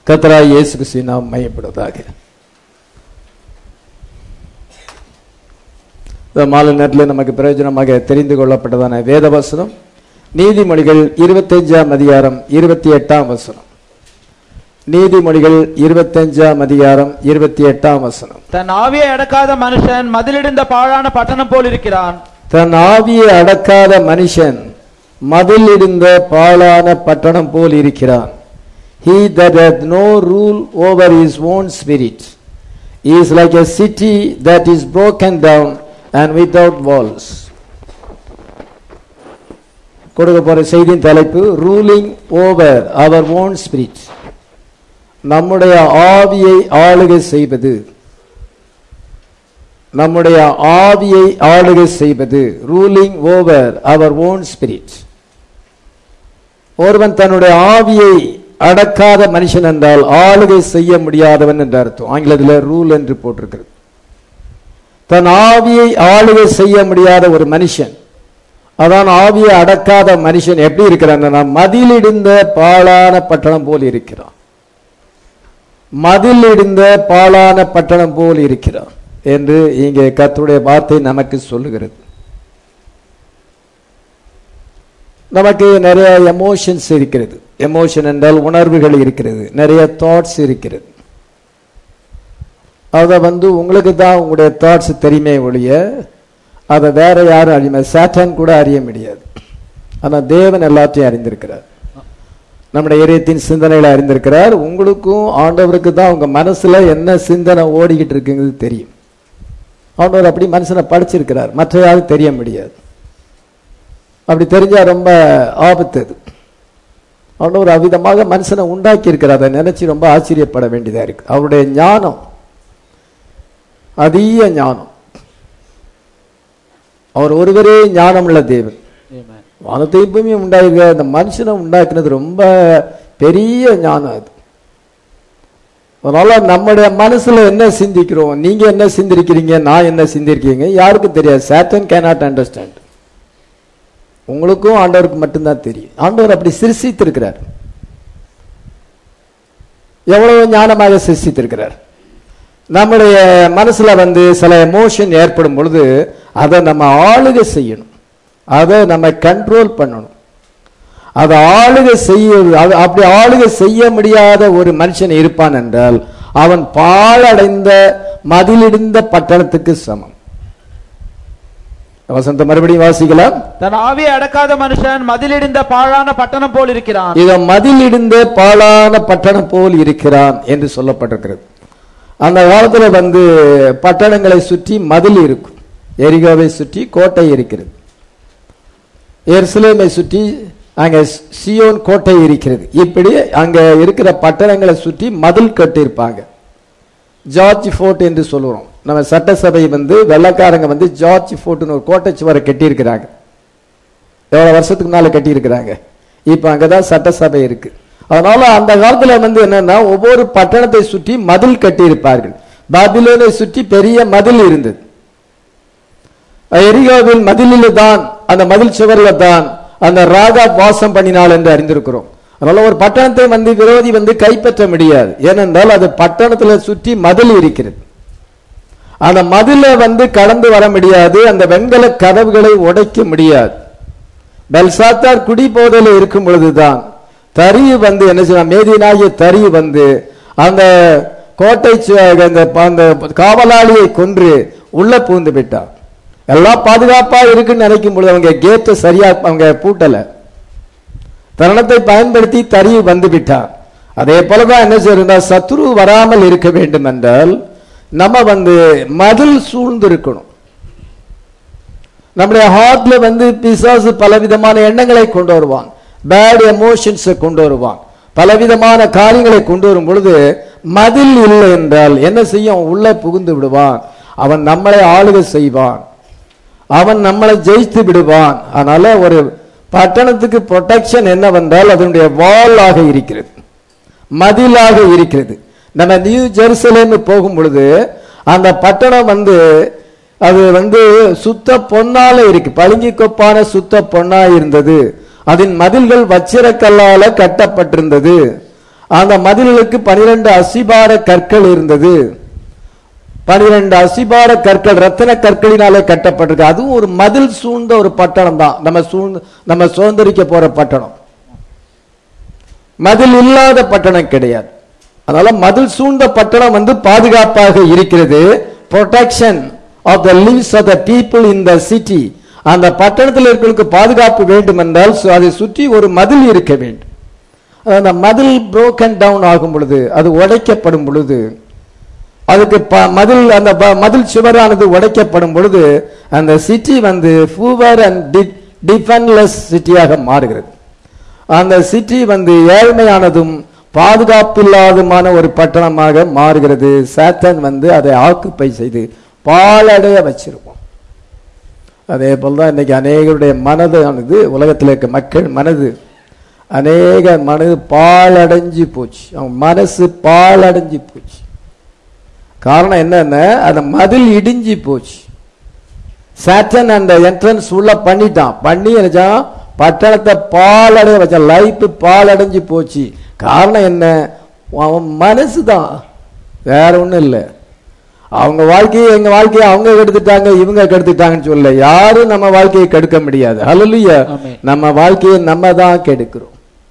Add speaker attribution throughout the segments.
Speaker 1: கத்தராய் இயேசு கிறிஸ்து நாம் மையப்படுவதாக இந்த மாலை நேரத்தில் நமக்கு பிரயோஜனமாக தெரிந்து கொள்ளப்பட்டதான வேத வசனம் நீதிமொழிகள் இருபத்தஞ்சாம் அதிகாரம் இருபத்தி எட்டாம் வசனம் நீதிமொழிகள் இருபத்தஞ்சாம் அதிகாரம் இருபத்தி எட்டாம் வசனம்
Speaker 2: தன் ஆவியை அடக்காத மனுஷன் மதிலிடிந்த பாழான பட்டணம் போல் இருக்கிறான்
Speaker 1: தன் ஆவியை அடக்காத மனுஷன் மதில் இருந்த பாழான பட்டணம் போல் இருக்கிறான் he that hath no rule over his own spirit is like a city that is broken down and without walls கொடுக்க போற செய்தியின் தலைப்பு ruling over our own spirit நம்முடைய ஆவியை ஆளுகை செய்வது நம்முடைய ஆவியை ஆளுகை செய்வது ruling over our own spirit ஒருவன் தன்னுடைய ஆவியை அடக்காத மனுஷன் என்றால் ஆளுகை செய்ய முடியாதவன் என்று அர்த்தம் ஆங்கிலத்தில் ரூல் என்று போட்டிருக்கிறது தன் ஆவியை ஆளுகை செய்ய முடியாத ஒரு மனுஷன் அதான் ஆவியை அடக்காத மனுஷன் எப்படி இருக்கிறான் மதிலிடிந்த பாழான பட்டணம் போல் இருக்கிறான் மதிலிடிந்த பாழான பட்டணம் போல் இருக்கிறான் என்று இங்கே கர்த்தருடைய வார்த்தை நமக்கு சொல்லுகிறது நமக்கு நிறைய எமோஷன்ஸ் இருக்கிறது எமோஷன் என்றால் உணர்வுகள் இருக்கிறது நிறைய தாட்ஸ் இருக்கிறது அதை வந்து உங்களுக்கு தான் உங்களுடைய தாட்ஸ் தெரியுமே ஒழிய அதை வேற யாரும் அறிய சாத்தான் கூட அறிய முடியாது ஆனால் தேவன் எல்லாத்தையும் அறிந்திருக்கிறார் நம்முடைய இதயத்தின் சிந்தனைகளை அறிந்திருக்கிறார் உங்களுக்கும் ஆண்டவருக்கு தான் உங்க மனசுல என்ன சிந்தனை ஓடிக்கிட்டு இருக்குங்கிறது தெரியும் ஆண்டவர் அப்படி மனுஷனை படிச்சிருக்கிறார் மற்ற யாரும் தெரிய முடியாது அப்படி தெரிஞ்சா ரொம்ப ஆபத்து அது ஆண்டவர் அவ்விதமாக மனுஷனை உண்டாக்கி இருக்கிறார் அதை நினைச்சு ரொம்ப ஆச்சரியப்பட வேண்டியதா இருக்கு அவருடைய ஞானம் அதிக ஞானம் அவர் ஒருவரே ஞானமுள்ள தேவன் வானத்தையும் பூமியும் உண்டாயிருக்க அந்த மனுஷனை உண்டாக்குனது ரொம்ப பெரிய ஞானம் அது அதனால நம்முடைய மனசுல என்ன சிந்திக்கிறோம் நீங்க என்ன சிந்திருக்கிறீங்க நான் என்ன சிந்திருக்கீங்க யாருக்கும் தெரியாது சேட்டன் கேனாட் அண்டர்ஸ்டாண்ட் உங்களுக்கும் ஆண்டவருக்கு மட்டும்தான் தெரியும் ஆண்டவர் அப்படி சிருஷித்திருக்கிறார் எவ்வளவு ஞானமாக சிருஷித்திருக்கிறார் நம்முடைய மனசுல வந்து சில எமோஷன் ஏற்படும் பொழுது அதை நம்ம ஆளுகை செய்யணும் அதை நம்ம கண்ட்ரோல் பண்ணணும் அதை ஆளுகை செய்ய அது அப்படி ஆளுகை செய்ய முடியாத ஒரு மனுஷன் இருப்பான் என்றால் அவன் பாழடைந்த மதிலிடிந்த பட்டணத்துக்கு சமம் வசந்த மறுபடியும் வாசிக்கலாம்
Speaker 2: தன் ஆவியை அடக்காத மனுஷன் மதிலிடிந்த பாழான பட்டணம் போல் இருக்கிறான்
Speaker 1: இத மதிலிடிந்த பாழான பட்டணம் போல் இருக்கிறான் என்று சொல்லப்பட்டிருக்கிறது அந்த காலத்துல வந்து பட்டணங்களை சுற்றி மதில் இருக்கும் எரிகாவை சுற்றி கோட்டை இருக்கிறது எருசலேமை சுற்றி அங்க சியோன் கோட்டை இருக்கிறது இப்படி அங்க இருக்கிற பட்டணங்களை சுற்றி மதில் கட்டியிருப்பாங்க ஜார்ஜ் ஃபோர்ட் என்று சொல்லுவோம் நம்ம சட்டசபை வந்து வெள்ளக்காரங்க வந்து ஜார்ஜ் ஃபோர்ட்னு ஒரு கோட்டை சுவரை கட்டியிருக்கிறாங்க எவ்வளவு வருஷத்துக்கு முன்னால கட்டியிருக்கிறாங்க இப்ப அங்கதான் சட்டசபை இருக்கு அதனால அந்த காலத்துல வந்து என்னன்னா ஒவ்வொரு பட்டணத்தை சுற்றி மதில் கட்டியிருப்பார்கள் பாபிலோனை சுற்றி பெரிய மதில் இருந்தது எரிகாவின் மதிலில் தான் அந்த மதில் சுவரில் தான் அந்த ராஜா வாசம் பண்ணினாள் என்று அறிந்திருக்கிறோம் அதனால ஒரு பட்டணத்தை வந்து விரோதி வந்து கைப்பற்ற முடியாது ஏனென்றால் அது பட்டணத்துல சுற்றி மதில் இருக்கிறது அந்த மதில வந்து கடந்து வர முடியாது அந்த வெண்கல கதவுகளை உடைக்க முடியாது பெல்சாத்தார் குடி போதையில இருக்கும் பொழுதுதான் தறி வந்து என்ன செய்வான் மேதியனாகிய தறி வந்து அந்த கோட்டை சு- அந்த அந்த காவலாளியை கொன்று உள்ள பூந்து விட்டான் எல்லாம் பாதுகாப்பா இருக்குன்னு நினைக்கும் பொழுது அவங்க கேட்டை சரியா அவங்க பூட்டல தருணத்தை பயன்படுத்தி தறி வந்து விட்டான் அதே போலதான் என்ன செய்யறா சத்ரு வராமல் இருக்க வேண்டும் என்றால் நம்ம வந்து மதில் சூழ்ந்து இருக்கணும் நம்முடைய ஹார்ட்ல வந்து பிசாசு பலவிதமான எண்ணங்களை கொண்டு வருவான் பேட் எமோஷன்ஸை கொண்டு வருவான் பலவிதமான காரியங்களை கொண்டு வரும் பொழுது மதில் இல்லை என்றால் என்ன செய்யும் அவன் உள்ளே புகுந்து விடுவான் அவன் நம்மளை ஆளுகை செய்வான் அவன் நம்மளை ஜெயித்து விடுவான் அதனால ஒரு பட்டணத்துக்கு ப்ரொடெக்ஷன் என்னவென்றால் அதனுடைய வாலாக இருக்கிறது மதிலாக இருக்கிறது நம்ம நியூ ஜெருசலேம் போகும் பொழுது அந்த பட்டணம் வந்து அது வந்து சுத்த பொன்னால இருக்கு பளிங்கு கொப்பான சுத்த பொன்னா இருந்தது அதன் மதில்கள் வச்சிரக்கல்லால கட்டப்பட்டிருந்தது அந்த மதில்களுக்கு பனிரெண்டு அசிபார கற்கள் இருந்தது பனிரெண்டு அசிபார கற்கள் ரத்தின கற்களினாலே கட்டப்பட்டிருக்கு அதுவும் ஒரு மதில் சூழ்ந்த ஒரு பட்டணம் தான் நம்ம சூழ்ந்து நம்ம சுதந்திரிக்க போற பட்டணம் மதில் இல்லாத பட்டணம் கிடையாது அதனால மதில் சூழ்ந்த பட்டணம் வந்து பாதுகாப்பாக இருக்கிறது protection of the lives of the people in the city அந்த பட்டணத்தில் இருக்கிறவங்களுக்கு பாதுகாப்பு வேண்டும் என்றால் சு- அதை சுற்றி ஒரு மதில் இருக்க வேண்டும் அந்த மதில் broken டவுன் ஆகும் பொழுது அது உடைக்கப்படும் பொழுது அதுக்கு ப- மதில் அந்த ப- மதில் சுவரானது உடைக்கப்படும் பொழுது அந்த சிட்டி வந்து ஃபூவர் அண்ட் டிஃபென்லெஸ் சிட்டியாக மாறுகிறது அந்த சிட்டி வந்து ஏழ்மையானதும் பாதுகாப்பில்லாததுமான ஒரு பட்டணமாக மாறுகிறது சாத்தன் வந்து அதை ஆக்குப்பை செய்து பாலடைய வச்சிருப்போம் அதே போல் தான் இன்னைக்கு அநேகருடைய மனதானது உலகத்தில் இருக்க மக்கள் மனது அநேக மனது பாலடைஞ்சு போச்சு அவங்க மனசு பாலடைஞ்சு போச்சு காரணம் என்னன்னா அந்த மதில் இடிஞ்சு போச்சு சாட்டன் அந்த என்ட்ரன்ஸ் உள்ள பண்ணிட்டான் பண்ணி நினைச்சான் பட்டணத்தை பாலடைய வச்சான் லைஃப் பாலடைஞ்சு போச்சு காரணம் என்ன அவன் மனசு தான் வேற ஒண்ணும் இல்லை அவங்க வாழ்க்கையை எங்க வாழ்க்கையை அவங்க கெடுத்துட்டாங்க இவங்க கெடுத்துட்டாங்கன்னு சொல்ல யாரும் நம்ம வாழ்க்கையை கெடுக்க முடியாது ஹalleluya
Speaker 2: ஆமென்.
Speaker 1: நம்ம வாழ்க்கையை நம்ம தான் கெடுக்கிறோம்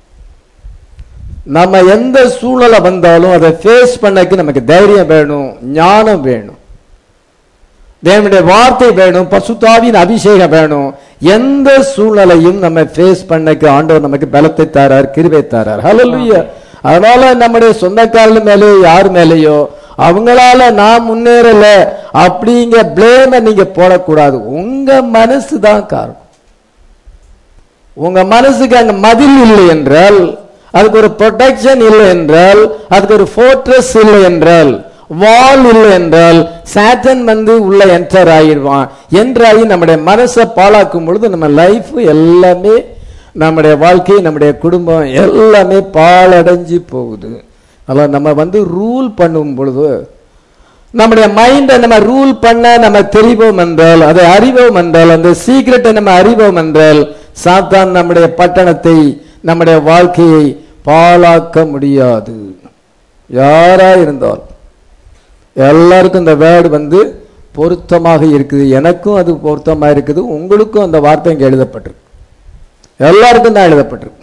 Speaker 1: நம்ம எந்த சூழலை வந்தாலும் அதை ஃபேஸ் பண்ணக்கு நமக்கு தைரியம் வேணும் ஞானம் வேணும் தேவனுடைய வார்த்தை வேணும் பசுத்தாவின் அபிஷேகம் வேணும் எந்த சூழ்நிலையும் நம்ம ஃபேஸ் பண்ணக்கு ஆண்டவர் நமக்கு பலத்தை தாரார் கிருபை தாரார் ஹalleluya அதனால நம்முடைய சொந்தக்காரர்கள் மேலேயோ யார் மேலேயோ அவங்களால நான் முன்னேறல அப்படிங்க பிளேம நீங்க போடக்கூடாது உங்க மனசு தான் காரணம் உங்க மனசுக்கு அங்க மதில் இல்லை என்றால் அதுக்கு ஒரு ப்ரொடெக்ஷன் இல்லை என்றால் அதுக்கு ஒரு ஃபோர்ட்ரஸ் இல்லை என்றால் வால் இல்லை என்றால் சாட்டன் வந்து உள்ள என்டர் ஆகிடுவான் என்ட்ராகி நம்முடைய மனசை பாழாக்கும் பொழுது நம்ம லைஃப் எல்லாமே நம்முடைய வாழ்க்கை நம்முடைய குடும்பம் எல்லாமே பாழடைஞ்சு போகுது அதெல்லாம் நம்ம வந்து ரூல் பண்ணும் பொழுது நம்முடைய மைண்டை நம்ம ரூல் பண்ண நம்ம தெரிவோம் என்றால் அதை அறிவோம் என்றால் அந்த சீக்கிரட்டை நம்ம அறிவோம் என்றால் சாத்தான் நம்முடைய பட்டணத்தை நம்முடைய வாழ்க்கையை பாழாக்க முடியாது யாரா இருந்தால் எல்லாருக்கும் இந்த வேர்டு வந்து பொருத்தமாக இருக்குது எனக்கும் அது பொருத்தமாக இருக்குது உங்களுக்கும் அந்த வார்த்தை இங்கே எழுதப்பட்டிருக்கு எல்லாருக்கும் தான் எழுதப்பட்டிருக்கு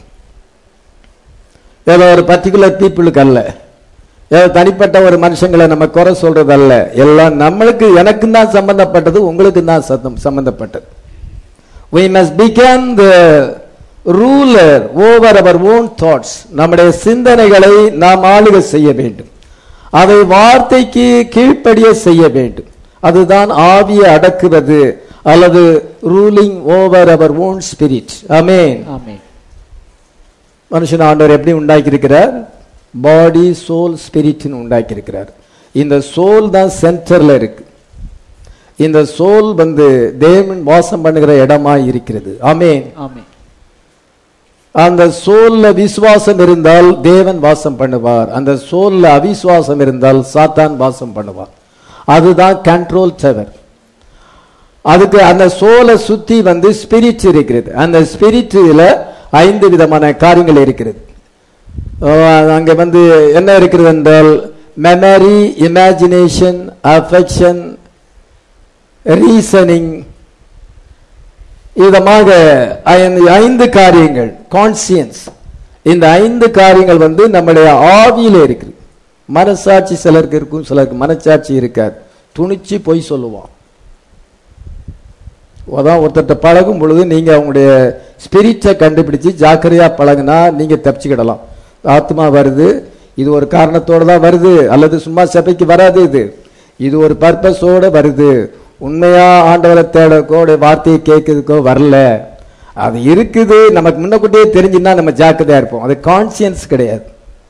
Speaker 1: ஏதோ ஒரு பர்டிகுலர் பீப்புளுக்கு அல்ல ஏதோ தனிப்பட்ட ஒரு மனுஷங்களை நம்ம குறை சொல்றது அல்ல எல்லாம் நம்மளுக்கு எனக்கும் தான் சம்பந்தப்பட்டது உங்களுக்கும் தான் சத்தம் சம்பந்தப்பட்டது we must become the ruler over our own thoughts நம்முடைய சிந்தனைகளை நாம் ஆளுகை செய்ய வேண்டும் அதை வார்த்தைக்கு கீழ்ப்படிய செய்ய வேண்டும் அதுதான் ஆவியை அடக்குவது அல்லது ruling over our own spirit amen
Speaker 2: amen
Speaker 1: மனுஷன் ஆண்டவர் எப்படி உண்டாக்கி இருக்கிறார் பாடி சோல் ஸ்பிரிட்னு உண்டாக்கி இருக்கிறார் இந்த சோல் தான் சென்டர்ல இருக்கு இந்த சோல் வந்து தேவன் வாசம் பண்ணுகிற இடமா இருக்கிறது ஆமென்
Speaker 2: ஆமென்
Speaker 1: அந்த சோல்ல விசுவாசம் இருந்தால் தேவன் வாசம் பண்ணுவார் அந்த சோல்ல அவிசுவாசம் இருந்தால் சாத்தான் வாசம் பண்ணுவார் அதுதான் கண்ட்ரோல் டவர் அதுக்கு அந்த சோலை சுத்தி வந்து ஸ்பிரிட் இருக்கிறது அந்த ஸ்பிரிட்ல ஐந்து விதமான காரியங்கள் இருக்கிறது அஹ் அங்க வந்து என்ன இருக்கிறது என்றால் மெமரி இமேஜினேஷன் அஃபெக்ஷன் ரீசனிங் விதமாக ஐந்து- ஐந்து காரியங்கள் கான்சியன்ஸ் இந்த ஐந்து காரியங்கள் வந்து நம்முடைய ஆவியில இருக்குது மனசாட்சி சிலருக்கு இருக்கும் சிலருக்கு மனசாட்சி இருக்காது துணிச்சு பொய் சொல்லுவான் அதான் ஒருத்தர்ட்ட பழகும் பொழுது நீங்க அவங்களுடைய ஸ்பிரிட்டை கண்டுபிடிச்சு ஜாக்கிரதையா பழகுனா நீங்க தப்பிச்சுக்கிடலாம் ஆத்மா வருது இது ஒரு காரணத்தோட தான் வருது அல்லது சும்மா சபைக்கு வராது இது இது ஒரு பர்பஸோட வருது உண்மையா ஆண்டவரை தேடக்கோ அவருடைய வார்த்தையை கேட்கறதுக்கோ வரல அது இருக்குது நமக்கு முன்னக்கூட்டியே தெரிஞ்சுன்னா நம்ம ஜாக்கிரதையா இருப்போம் அது கான்சியன்ஸ் கிடையாது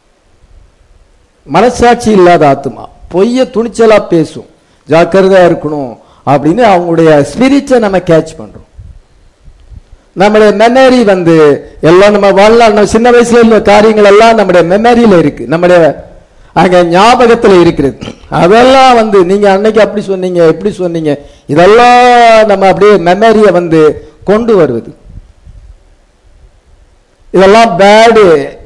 Speaker 1: மனசாட்சி இல்லாத ஆத்மா பொய்ய துணிச்சலா பேசும் ஜாக்கிரதையா இருக்கணும் அப்படின்னு அவங்களுடைய ஸ்பிரிட்டை நம்ம கேட்ச் பண்றோம் நம்முடைய மெமரி வந்து எல்லாம் நம்ம வாழ்நாள் நம்ம சின்ன வயசுல உள்ள காரியங்கள் எல்லாம் நம்முடைய மெமரியில இருக்கு நம்முடைய அங்க ஞாபகத்துல இருக்கிறது அதெல்லாம் வந்து நீங்க அன்னைக்கு அப்படி சொன்னீங்க எப்படி சொன்னீங்க இதெல்லாம் நம்ம அப்படியே மெமரியை வந்து கொண்டு வருவது இதெல்லாம் பேடு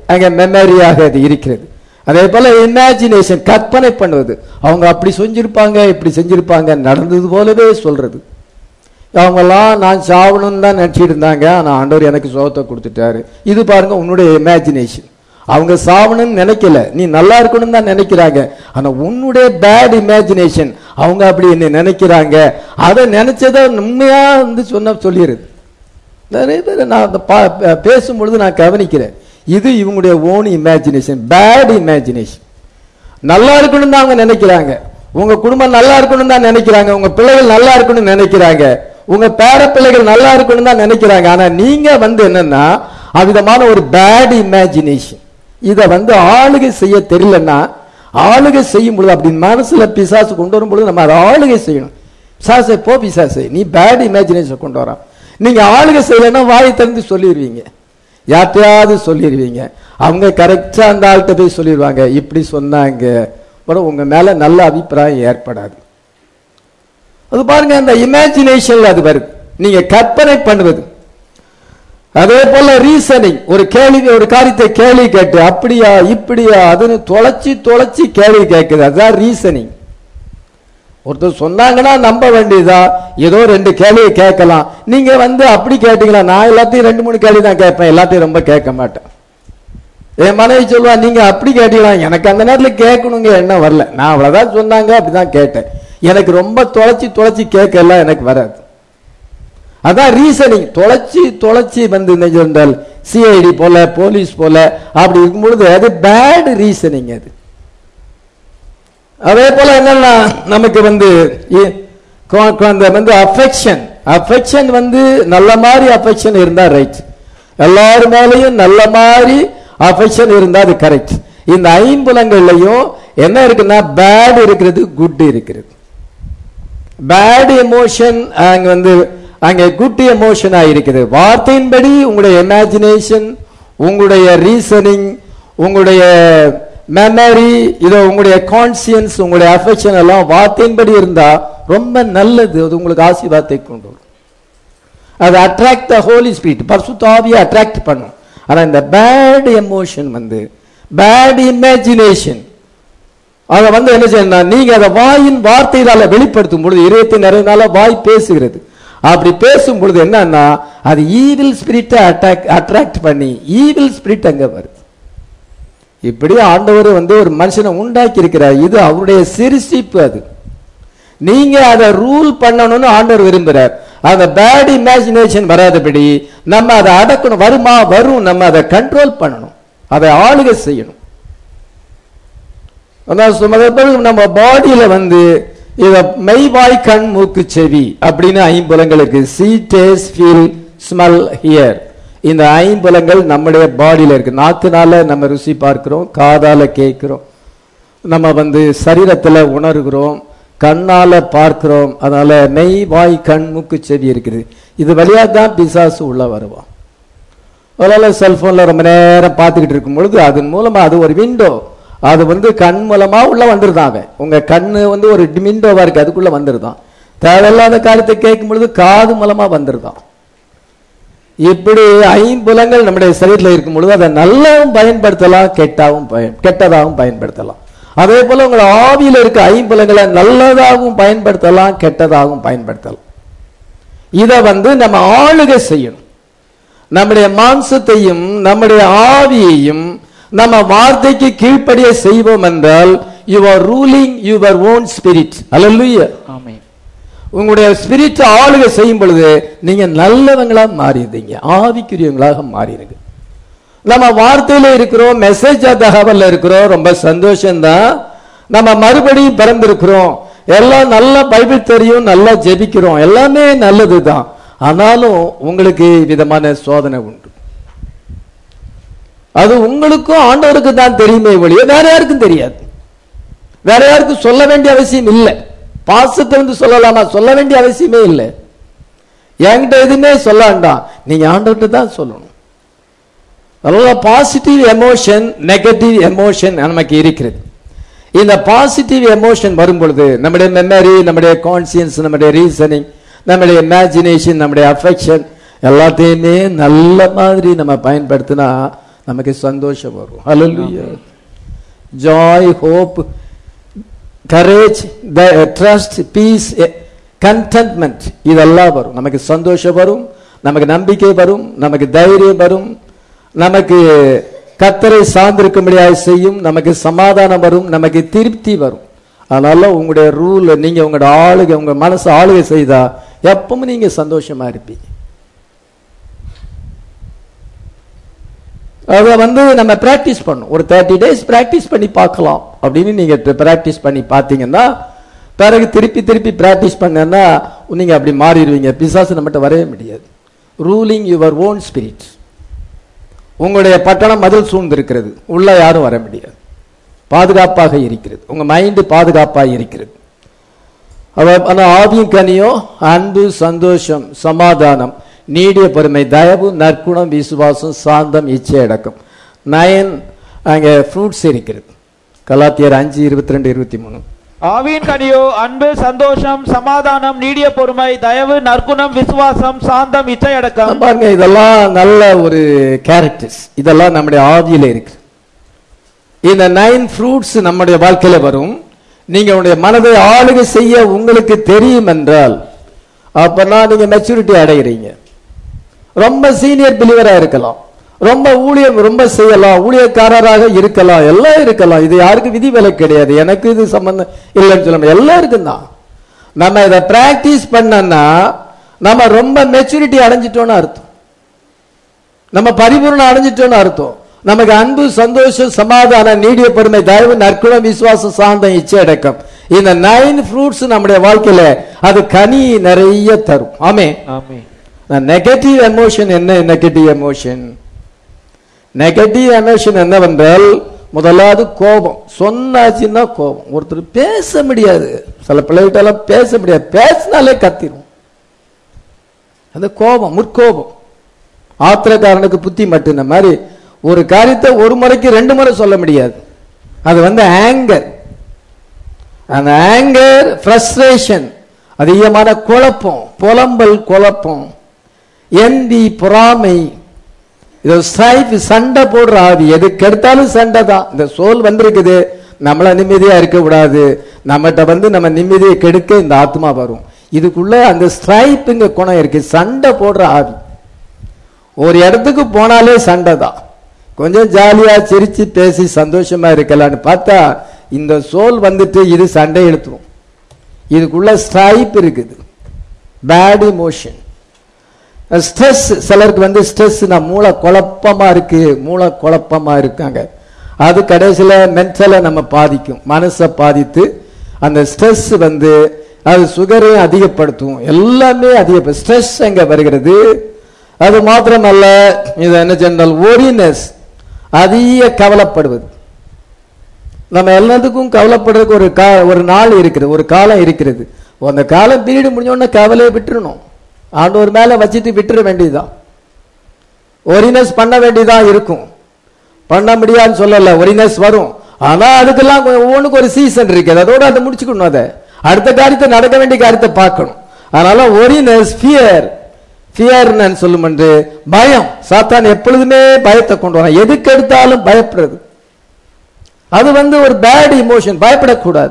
Speaker 1: அங்க மெமரியாக அது இருக்கிறது அதே போல இமேஜினேஷன் கற்பனை பண்ணுவது அவங்க அப்படி செஞ்சிருப்பாங்க இப்படி செஞ்சிருப்பாங்க நடந்தது போலவே சொல்றது அவங்கெல்லாம் நான் சாவணும்னு தான் நினச்சிட்டு இருந்தாங்க ஆனால் ஆண்டவர் எனக்கு சோகத்தை கொடுத்துட்டாரு இது பாருங்க உன்னுடைய இமேஜினேஷன் அவங்க சாவணும்னு நினைக்கல நீ நல்லா இருக்கணும்னு தான் நினைக்கிறாங்க ஆனா உன்னுடைய பேட் இமேஜினேஷன் அவங்க அப்படி என்ன நினைக்கிறாங்க அதை நினைச்சதை உண்மையா வந்து சொன்ன சொல்லிடுது நிறைய பேர் நான் அந்த பா- பே- பேசும்பொழுது நான் கவனிக்கிறேன் இது இவங்களுடைய ஓன் இமேஜினேஷன் பேட் இமேஜினேஷன் நல்லா இருக்கணும் தான் அவங்க நினைக்கிறாங்க உங்க குடும்பம் நல்லா இருக்கணும் தான் நினைக்கிறாங்க உங்க பிள்ளைகள் நல்லா இருக்கணும்னு நினைக்கிறாங்க உங்க பேர பிள்ளைகள் நல்லா இருக்கணும் தான் நினைக்கிறாங்க ஆனா நீங்க வந்து என்னன்னா அவ்விதமான ஒரு பேட் இமேஜினேஷன் இத வந்து ஆளுகை செய்ய தெரியலன்னா ஆளுகை செய்யும் பொழுது அப்படி மனசுல பிசாசு கொண்டு வரும் பொழுது நம்ம அதை ஆளுகை செய்யணும் பிசாசை போ பிசாசை நீ பேட் இமேஜினேஷன் கொண்டு வரா நீங்க ஆளுகை செய்யலைன்னா வாயை திறந்து சொல்லிடுவீங்க யார்ட்டையாவது சொல்லிடுவீங்க அவங்க கரெக்டா அந்த ஆள்கிட்ட போய் சொல்லிடுவாங்க இப்படி சொன்னாங்க கூட உங்க மேல நல்ல அபிப்பிராயம் ஏற்படாது அது பாருங்க அந்த இமேஜினேஷன்ல அது வருது நீங்க கற்பனை பண்ணுவது அதே போல ரீசனிங் ஒரு கேள்வி ஒரு காரியத்தை கேள்வி கேட்டு அப்படியா இப்படியா அதுன்னு தொலைச்சி தொலைச்சி கேள்வி கேட்குது அதுதான் ரீசனிங் ஒருத்தர் சொன்னாங்கன்னா நம்ப வேண்டியதா ஏதோ ரெண்டு கேள்வியை கேட்கலாம் நீங்க வந்து அப்படி கேட்டீங்களா நான் எல்லாத்தையும் ரெண்டு மூணு கேள்வி தான் கேட்பேன் எல்லாத்தையும் ரொம்ப கேட்க மாட்டேன் என் மனைவி சொல்லுவா நீங்க அப்படி கேட்டீங்களா எனக்கு அந்த நேரத்துல கேட்கணுங்க என்ன வரல நான் அவ்வளவுதான் சொன்னாங்க அப்படிதான் கேட்டேன் எனக்கு ரொம்ப தொலைச்சி தொலைச்சி கேட்கலாம் எனக்கு வராது அதான் ரீசனிங் தொலைச்சி தொலைச்சி வந்து இருந்தால் சிஐடி போல போலீஸ் போல அப்படி இருக்கும் பொழுது அது பேட் ரீசனிங் அது அதே போல என்னன்னா நமக்கு வந்து இ- கொ- கொ- அந்த வந்து அஃபெக்ஷன் அஃபெக்ஷன் வந்து நல்ல மாதிரி அஃபெக்ஷன் இருந்தா ரைட் எல்லாரு மேலயும் நல்ல மாதிரி அஃபெக்ஷன் இருந்தா அது கரெக்ட் இந்த ஐம்புலங்கள்லயும் என்ன இருக்குன்னா பேட் இருக்கிறது குட் இருக்கிறது பேட் எமோஷன் அங்க வந்து அங்க குட் எமோஷனா இருக்குது வார்த்தையின்படி உங்களுடைய இமேஜினேஷன் உங்களுடைய ரீசனிங் உங்களுடைய மெமரி இதோ உங்களுடைய கான்சியன்ஸ் உங்களுடைய அஃபெக்ஷன் எல்லாம் வார்த்தையின்படி இருந்தா ரொம்ப நல்லது அது உங்களுக்கு ஆசீர்வாதத்தை கொண்டு வரும் அது அட்ராக்ட் த ஹோலி ஸ்பிரிட் பரிசுத்தாவியை அட்ராக்ட் பண்ணும் ஆனா இந்த பேட் எமோஷன் வந்து பேட் இமேஜினேஷன் அதை வந்து என்ன செய்யணும் நீங்க அதை வாயின் வார்த்தையினால வெளிப்படுத்தும் பொழுது இருபத்தி நிறைய வாய் பேசுகிறது அப்படி பேசும் பொழுது என்னன்னா அது ஈவில் ஸ்பிரிட்டை அட்டாக் அட்ராக்ட் பண்ணி ஈவில் ஸ்பிரிட் அங்க வருது இப்படி ஆண்டவர் வந்து ஒரு மனுஷனை உண்டாக்கி இருக்கிறார் இது அவருடைய சிறுசிப்பு அது நீங்க அதை ரூல் பண்ணணும்னு ஆண்டவர் விரும்புறார் அந்த பேட் இமேஜினேஷன் வராதபடி நம்ம அதை அடக்கணும் வருமா வரும் நம்ம அதை கண்ட்ரோல் பண்ணணும் அதை ஆளுகை செய்யணும் அதான் சும- பிறகு நம்ம பாடியில வந்து இத மெய்வாய் கண் மூக்கு செவி அப்படின்னு ஐம்புலங்கள் இருக்கு see taste feel smell hear இந்த ஐம்புலங்கள் நம்முடைய பாடியில இருக்கு நாக்குனால நம்ம ருசி பார்க்கிறோம் காதால கேட்கிறோம் நம்ம வந்து சரீரத்துல உணர்கிறோம் கண்ணால பார்க்கிறோம் அதனால மெய் வாய் கண் மூக்கு செவி இருக்குது இது வழியா தான் பிசாசு உள்ள வருவான் அதனால செல்போன்ல ரொம்ப நேரம் பார்த்துக்கிட்டு இருக்கும் பொழுது அதன் மூலமா அது ஒரு விண்டோ அது வந்து கண் மூலமா உள்ள வந்துருதான் அவன் உங்க கண்ணு வந்து ஒரு விண்டோவா இருக்கு அதுக்குள்ள வந்துருதான் தேவையில்லாத காரியத்தை கேட்கும் பொழுது காது மூலமா வந்துருதான் இப்படி ஐம்புலங்கள் நம்முடைய சரீரத்தில் இருக்கும் பொழுது அதை நல்லாவும் பயன்படுத்தலாம் கெட்டாவும் பயன் கெட்டதாகவும் பயன்படுத்தலாம் அதே போல உங்கள் ஆவியில இருக்க ஐம்புலங்களை நல்லதாகவும் பயன்படுத்தலாம் கெட்டதாகவும் பயன்படுத்தலாம் இதை வந்து நம்ம ஆளுகை செய்யணும் நம்முடைய மாம்சத்தையும் நம்முடைய ஆவியையும் நம்ம வார்த்தைக்கு கீழ்ப்படிய செய்வோம் என்றால் you are ruling your own spirit அல்ல
Speaker 2: ஆமென்
Speaker 1: உங்களுடைய ஸ்பிரிட் ஆளுகை செய்யும் பொழுது நீங்க நல்லவங்களா மாறிடுங்க ஆவிக்குரியவங்களாக மாறிடுங்க நம்ம வார்த்தையில இருக்கிறோம் மெசேஜ் தகவல்ல இருக்கிறோம் ரொம்ப சந்தோஷம்தான் நம்ம மறுபடியும் பிறந்திருக்கிறோம் எல்லாம் நல்லா பைபிள் தெரியும் நல்லா ஜெபிக்கிறோம் எல்லாமே நல்லதுதான் ஆனாலும் உங்களுக்கு விதமான சோதனை உண்டு அது உங்களுக்கும் ஆண்டவருக்கு தான் தெரியுமே ஒழிய வேற யாருக்கும் தெரியாது வேற யாருக்கும் சொல்ல வேண்டிய அவசியம் இல்லை பாசத்தை வந்து சொல்லலாமா சொல்ல வேண்டிய அவசியமே இல்லை என்கிட்ட எதுவுமே சொல்ல வேண்டாம் நீங்க ஆண்டவர்கிட்ட தான் சொல்லணும் அதனால பாசிட்டிவ் எமோஷன் நெகட்டிவ் எமோஷன் நமக்கு இருக்கிறது இந்த பாசிட்டிவ் எமோஷன் வரும் பொழுது நம்முடைய மெமரி நம்முடைய கான்சியன்ஸ் நம்முடைய ரீசனிங் நம்முடைய இமேஜினேஷன் நம்முடைய அஃபெக்ஷன் எல்லாத்தையுமே நல்ல மாதிரி நம்ம பயன்படுத்தினா நமக்கு சந்தோஷம் வரும் ஹalleluya joy hope courage trust peace contentment இதெல்லாம் வரும் நமக்கு சந்தோஷம் வரும் நமக்கு நம்பிக்கை வரும் நமக்கு தைரியம் வரும் நமக்கு கத்தரை சார்ந்திருக்கும்படியாக செய்யும் நமக்கு சமாதானம் வரும் நமக்கு திருப்தி வரும் அதனால உங்களுடைய ரூல் நீங்க உங்களோட ஆளுகை உங்க மனசு ஆளுகை செய்தா எப்பவும் நீங்க சந்தோஷமா இருப்பீங்க அதை வந்து நம்ம பிராக்டிஸ் பண்ணும் ஒரு தேர்ட்டி டேஸ் பிராக்டிஸ் பண்ணி பார்க்கலாம் அப்படின்னு நீங்க பிராக்டிஸ் பண்ணி பார்த்தீங்கன்னா பிறகு திருப்பி திருப்பி பிராக்டிஸ் பண்ணா நீங்க அப்படி மாறிடுவீங்க பிசாசு நம்மகிட்ட வரவே முடியாது ரூலிங் யுவர் ஓன் ஸ்பிரிட் உங்களுடைய பட்டணம் மதில் சூழ்ந்திருக்கிறது உள்ள யாரும் வர முடியாது பாதுகாப்பாக இருக்கிறது உங்க மைண்டு பாதுகாப்பாக இருக்கிறது அவ- ஆனா ஆவியும் கனியோ அன்பு சந்தோஷம் சமாதானம் நீடிய பொறுமை தயவு நற்குணம் விசுவாசம் சாந்தம் இச்சை அடக்கம் நயன் அங்க ஃப்ரூட்ஸ் இருக்கிறது கலாத்தியர் அஞ்சு இருபத்தி ரெண்டு இருபத்தி மூணு
Speaker 2: ஆவியின் கனியோ அன்பு சந்தோஷம் சமாதானம் நீடிய பொறுமை தயவு நற்குணம் விசுவாசம் சாந்தம் இச்சையடக்கம்
Speaker 1: பாருங்க இதெல்லாம் நல்ல ஒரு கேரக்டர்ஸ் இதெல்லாம் நம்முடைய ஆவியில இருக்கு இந்த நைன் ஃப்ரூட்ஸ் நம்முடைய வாழ்க்கையில வரும் நீங்க உங்களுடைய மனதை ஆளுகை செய்ய உங்களுக்கு தெரியும் என்றால் அப்பனா நீங்க மெச்சூரிட்டி அடைகிறீங்க ரொம்ப சீனியர் பிலிவரா இருக்கலாம் ரொம்ப ஊழியம் ரொம்ப செய்யலாம் ஊழியக்காரராக இருக்கலாம் எல்லாம் இருக்கலாம் இது யாருக்கு விதி விலக்கு கிடையாது எனக்கு இது சம்பந்தம் இல்லைன்னு சொல்ல முடியாது எல்லாருக்கும் தான் நம்ம இதை பிராக்டிஸ் பண்ணனா நம்ம ரொம்ப மெச்சூரிட்டி அடைஞ்சிட்டோம்னு அர்த்தம் நம்ம பரிபூர்ணம் அடைஞ்சிட்டோம்னு அர்த்தம் நமக்கு அன்பு சந்தோஷம் சமாதானம் நீடிய பொறுமை தயவு நற்குணம் விசுவாசம் சாந்தம் இச்சை அடக்கம் இந்த நைன் ஃப்ரூட்ஸ் நம்முடைய வாழ்க்கையில அது கனி நிறைய தரும் ஆமே
Speaker 2: ஆமென்
Speaker 1: நெகட்டிவ் எமோஷன் என்ன நெகட்டிவ் எமோஷன் நெகட்டிவ் எமோஷன் என்னவென்றால் முதலாவது கோபம் சொன்னாச்சுன்னா கோபம் ஒருத்தர் பேச முடியாது சில பிள்ளைகிட்டெல்லாம் பேச முடியாது பேசினாலே கத்திரும் அந்த கோபம் முற்கோபம் ஆத்திரக்காரனுக்கு புத்தி மட்டும் மாதிரி ஒரு காரியத்தை ஒரு முறைக்கு ரெண்டு முறை சொல்ல முடியாது அது வந்து ஆங்கர் அந்த ஆங்கர் ஃப்ரஸ்ட்ரேஷன் அதிகமான குழப்பம் புலம்பல் குழப்பம் எந்தி பொறாமை இது ஸ்ட்ரைஃப் சண்டை போடுற ஆவி எதுக்கு எடுத்தாலும் சண்டை தான் இந்த சோல் வந்திருக்குது நம்மள நிம்மதியா இருக்க கூடாது நம்மகிட்ட வந்து நம்ம நிம்மதியை கெடுக்க இந்த ஆத்மா வரும் இதுக்குள்ள அந்த ஸ்ட்ரைப்புங்க குணம் இருக்கு சண்டை போடுற ஆவி ஒரு இடத்துக்கு போனாலே சண்டை தான் கொஞ்சம் ஜாலியா சிரிச்சு பேசி சந்தோஷமா இருக்கலாம்னு பார்த்தா இந்த சோல் வந்துட்டு இது சண்டை எடுத்துரும் இதுக்குள்ள ஸ்ட்ரைப் இருக்குது பேட் இமோஷன் ஸ்ட்ரெஸ் சிலருக்கு வந்து ஸ்ட்ரெஸ் நான் மூளை குழப்பமா இருக்கு மூளை குழப்பமா இருக்காங்க அது கடைசியில மென்டலை நம்ம பாதிக்கும் மனசை பாதித்து அந்த ஸ்ட்ரெஸ் வந்து அது சுகரையும் அதிகப்படுத்தும் எல்லாமே அதிக ஸ்ட்ரெஸ் எங்க வருகிறது அது மாத்திரமல்ல இது என்ன சொன்னால் ஒரினஸ் அதிக கவலைப்படுவது நம்ம எல்லாத்துக்கும் கவலைப்படுறதுக்கு ஒரு கா ஒரு நாள் இருக்குது ஒரு காலம் இருக்கிறது அந்த காலம் பீரியடு முடிஞ்ச உடனே கவலையை விட்டுறணும் ஆண்டவர் மேல வச்சுட்டு விட்டுற வேண்டியதுதான் ஒரினஸ் பண்ண வேண்டியதா இருக்கும் பண்ண முடியாதுன்னு சொல்லல ஒரினஸ் வரும் ஆனா அதுக்கெல்லாம் கொஞ்சம் ஒவ்வொன்றுக்கு ஒரு சீசன் இருக்குது அதோட அதை முடிச்சுக்கணும் அதை அடுத்த காரியத்தை நடக்க வேண்டிய காரியத்தை பார்க்கணும் அதனால ஒரினஸ் ஃபியர் ஃபியர்னு சொல்லும் என்று பயம் சாத்தான் எப்பொழுதுமே பயத்தை கொண்டு வரான் எதுக்கு எடுத்தாலும் பயப்படுறது அது வந்து ஒரு பேட் இமோஷன் பயப்படக்கூடாது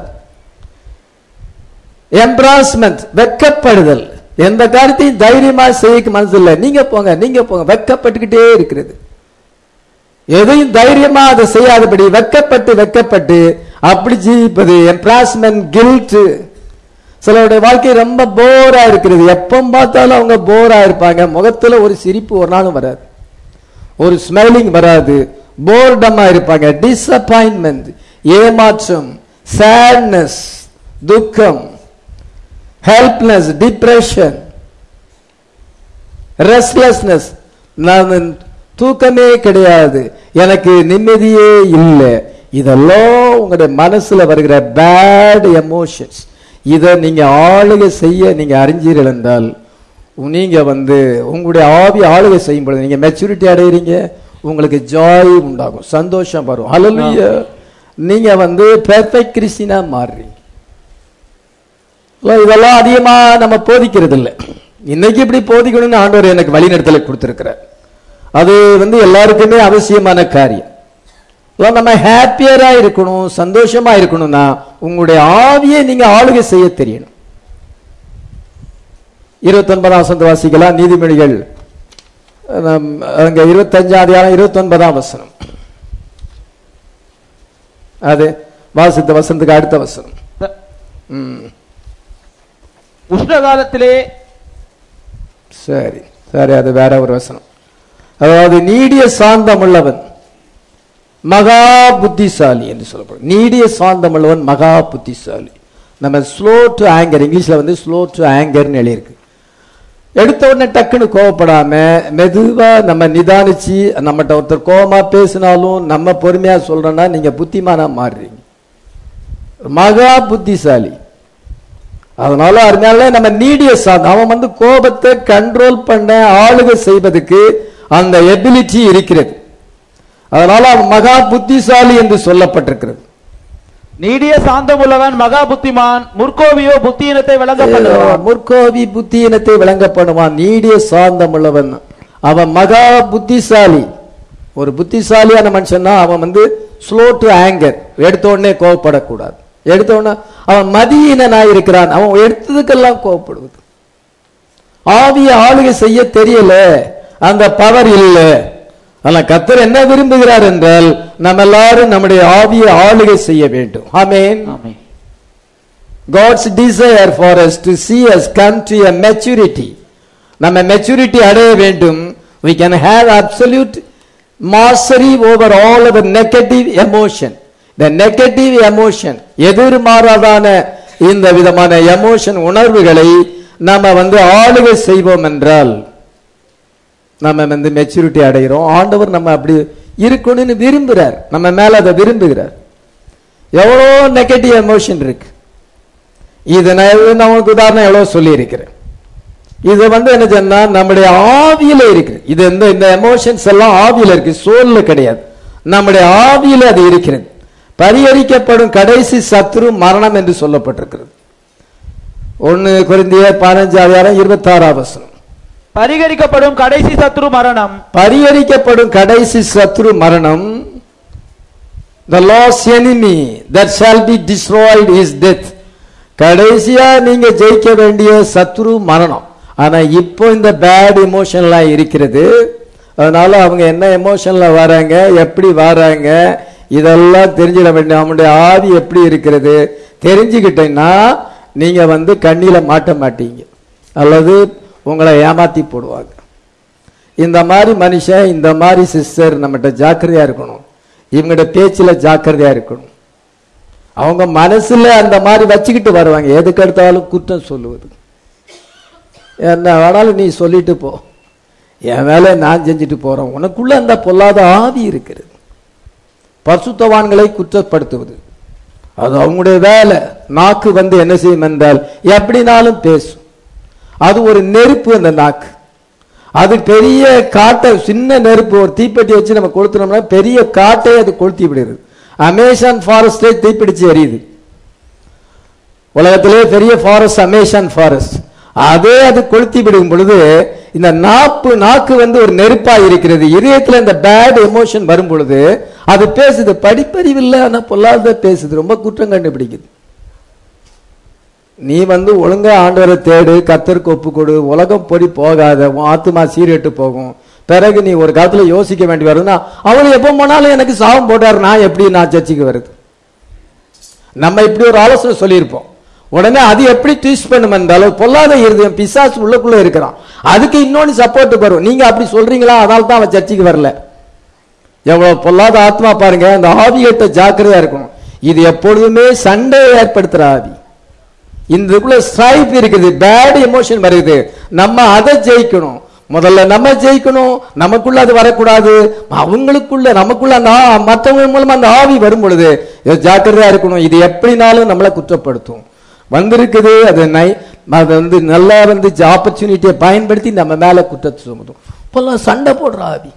Speaker 1: எம்ப்ராஸ்மெண்ட் வெக்கப்படுதல் எந்த காரியத்தையும் தைரியமா செய்ய மனசு இல்லை நீங்க போங்க நீங்க போங்க வெக்கப்பட்டுக்கிட்டே இருக்கிறது எதையும் தைரியமா அதை செய்யாதபடி வெக்கப்பட்டு வெக்கப்பட்டு அப்படி ஜீவிப்பது எம்ப்ராஸ்மெண்ட் கில்ட் சிலருடைய வாழ்க்கை ரொம்ப போரா இருக்கிறது எப்போ பார்த்தாலும் அவங்க போரா இருப்பாங்க முகத்துல ஒரு சிரிப்பு ஒரு நாளும் வராது ஒரு ஸ்மைலிங் வராது போர்டமா இருப்பாங்க டிசப்பாயின்மெண்ட் ஏமாற்றம் சேட்னஸ் துக்கம் ஹெல்ப்லெஸ் டிப்ரெஷன் ரெஸ்ட்லெஸ்னஸ் நான் தூக்கமே கிடையாது எனக்கு நிம்மதியே இல்லை இதெல்லாம் உங்களுடைய மனசுல வருகிற பேட் எமோஷன்ஸ் இதை நீங்க ஆளுகை செய்ய நீங்க அறிஞ்சீர்கள் என்றால் நீங்க வந்து உங்களுடைய ஆவி ஆளுகை செய்யும் பொழுது நீங்க மெச்சூரிட்டி அடைகிறீங்க உங்களுக்கு ஜாய் உண்டாகும் சந்தோஷம் வரும் ஹalleluya நீங்க வந்து பெர்ஃபெக்ட் கிறிஸ்டினா மாறுறீங்க இல்ல, இதெல்லாம் அதிகமா நம்ம போதிக்கிறது இல்லை இன்னைக்கு இப்படி போதிக்கணும்னு ஆண்டவர் எனக்கு வழிநடத்தலை கொடுத்திருக்கிறார் அது வந்து எல்லாருக்குமே அவசியமான காரியம் இல்ல, நம்ம ஹாப்பியரா இருக்கணும் சந்தோஷமா இருக்கணும்னா உங்களுடைய ஆவியை நீங்க ஆளுகை செய்ய தெரியணும் இருபத்தி ஒன்பதாம் வசந்த வாசிக்கலாம் நீதிமொழிகள் நம், அங்க இருபத்தஞ்சாம் அதிகாரம் இருபத்தி ஒன்பதாம் வசனம் அது வாசித்த வசனத்துக்கு அடுத்த வசனம் ம்
Speaker 2: உஷ்ண காலத்திலே
Speaker 1: சரி சரி அது வேற ஒரு வசனம் அதாவது நீடிய சாந்தம் உள்ளவன் மகா புத்திசாலி என்று சொல்லப்படும் நீடிய சாந்தம் உள்ளவன் மகா புத்திசாலி நம்ம ஸ்லோ டு ஆங்கர் இங்கிலீஷ்ல வந்து ஸ்லோ டு ஆங்கர்னு எழுதியிருக்கு எடுத்த உடனே டக்குன்னு கோவப்படாம மெதுவா நம்ம நிதானிச்சு நம்மகிட்ட ஒருத்தர் கோவமா பேசினாலும் நம்ம பொறுமையா சொல்றோம்னா நீங்க புத்திமானா மாறுறீங்க மகா புத்திசாலி அதனால அதனால நம்ம நீடிய சாதம் அவன் வந்து கோபத்தை கண்ட்ரோல் பண்ண ஆளுகை செய்வதற்கு அந்த எபிலிட்டி இருக்கிறது அதனால அவன் மகா புத்திசாலி என்று சொல்லப்பட்டிருக்கிறது
Speaker 2: நீடிய சாந்தமுள்ளவன் மகா புத்திமான் முற்கோவியோ புத்தியினத்தை விளங்க பண்ணுவான்
Speaker 1: முற்கோவி புத்தியினத்தை விளங்க பண்ணுவான் நீடிய சாந்தம் உள்ளவன் அவன் மகா புத்திசாலி ஒரு புத்திசாலியான மனுஷன்னா அவன் வந்து ஸ்லோ டு ஆங்கர் எடுத்த உடனே கோவப்படக்கூடாது எடுத்த உடனே அவன் மதியினனாய் இருக்கிறான் அவன் எடுத்ததுக்கெல்லாம் கோவப்படுவது ஆவிய ஆளுகை செய்ய தெரியல அந்த பவர் இல்ல ஆனா கத்தர் என்ன விரும்புகிறார் என்றால் நம்ம எல்லாரும் நம்முடைய ஆவிய ஆளுகை செய்ய வேண்டும் ஆமென்
Speaker 2: ஆமென்.
Speaker 1: God's desire for us to see us come to a maturity. நம்ம மெச்சூரிட்டி அடைய வேண்டும் we can have absolute mastery over all of the negative emotion the negative emotion எதிர்மாறாதான இந்த விதமான எமோஷன் உணர்வுகளை நம்ம வந்து ஆளுகை செய்வோம் என்றால் நம்ம வந்து மெச்சூரிட்டி அடைகிறோம் ஆண்டவர் நம்ம அப்படி இருக்கணும்னு விரும்புகிறார் நம்ம மேல அதை விரும்புகிறார் எவ்வளோ நெகட்டிவ் எமோஷன் இருக்கு இது நான் இது நான் உங்களுக்கு உதாரணம் எவ்வளவு சொல்லி இருக்கிறேன் இது வந்து என்ன சொன்னா நம்முடைய ஆவியில இருக்கு இது இந்த இந்த எமோஷன்ஸ் எல்லாம் ஆவியில இருக்கு சோல்ல கிடையாது நம்முடைய ஆவியில அது இருக்கிறது பரிகரிக்கப்படும் கடைசி சத்ரு மரணம் என்று சொல்லப்பட்டிருக்கிறது ஒன்னு குறைந்திய பதினஞ்சு அதிகாரம் இருபத்தி ஆறாம் வசனம்
Speaker 2: பரிகரிக்கப்படும் கடைசி சத்ரு மரணம்
Speaker 1: பரிகரிக்கப்படும் கடைசி சத்ரு மரணம் the lost enemy that shall be destroyed is death கடைசியா நீங்க ஜெயிக்க வேண்டிய சத்ரு மரணம் ஆனா இப்போ இந்த பேட் எமோஷன்லாம் இருக்கிறது அதனால அவங்க என்ன எமோஷன்ல வராங்க எப்படி வராங்க இதெல்லாம் தெரிஞ்சிட வேண்டிய அவனுடைய ஆவி எப்படி இருக்கிறது தெரிஞ்சுக்கிட்டீங்கன்னா நீங்க வந்து கண்ணில மாட்ட மாட்டீங்க அல்லது உங்களை ஏமாத்தி போடுவாங்க இந்த மாதிரி மனுஷன் இந்த மாதிரி சிஸ்டர் நம்மகிட்ட ஜாக்கிரதையா இருக்கணும் இவங்ககிட்ட பேச்சுல ஜாக்கிரதையா இருக்கணும் அவங்க மனசுல அந்த மாதிரி வச்சுக்கிட்டு வருவாங்க எதுக்கு எடுத்தாலும் குற்றம் சொல்லுவது என்ன வேணாலும் நீ சொல்லிட்டு போ என் வேலை நான் செஞ்சுட்டு போறேன் உனக்குள்ள அந்த பொல்லாத ஆவி இருக்கிறது பரிசுத்தவான்களை குற்றப்படுத்துவது அது அவங்களுடைய வேலை நாக்கு வந்து என்ன செய்யும் என்றால் எப்படினாலும் பேசும் அது ஒரு நெருப்பு அந்த நாக்கு அது பெரிய காட்டை சின்ன நெருப்பு ஒரு தீப்பெட்டி வச்சு நம்ம கொளுத்துனோம்னா பெரிய காட்டை அது கொளுத்தி விடுது அமேசான் ஃபாரஸ்டே தீப்பிடிச்சு எரியுது உலகத்திலே பெரிய ஃபாரஸ்ட் அமேசான் ஃபாரஸ்ட் அதே அது கொளுத்தி விடும் பொழுது இந்த நாப்பு நாக்கு வந்து ஒரு நெருப்பா இருக்கிறது இதயத்துல இந்த பேட் எமோஷன் வரும் பொழுது அது பேசுது படிப்பறிவில்லை ஆனா பொல்லாத பேசுது ரொம்ப குற்றம் கண்டுபிடிக்குது நீ வந்து ஒழுங்கா ஆண்டவரை தேடு கத்தருக்கு ஒப்பு கொடு உலகம் பொடி போகாத உன் ஆத்துமா சீரட்டு போகும் பிறகு நீ ஒரு காலத்துல யோசிக்க வேண்டி வருதுன்னா அவர் எப்போ போனாலும் எனக்கு சாபம் போட்டாரு நான் எப்படி நான் சர்ச்சைக்கு வருது நம்ம இப்படி ஒரு ஆலோசனை சொல்லியிருப்போம் உடனே அது எப்படி ட்வீஸ்ட் பண்ணும் என்றாலும் பொல்லாத இருதயம் பிசாசு உள்ளுக்குள்ள இருக்கிறான் அதுக்கு இன்னொன்னு சப்போர்ட்டுக்கு வரும் நீங்க அப்படி சொல்றீங்களா அதனால தான் அவன் சர்ச்சைக்கு வரல எவ்வளவு பொல்லாத ஆத்மா பாருங்க அந்த ஆவியிட்ட ஜாக்கிரதையா இருக்கணும் இது எப்பொழுதுமே சண்டையை ஏற்படுத்துற ஆவி இதுக்குள்ள ஸ்ட்ரைப் இருக்குது பேட் எமோஷன் வருது நம்ம அதை ஜெயிக்கணும் முதல்ல நம்ம ஜெயிக்கணும் நமக்குள்ள அது வரக்கூடாது அவங்களுக்குள்ள நமக்குள்ள அந்த ஆ- மற்றவங்க மூலமா அந்த ஆவி வரும் பொழுது இது ஜாக்கிரதையா இருக்கணும் இது எப்படினாலும் நம்மளை குற்றப்படுத்தும் வந்திருக்குது அது நை அது வந்து நல்லா வந்து ஆப்பர்ச்சுனிட்டியை பயன்படுத்தி நம்ம மேல குற்றத்தை சுமத்தும் இப்பெல்லாம் சண்டை போடுற ஆவி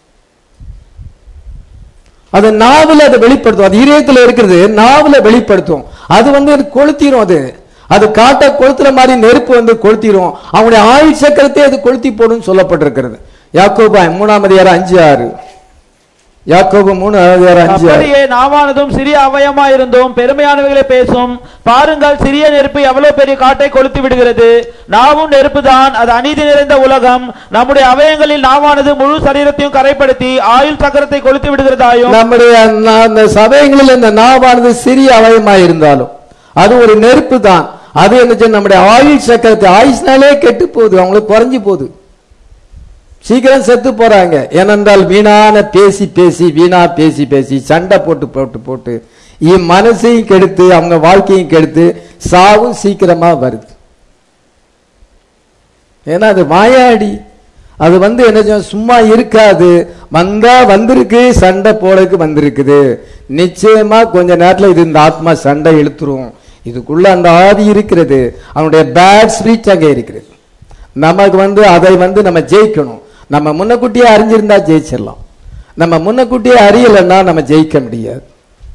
Speaker 1: அது நாவில் அதை வெளிப்படுத்தும் அது இதயத்துல இருக்கிறது நாவில் வெளிப்படுத்தும் அது வந்து அது கொளுத்திரும் அது அது காட்ட கொளுத்துற மாதிரி நெருப்பு வந்து கொளுத்திரும் அவனுடைய ஆயுள் சக்கரத்தை அது கொளுத்தி போடும் சொல்லப்பட்டிருக்கிறது யாக்கோபு மூணாம் அதிகாரம் அஞ்சு ஆறு யாக்கோபு மூணு அதிகாரம் அஞ்சு ஆறு
Speaker 2: அப்படியே நாவானதும் சிறிய அவயமா இருந்தும் பெருமையானவைகளை பேசும் பாருங்கள் சிறிய நெருப்பு எவ்வளவு பெரிய காட்டை கொளுத்தி விடுகிறது நாவும் நெருப்புதான் அது அநீதி நிறைந்த உலகம் நம்முடைய அவயங்களில் நாவானது முழு சரீரத்தையும் கரைப்படுத்தி ஆயுள் சக்கரத்தை கொளுத்தி விடுகிறதாயும்
Speaker 1: நம்முடைய நா- அந்த சபைகளில் இந்த நாவானது சிறிய அவயமாய் இருந்தாலும் அது ஒரு நெருப்பு தான் அது என்ன செய்யும்? நம்முடைய ஆயுள் சக்கரத்தை ஆயுஷ்னாலே கெட்டு போகுது அவங்களுக்கு குறைஞ்சு போகுது சீக்கிரம் செத்து போறாங்க ஏனென்றால் வீணான பேசி பேசி வீணா பேசி பேசி சண்டை போட்டு போட்டு போட்டு இம் மனசையும் கெடுத்து அவங்க வாழ்க்கையும் கெடுத்து சாவும் சீக்கிரமா வருது ஏன்னா அது மாயாடி அது வந்து என்ன செய்யும்? சும்மா இருக்காது வந்தா வந்திருக்கு சண்டை போடக்கு வந்திருக்குது நிச்சயமா கொஞ்ச நேரத்துல இது இந்த ஆத்மா சண்டை இழுத்துரும் இதுக்குள்ள அந்த ஆதி இருக்கிறது அவனுடைய பேட் ஸ்பிரிட் அங்கே இருக்கிறது நமக்கு வந்து அதை வந்து நம்ம ஜெயிக்கணும் நம்ம முன்னக்கூட்டியே அறிஞ்சிருந்தா ஜெயிச்சிடலாம் நம்ம முன்னக்கூட்டியே அறியலைன்னா நம்ம ஜெயிக்க முடியாது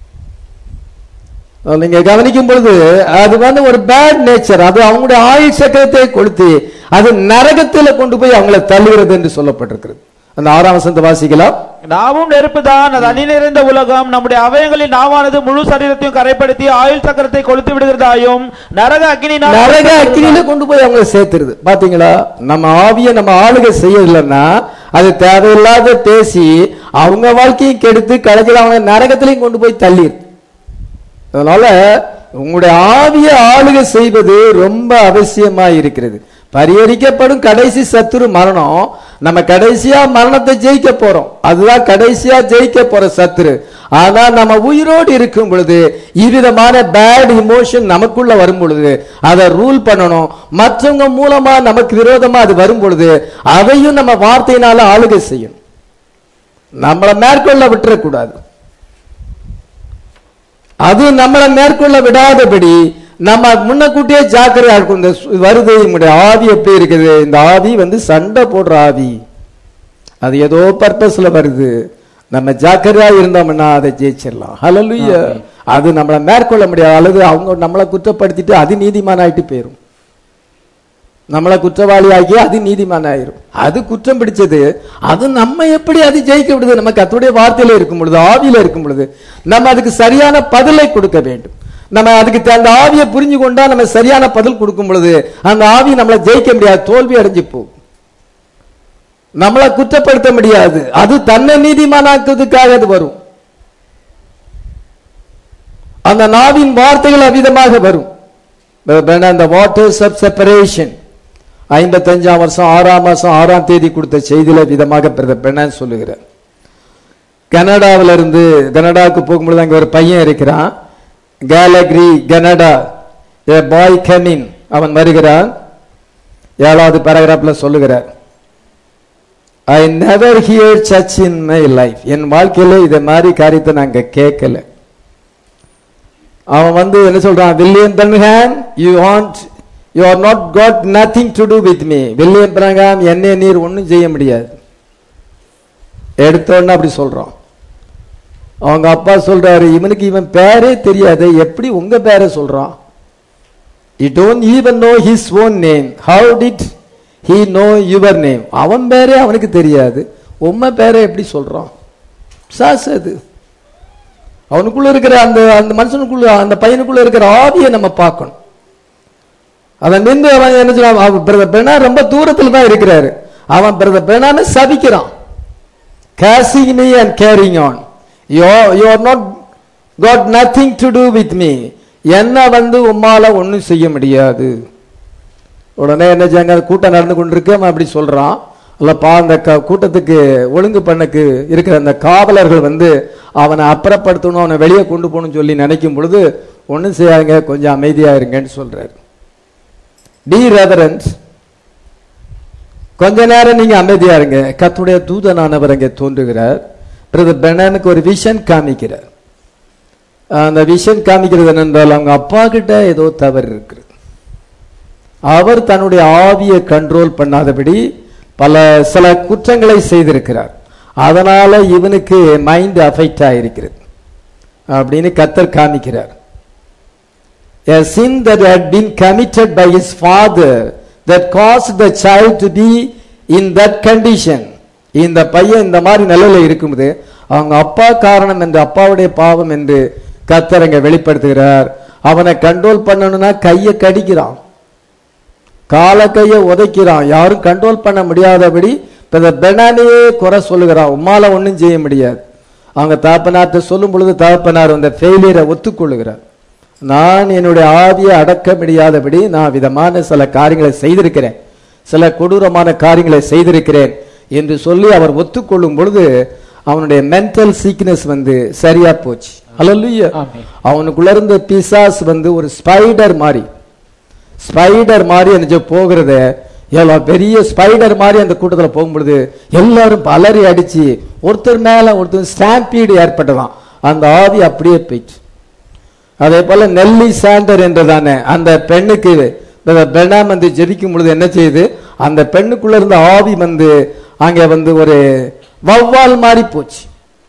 Speaker 1: அஹ் நீங்க கவனிக்கும் பொழுது அது வந்து ஒரு பேட் நேச்சர் அது அவங்களுடைய ஆயுள் சக்கரத்தை கொளுத்தி அது நரகத்துல கொண்டு போய் அவங்களை தள்ளுகிறது என்று சொல்லப்பட்டிருக்கிறது அந்த ஆறாம் வசந்த வாசிக்கலாம்
Speaker 2: நாவும் நெருப்புதான் அது அணி நிறைந்த உலகம் நம்முடைய அவயங்களில் நாவானது முழு சரீரத்தையும் கரைப்படுத்தி ஆயுள் சக்கரத்தை கொளுத்தி விடுகிறதாயும் நரக அக்னியினால்
Speaker 1: நரக அக்கினியில கொண்டு போய் அவங்களை சேர்த்துருது பாத்தீங்களா நம்ம ஆவிய நம்ம ஆளுகை செய்யலைன்னா அது தேவையில்லாத பேசி அவங்க வாழ்க்கையும் கெடுத்து கடைசியில் அவங்க நரகத்திலையும் கொண்டு போய் தள்ளிடுது அதனால உங்களுடைய ஆவிய ஆளுகை செய்வது ரொம்ப அவசியமா இருக்கிறது பரிகரிக்கப்படும் கடைசி சத்துரு மரணம் நம்ம கடைசியா மரணத்தை ஜெயிக்க போறோம் அதுதான் கடைசியா ஜெயிக்க போற சத்துரு ஆனா நம்ம உயிரோடு இருக்கும் பொழுது இவ்விதமான பேட் இமோஷன் நமக்குள்ள வரும் பொழுது அதை ரூல் பண்ணணும் மற்றவங்க மூலமா நமக்கு விரோதமா அது வரும் பொழுது அதையும் நம்ம வார்த்தையினால ஆளுகை செய்யணும் நம்மளை மேற்கொள்ள விட்டுறக்கூடாது அது நம்மளை மேற்கொள்ள விடாதபடி நம்ம முன்னக்கூட்டியே ஜாக்கிரதையா இருக்கும் இந்த சு- வருது நம்முடைய ஆவி எப்படி இருக்குது இந்த ஆவி வந்து சண்டை போடுற ஆவி அது ஏதோ பர்பஸ்ல வருது நம்ம ஜாக்கிரதையா இருந்தோம்னா அதை ஜெயிச்சிடலாம் ஹalleluya அது நம்மளை மேற்கொள்ள முடியாது அல்லது அவங்க நம்மளை குற்றப்படுத்திட்டு அது நீதிமான் ஆயிட்டு போயிரும் நம்மளை குற்றவாளி ஆகி அது நீதிமான் ஆயிரும் அது குற்றம் பிடிச்சது அது நம்ம எப்படி அது ஜெயிக்க விடுது நம்ம கத்துடைய வார்த்தையில இருக்கும் பொழுது ஆவியில இருக்கும் பொழுது நம்ம அதுக்கு சரியான பதிலை கொடுக்க வேண்டும் நம்ம அதுக்கு த- அந்த ஆவியை புரிஞ்சு கொண்டா நம்ம சரியான பதில் கொடுக்கும் பொழுது அந்த ஆவி நம்மளை ஜெயிக்க முடியாது தோல்வி அடைஞ்சு போகும் நம்மளை குற்றப்படுத்த முடியாது அது தன்னை நீதிமானாக்குவதற்காக அது வரும் அந்த நாவின் வார்த்தைகள் அவ்விதமாக வரும் அந்த வாட்டர்ஸ் ஆஃப் செப்பரேஷன் ஐம்பத்தஞ்சாம் வருஷம் ஆறாம் மாசம் ஆறாம் தேதி கொடுத்த செய்தியில விதமாக பிரதர் பெண்ணான் சொல்லுகிறார் கனடாவில இருந்து கனடாவுக்கு போகும்பொழுது அங்க ஒரு பையன் இருக்கிறான் கேலக்ரி கனடா ஏ பாய் கமின் அவன் வருகிறான் ஏழாவது பேராகிராஃப்ல சொல்லுகிறார் ஐ நெவர் ஹியர் சர்ச் இன் மை லைஃப் என் வாழ்க்கையில இதை மாதிரி காரியத்தை நாங்க கேட்கல அவன் வந்து என்ன சொல்றான் William Branham you want you are not got nothing to do with me William Branham என்னை நீர் ஒன்றும் செய்ய முடியாது எடுத்தோன்னு அப்படி சொல்றான் அவங்க அப்பா சொல்றாரு இவனுக்கு இவன் பேரே தெரியாது எப்படி உங்க பேரை சொல்றான் you don't even know his own name how did he know your name அவன் பேரே அவனுக்கு தெரியாது உம்ம பேரை எப்படி சொல்றான் சாஸ் அது அவனுக்குள்ள இருக்கிற அந்த அந்த மனுஷனுக்குள்ள அந்த பையனுக்குள்ள இருக்கிற ஆவியை நம்ம பார்க்கணும் அதை நின்று அவன் என்ன சொல்றான் அவன் பிரதர் பெண்ணா ரொம்ப தூரத்துல தான் இருக்கிறாரு அவன் பிரதர் பெண்ணான்னு சபிக்கிறான் cussing me and carrying on yo you are not got nothing to do with me என்ன வந்து உம்மால ஒன்றும் செய்ய முடியாது உடனே என்ன செய்யாங்க கூட்டம் நடந்து கொண்டிருக்கு அவன் அப்படி சொல்றான் அல்லப்பா அந்த க- கூட்டத்துக்கு ஒழுங்கு பண்ணக்கு இருக்கிற அந்த காவலர்கள் வந்து அவனை அப்புறப்படுத்தணும் அவனை வெளியே கொண்டு போகணும்னு சொல்லி நினைக்கும் பொழுது ஒன்றும் செய்யாங்க கொஞ்சம் அமைதியா இருங்கன்னு சொல்றாரு பி ரெவரன்ஸ் கொஞ்ச நேரம் நீங்க அமைதியா இருங்க கத்துடைய தூதனானவர் அங்கே தோன்றுகிறார் பிரதர் பெனானுக்கு ஒரு விஷன் காமிக்கிறார் அந்த விஷன் காமிக்கிறது என்னென்றால் அவங்க அப்பா கிட்ட ஏதோ தவறு இருக்கிறது அவர் தன்னுடைய ஆவியை கண்ட்ரோல் பண்ணாதபடி பல சில குற்றங்களை செய்திருக்கிறார் அதனால இவனுக்கு மைண்ட் அஃபெக்ட் ஆயிருக்கிறது அப்படின்னு கத்தர் காமிக்கிறார் a sin that had been committed by his father that caused the child to be in that condition இந்த பையன் இந்த மாதிரி நிலையில இருக்கும்போது அவங்க அப்பா காரணம் என்று அப்பாவுடைய பாவம் என்று கர்த்தர் அங்க வெளிப்படுத்துகிறார் அவனை கண்ட்ரோல் பண்ணணும்னா கையை கடிக்கிறான் கால கையை உதைக்கிறான் யாரும் கண்ட்ரோல் பண்ண முடியாதபடி இப்ப இந்த பெனானியே குறை சொல்லுகிறான் உம்மால ஒண்ணும் செய்ய முடியாது அவங்க தாப்பனார்ட்ட சொல்லும் பொழுது தாப்பனார் அந்த ஃபெயிலியரை ஒத்துக்கொள்ளுகிறார் நான் என்னுடைய ஆவியை அடக்க முடியாதபடி நான் விதமான சில காரியங்களை செய்திருக்கிறேன் சில கொடூரமான காரியங்களை செய்திருக்கிறேன் என்று சொல்லி அவர் ஒத்துக்கொள்ளும் பொழுது அவனுடைய மென்டல் சீக்னஸ் வந்து சரியா போச்சு அல்லல்லையா
Speaker 2: ஆமென்.
Speaker 1: அவனுக்குள்ள இருந்த பிசாஸ் வந்து ஒரு ஸ்பைடர் மாதிரி ஸ்பைடர் மாதிரி எனக்கு போகிறத எவ்வளோ பெரிய ஸ்பைடர் மாதிரி அந்த கூட்டத்தில் போகும்பொழுது எல்லாரும் பலரி அடிச்சு ஒருத்தர் மேல ஒருத்தர் ஸ்டாம்பீடு ஏற்பட்டதாம் அந்த ஆவி அப்படியே போயிடுச்சு அதே போல நெல்லி சாண்டர் என்றதானே அந்த பெண்ணுக்கு பெண்ணாம் வந்து ஜெபிக்கும் பொழுது என்ன செய்யுது அந்த பெண்ணுக்குள்ள இருந்த ஆவி வந்து அங்கே வந்து ஒரு வௌவால் மாதிரி போச்சு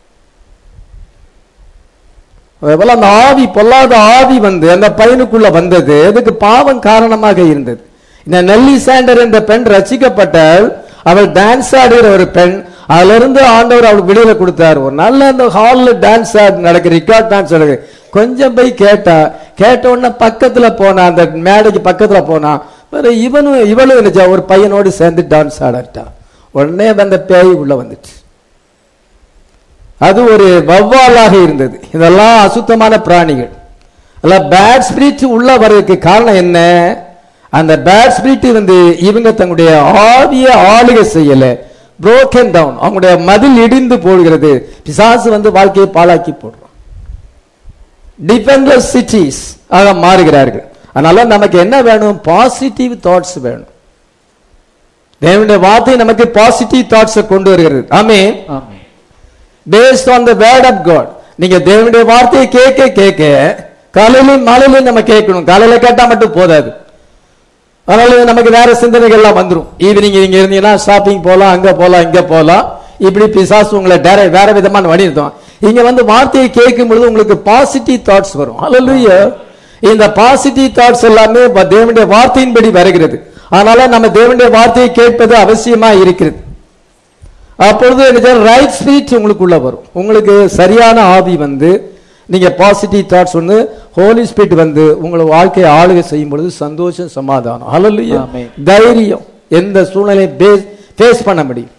Speaker 1: அதே போல அந்த ஆவி பொல்லாத ஆவி வந்து அந்த பையனுக்குள்ள வந்தது அதுக்கு பாவம் காரணமாக இருந்தது இந்த நெல்லி சாண்டர் என்ற பெண் ரசிக்கப்பட்டால் அவள் டான்ஸ் ஆடுகிற ஒரு பெண் அதுல இருந்து ஆண்டவர் அவளுக்கு விடுதலை கொடுத்தார் ஒரு நல்ல அந்த ஹாலில் டான்ஸ் ஆடு நடக்குது ரிகார்ட் டான்ஸ் நடக்குது கொஞ்சம் போய் கேட்டா கேட்ட உடனே பக்கத்துல போனா அந்த மேடைக்கு பக்கத்துல போனா வேற இவனும் இவளும் இருந்துச்சா ஒரு பையனோடு சேர்ந்து டான்ஸ் ஆடட்டா உடனே அந்த பேய் உள்ள வந்துச்சு அது ஒரு வௌவாலாக இருந்தது இதெல்லாம் அசுத்தமான பிராணிகள் எல்லாம் பேட் ஸ்பிரிட் உள்ள வர்றதுக்கு காரணம் என்ன அந்த பேட் ஸ்பிரிட் வந்து இவங்க தங்களுடைய ஆவிய ஆளுகை செய்யல broken டவுன் அவங்களுடைய மதில் இடிந்து போடுகிறது பிசாசு வந்து வாழ்க்கையை பாழாக்கி போடுறோம் டிஃபென்லெஸ் சிட்டிஸ் ஆக மாறுகிறார்கள் அதனால நமக்கு என்ன வேணும் பாசிட்டிவ் தாட்ஸ் வேணும் தேவனுடைய வார்த்தை நமக்கு பாசிட்டிவ் தாட்ஸை கொண்டு வருகிறது ஆமென்
Speaker 2: ஆமென்
Speaker 1: based on the word of God நீங்க தேவனுடைய வார்த்தையை கேட்க கேட்க காலையிலும் மாலையிலும் நம்ம கேட்கணும் காலையில கேட்டா மட்டும் போதாது அதனால நமக்கு வேற சிந்தனைகள்லாம் வந்துரும் ஈவினிங் நீங்க இருந்தீங்கன்னா ஷாப்பிங் போலாம் அங்க போலாம் இங்க போலாம் இப்படி பிசாசு உங்களை டேர வேற விதமான வழியிருத்தோம் இங்க வந்து வார்த்தையை கேட்கும் பொழுது உங்களுக்கு பாசிட்டிவ் தாட்ஸ் வரும் ஹalleluya இந்த பாசிட்டிவ் தாட்ஸ் எல்லாமே ப- தேவனுடைய வார்த்தையின்படி வருகிறது அதனால நம்ம தேவனுடைய வார்த்தையை கேட்பது அவசியமா இருக்கிறது அப்பொழுது ரைட் ஸ்பீச் உங்களுக்குள்ள வரும் உங்களுக்கு சரியான ஆவி வந்து நீங்க பாசிட்டிவ் தாட்ஸ் வந்து ஹோலி ஸ்பிரிட் வந்து உங்களை வாழ்க்கையை ஆளுகை செய்யும் பொழுது சந்தோஷம் சமாதானம் ஹalleluya
Speaker 2: ஆமென்.
Speaker 1: தைரியம் எந்த சூழ்நிலையும் ஃபேஸ் பண்ண முடியும்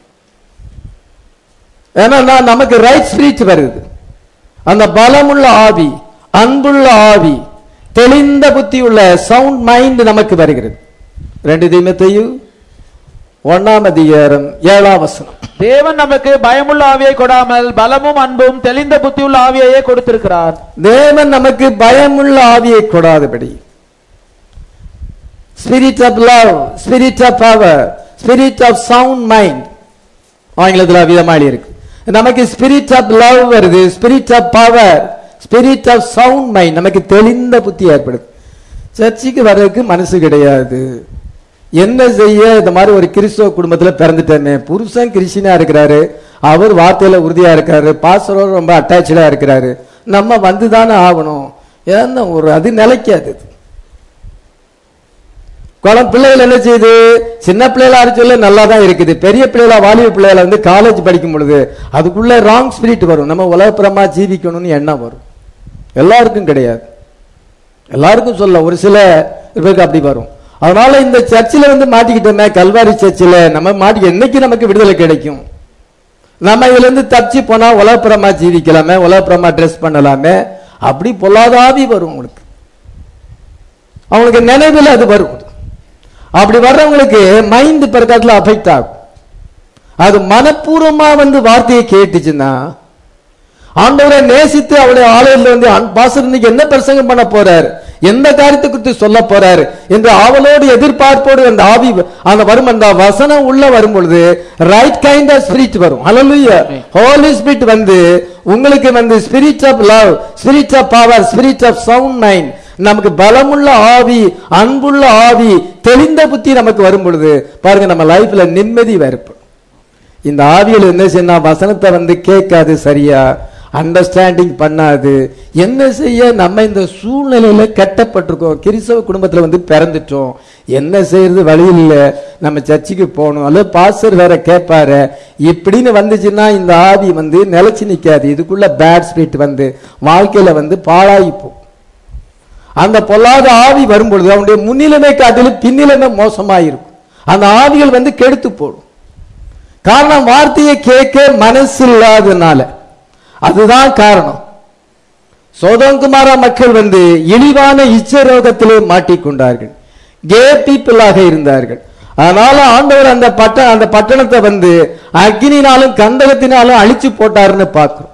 Speaker 1: ஏன்னா நான் நமக்கு ரைட் ஸ்பிரிட் வருது அந்த பலமுள்ள ஆவி அன்புள்ள ஆவி தெளிந்த புத்தி உள்ள சவுண்ட் மைண்ட் நமக்கு வருகிறது ரெண்டு தீமத்தையும் ஒன்னாம் அதிகாரம் ஏழாம் வசனம்
Speaker 2: தேவன் நமக்கு பயமுள்ள ஆவியை கொடாமல் பலமும் அன்பும் தெளிந்த புத்தியுள்ள ஆவியையே கொடுத்திருக்கிறார்
Speaker 1: தேவன் நமக்கு பயமுள்ள ஆவியை கொடாதபடி spirit of love spirit of power spirit of sound mind ஆங்கிலத்தில் விதமாளி இருக்கு நமக்கு ஸ்பிரிட் ஆஃப் லவ் வருது spirit of power spirit of sound mind நமக்கு தெளிந்த புத்தி ஏற்படுது சர்ச்சுக்கு வர்றதுக்கு மனசு கிடையாது என்ன செய்ய இந்த மாதிரி ஒரு கிறிஸ்தவ குடும்பத்துல பிறந்துட்டேனே புருஷன் கிறிஸ்டினா இருக்கிறாரு அவர் வார்த்தையில உறுதியா இருக்காரு பாஸ்டரோட ரொம்ப அட்டாச்சா இருக்கிறாரு நம்ம வந்துதானே ஆகணும் ஏன்னா ஒரு அது நிலைக்காது குளம் பிள்ளைகள் என்ன செய்யுது சின்ன பிள்ளைகளா சொல்ல நல்லா தான் இருக்குது பெரிய பிள்ளைகளா வாலிப பிள்ளைகள வந்து காலேஜ் படிக்கும் பொழுது அதுக்குள்ள ராங் ஸ்பிரிட் வரும் நம்ம உலகப்புறமா ஜீவிக்கணும்னு எண்ணம் வரும் எல்லாருக்கும் கிடையாது எல்லாருக்கும் சொல்ல ஒரு சில பேருக்கு அப்படி வரும் அதனால இந்த சர்ச்சில் வந்து மாட்டிக்கிட்டோமே கல்வாரி சர்ச்சில் நம்ம மாட்டி என்னைக்கு நமக்கு விடுதலை கிடைக்கும் நம்ம இதுல இருந்து தப்பிச்சு போனா உலகப்புறமா ஜீவிக்கலாமே உலகப்புறமா ட்ரெஸ் பண்ணலாமே அப்படி பொல்லாத ஆவி வரும் உங்களுக்கு அவங்களுக்கு நினைவில் அது வரும் அப்படி வர்றவங்களுக்கு மைண்ட் பிறக்காத்துல அஃபெக்ட் ஆகும் அது மனப்பூர்வமா வந்து வார்த்தையை கேட்டுச்சுன்னா ஆண்டவரை நேசித்து அவருடைய ஆலயத்தில் வந்து பாசர் இன்னைக்கு என்ன பிரசங்கம் பண்ண போறார் எந்த காரியத்தை குறித்து சொல்ல போறார் என்று அவளோடு எதிர்பார்ப்போடு அந்த ஆவி அந்த வரும் அந்த வசனம் உள்ள வரும் பொழுது ரைட் கைண்ட் ஆஃப் ஸ்பிரிட் வரும் ஹalleluya ஹோலி ஸ்பிரிட் வந்து உங்களுக்கு வந்து spirit of love spirit of power spirit of sound mind நமக்கு பலமுள்ள ஆவி அன்புள்ள ஆவி தெளிந்த புத்தி நமக்கு வரும் பொழுது பாருங்க நம்ம லைஃப்ல நிம்மதி ஏற்படும் இந்த ஆவியில் என்ன செய்யணும் வசனத்தை வந்து கேட்காது சரியா அண்டர்ஸ்டாண்டிங் பண்ணாது என்ன செய்ய நம்ம இந்த சூழ்நிலையில கட்டப்பட்டிருக்கோம் கிறிஸ்தவ குடும்பத்துல வந்து பிறந்துட்டோம் என்ன செய்யறது வழி இல்ல நம்ம சர்ச்சுக்கு போகணும் அல்லது பாஸ்டர் வேற கேட்பாரு இப்படின்னு வந்துச்சுன்னா இந்த ஆவி வந்து நிலைச்சு நிக்காது இதுக்குள்ள பேட் ஸ்பிரிட் வந்து வாழ்க்கையில வந்து பாழாகி போகும் அந்த பொல்லாத ஆவி வரும்பொழுது அவனுடைய முன்னிலைமை காட்டிலும் பின்னிலைமை மோசமாயிருக்கும் அந்த ஆவிகள் வந்து கெடுத்து போடும் காரணம் வார்த்தையை கேட்க மனசு இல்லாதனால அதுதான் காரணம் சோதங்குமாரா மக்கள் வந்து இழிவான இச்சரோகத்திலே மாட்டிக்கொண்டார்கள் கே பீப்புளாக இருந்தார்கள் அதனால ஆண்டவர் அந்த பட்ட அந்த பட்டணத்தை வந்து அக்னினாலும் கந்தகத்தினாலும் அழிச்சு போட்டாருன்னு பார்க்கிறோம்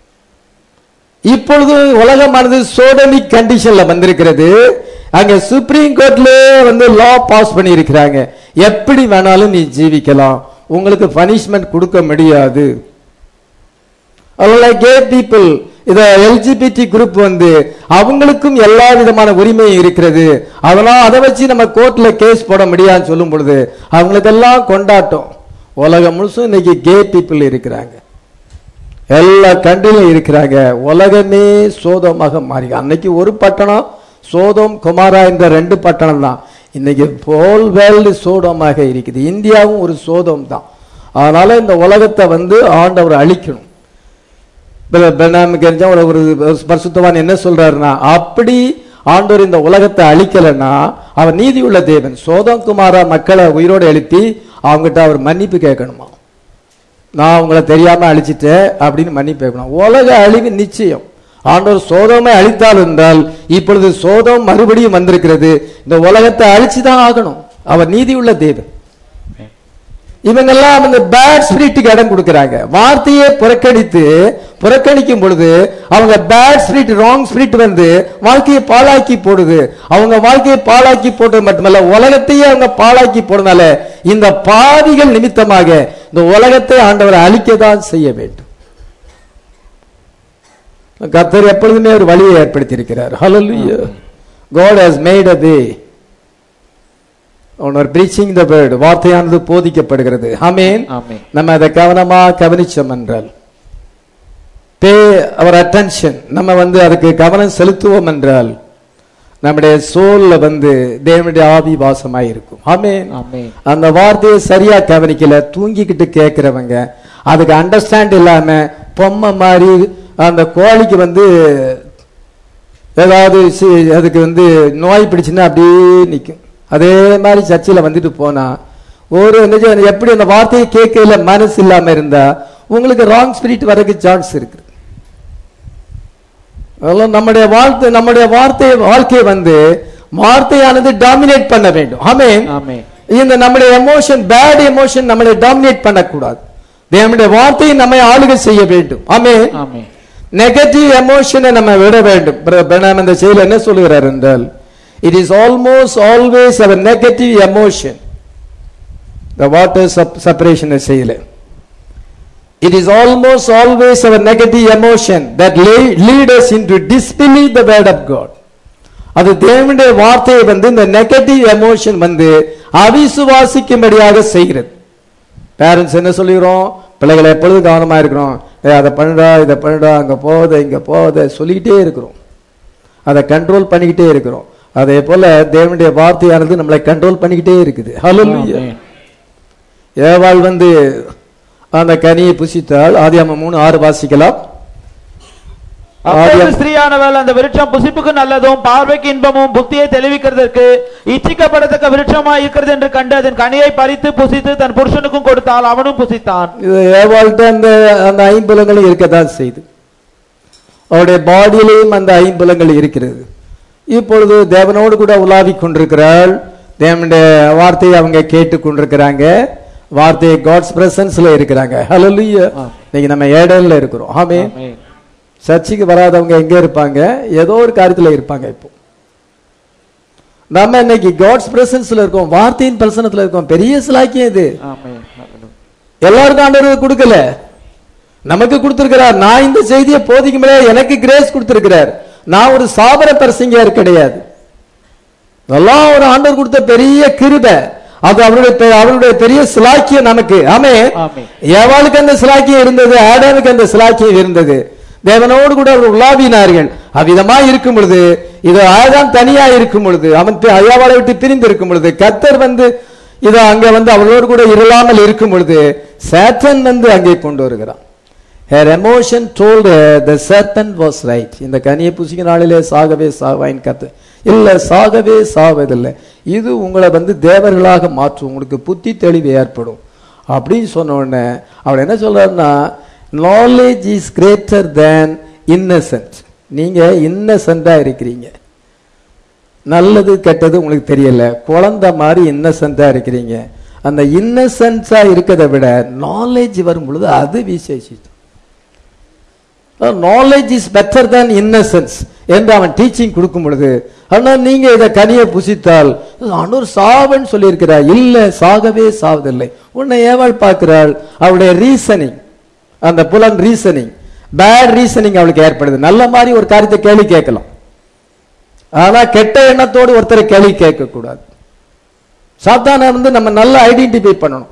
Speaker 1: இப்பொழுது உலகமானது சோடமிக் கண்டிஷன்ல வந்திருக்கிறது அங்க சுப்ரீம் கோர்ட்ல வந்து லா பாஸ் பண்ணி இருக்கிறாங்க எப்படி வேணாலும் நீ ஜீவிக்கலாம் உங்களுக்கு பனிஷ்மெண்ட் கொடுக்க முடியாது அதனால கே பீப்புள் இத எல்ஜிபிடி குரூப் வந்து அவங்களுக்கும் எல்லா விதமான உரிமையும் இருக்கிறது அதெல்லாம் அதை வச்சு நம்ம கோர்ட்ல கேஸ் போட முடியாதுன்னு சொல்லும் பொழுது அவங்களுக்கெல்லாம் கொண்டாட்டம் உலகம் முழுசும் இன்னைக்கு கே பீப்புள் இருக்கிறாங்க எல்லா கண்ட்ரிலும் இருக்கிறாங்க உலகமே சோதமாக மாறி அன்னைக்கு ஒரு பட்டணம் சோதம் குமாரா என்ற ரெண்டு பட்டணம் தான் இன்னைக்கு ஹோல் வேர்ல்டு சோதமாக இருக்குது இந்தியாவும் ஒரு சோதம் தான் அதனால இந்த உலகத்தை வந்து ஆண்டவர் அழிக்கணும் பெனாமுக்கு ஒரு ஒரு பரிசுத்தவான் என்ன சொல்றாருன்னா அப்படி ஆண்டவர் இந்த உலகத்தை அழிக்கலைன்னா அவர் நீதி உள்ள தேவன் சோதம் குமாரா மக்களை உயிரோடு எழுப்பி அவங்ககிட்ட அவர் மன்னிப்பு கேட்கணுமா நான் உங்களை தெரியாம அழிச்சிட்டேன் அப்படின்னு மன்னிப்பு கேட்கணும் உலக அழிவு நிச்சயம் ஆண்டவர் சோதமை அழித்தால் என்றால் இப்பொழுது சோதம் மறுபடியும் வந்திருக்கிறது இந்த உலகத்தை அழிச்சுதான் ஆகணும் அவர் நீதி உள்ள தேவன் இவங்கெல்லாம் இந்த பேட் ஸ்பிரிட்டுக்கு இடம் கொடுக்கறாங்க வார்த்தையை புறக்கணித்து புறக்கணிக்கும் பொழுது அவங்க பேட் ஸ்பிரிட் ராங் ஸ்பிரிட் வந்து வாழ்க்கையை பாழாக்கி போடுது அவங்க வாழ்க்கையை பாழாக்கி போட்டது மட்டுமல்ல உலகத்தையே அவங்க பாழாக்கி போடுறதுனால இந்த பாவிகள் நிமித்தமாக இந்த உலகத்தை ஆண்டவர் அழிக்கதான் செய்ய வேண்டும் கர்த்தர் எப்பொழுதுமே ஒரு வழியை ஏற்படுத்தி இருக்கிறார் ஹalleluya god has made a way on our preaching the word வார்த்தையானது போதிக்கப்படுகிறது ஆமென்
Speaker 2: ஆமென்.
Speaker 1: நம்ம அதை கவனமா கவனிச்சோம் என்றால் பே அவர் அட்டென்ஷன் நம்ம வந்து அதுக்கு கவனம் செலுத்துவோம் என்றால் நம்முடைய சோல்ல வந்து தேவனுடைய ஆவி வாசமாய் இருக்கும் ஆமென்
Speaker 2: ஆமென்.
Speaker 1: அந்த வார்த்தையை சரியா கவனிக்கல தூங்கிக்கிட்டு கேட்கிறவங்க அதுக்கு அண்டர்ஸ்டாண்ட் இல்லாம பொம்மை மாதிரி அந்த கோழிக்கு வந்து ஏதாவது சி- அதுக்கு வந்து நோய் பிடிச்சுன்னா அப்படியே நிற்கும் அதே மாதிரி சர்ச்சில் வந்துட்டு போனா ஒரு என்ன செய்ய- எப்படி அந்த வார்த்தையை கேட்கல மனசு இல்லாம இருந்தா உங்களுக்கு ராங் ஸ்பிரிட் வரக்கு சான்ஸ் இருக்கு அதெல்லாம் நம்முடைய வாழ்க்கை நம்முடைய வார்த்தை வாழ்க்கை வந்து வார்த்தையானது டாமினேட் பண்ண வேண்டும் ஆமென்
Speaker 2: ஆமென்.
Speaker 1: இந்த நம்முடைய எமோஷன் பேட் எமோஷன் நம்மளை டாமினேட் பண்ணக்கூடாது தேவனுடைய வார்த்தையை நம்மை ஆளுகை செய்ய வேண்டும் ஆமென்
Speaker 2: ஆமென்.
Speaker 1: நெகட்டிவ் எமோஷனை நம்ம விட வேண்டும் பிர- பிரணாம் இந்த செயல் என்ன சொல்லுகிறார் என்றால் it is almost always our negative emotion the water separation செய்யல it is almost always our negative emotion that lead us into disbelieve the word of God அது தேவனுடைய வார்த்தையை வந்து இந்த நெகட்டிவ் எமோஷன் வந்து அவிசுவாசிக்கும்படியாக செய்கிறது பேரண்ட்ஸ் என்ன சொல்லிக்கிறோம் பிள்ளைகளை எப்பொழுதும் கவனமா இருக்கிறோம் ஏய், அதை பண்ணுடா இதை பண்ணுடா அங்க போகுது இங்க போகுது சொல்லிக்கிட்டே இருக்கிறோம் அதை கண்ட்ரோல் பண்ணிக்கிட்டே இருக்கிறோம் அதே போல தேவனுடைய வார்த்தையானது நம்மளை கண்ட்ரோல் பண்ணிக்கிட்டே இருக்குது ஹalleluya
Speaker 2: ஆமென்.
Speaker 1: ஏவாள் வந்து அந்த கனியை புசித்தாள் ஆதியாமம் மூணு ஆறு வாசிக்கலாம்
Speaker 2: அப்பொழுது
Speaker 1: ஆதியாம்
Speaker 2: ஸ்திரீயானவள் அந்த விருட்சம் புசிப்புக்கு நல்லதும் பார்வைக்கு இன்பமும் புத்தியை தெளிவிக்கிறதற்கு இச்சிக்கப்படத்தக்க விருட்சமாய் இருக்கிறது என்று கண்டு அதன் கனியை பறித்து புசித்து தன் புருஷனுக்கும் கொடுத்தால் அவனும் புசித்தான்
Speaker 1: இது ஏவாள்கிட்ட அந்த அந்த ஐம்புலங்களும் இருக்கத்தான் செய்து அவருடைய பாடியிலையும் அந்த ஐம்புலங்கள் இருக்கிறது இப்பொழுது தேவனோடு கூட உலாவிக் கொண்டிருக்கிறாள் தேவனுடைய வார்த்தையை அவங்க கேட்டு கொண்டிருக்கிறாங்க வார்த்தையை காட்ஸ் பிரசன்ஸ்ல இருக்கிறாங்க ஹalleluya இன்னைக்கு நம்ம ஏடல்ல இருக்கிறோம் ஆமே
Speaker 2: ஆமென்.
Speaker 1: சர்ச்சுக்கு வராதவங்க எங்க இருப்பாங்க ஏதோ ஒரு காரியத்துல இருப்பாங்க இப்போ நம்ம இன்னைக்கு காட்ஸ் பிரசன்ஸ்ல இருக்கோம் வார்த்தையின் பிரசனத்துல இருக்கோம் பெரிய சிலாக்கியம் இது
Speaker 2: ஆமென். ஹalleluya.
Speaker 1: எல்லாருக்கும் ஆண்டவர் கொடுக்கல நமக்கு கொடுத்திருக்கிறார் நான் இந்த செய்தியை போதிக்கும் எனக்கு கிரேஸ் கொடுத்திருக்கிறார் நான் ஒரு சாபர பிரசங்கியார் கிடையாது எல்லாம் ஒரு ஆண்டவர் கொடுத்த பெரிய கிருபை அது அவருடைய பெ- அவருடைய பெரிய சிலாக்கியம் நமக்கு ஆமே
Speaker 2: ஆமென்.
Speaker 1: ஏவாளுக்கு அந்த சிலாக்கியம் இருந்தது ஆடானுக்கு அந்த சிலாக்கியம் இருந்தது தேவனோடு கூட அவர்கள் உலாவினார்கள் அவ்விதமா இருக்கும் பொழுது இது ஆதான் தனியா இருக்கும் பொழுது அவன் பி- ஐயாவாளை விட்டு பிரிந்து இருக்கும் பொழுது கத்தர் வந்து இதோ அங்க வந்து அவளோடு கூட இல்லாமல் இருக்கும் பொழுது சேத்தன் வந்து அங்கே கொண்டு வருகிறான் her emotion told her the serpent was right இந்த கனியை புசிக்க நாளிலே சாகவே சாவாயின் கத்து இல்ல சாகவே சாவதில்லை இது உங்களை வந்து தேவர்களாக மாற்றும் உங்களுக்கு புத்தி தெளிவு ஏற்படும் அப்படின்னு சொன்ன உடனே அவள் என்ன சொல்றாருன்னா knowledge is greater than innocent நீங்க இன்னசென்டா இருக்கிறீங்க நல்லது கெட்டது உங்களுக்கு தெரியல குழந்தை மாதிரி இன்னசென்டா இருக்கிறீங்க அந்த இன்னசென்ஸா இருக்கிறத விட நாலேஜ் வரும் பொழுது அது விசேஷித்தம் knowledge is better than innocence என்று அவன் டீச்சிங் கொடுக்கும் பொழுது ஆனால் நீங்க இதை கனியை புசித்தால் அன்னொரு சாவன்னு சொல்லியிருக்கிறார் இல்ல சாகவே சாவதில்லை உன்னை ஏவாள் பார்க்கிறாள் அவளுடைய ரீசனிங் அந்த புலன் ரீசனிங் பேட் ரீசனிங் அவளுக்கு ஏற்படுது நல்ல மாதிரி ஒரு காரியத்தை கேள்வி கேட்கலாம் ஆனா கெட்ட எண்ணத்தோடு ஒருத்தரை கேள்வி கேட்க கூடாது சாத்தான வந்து நம்ம நல்லா ஐடென்டிஃபை பண்ணணும்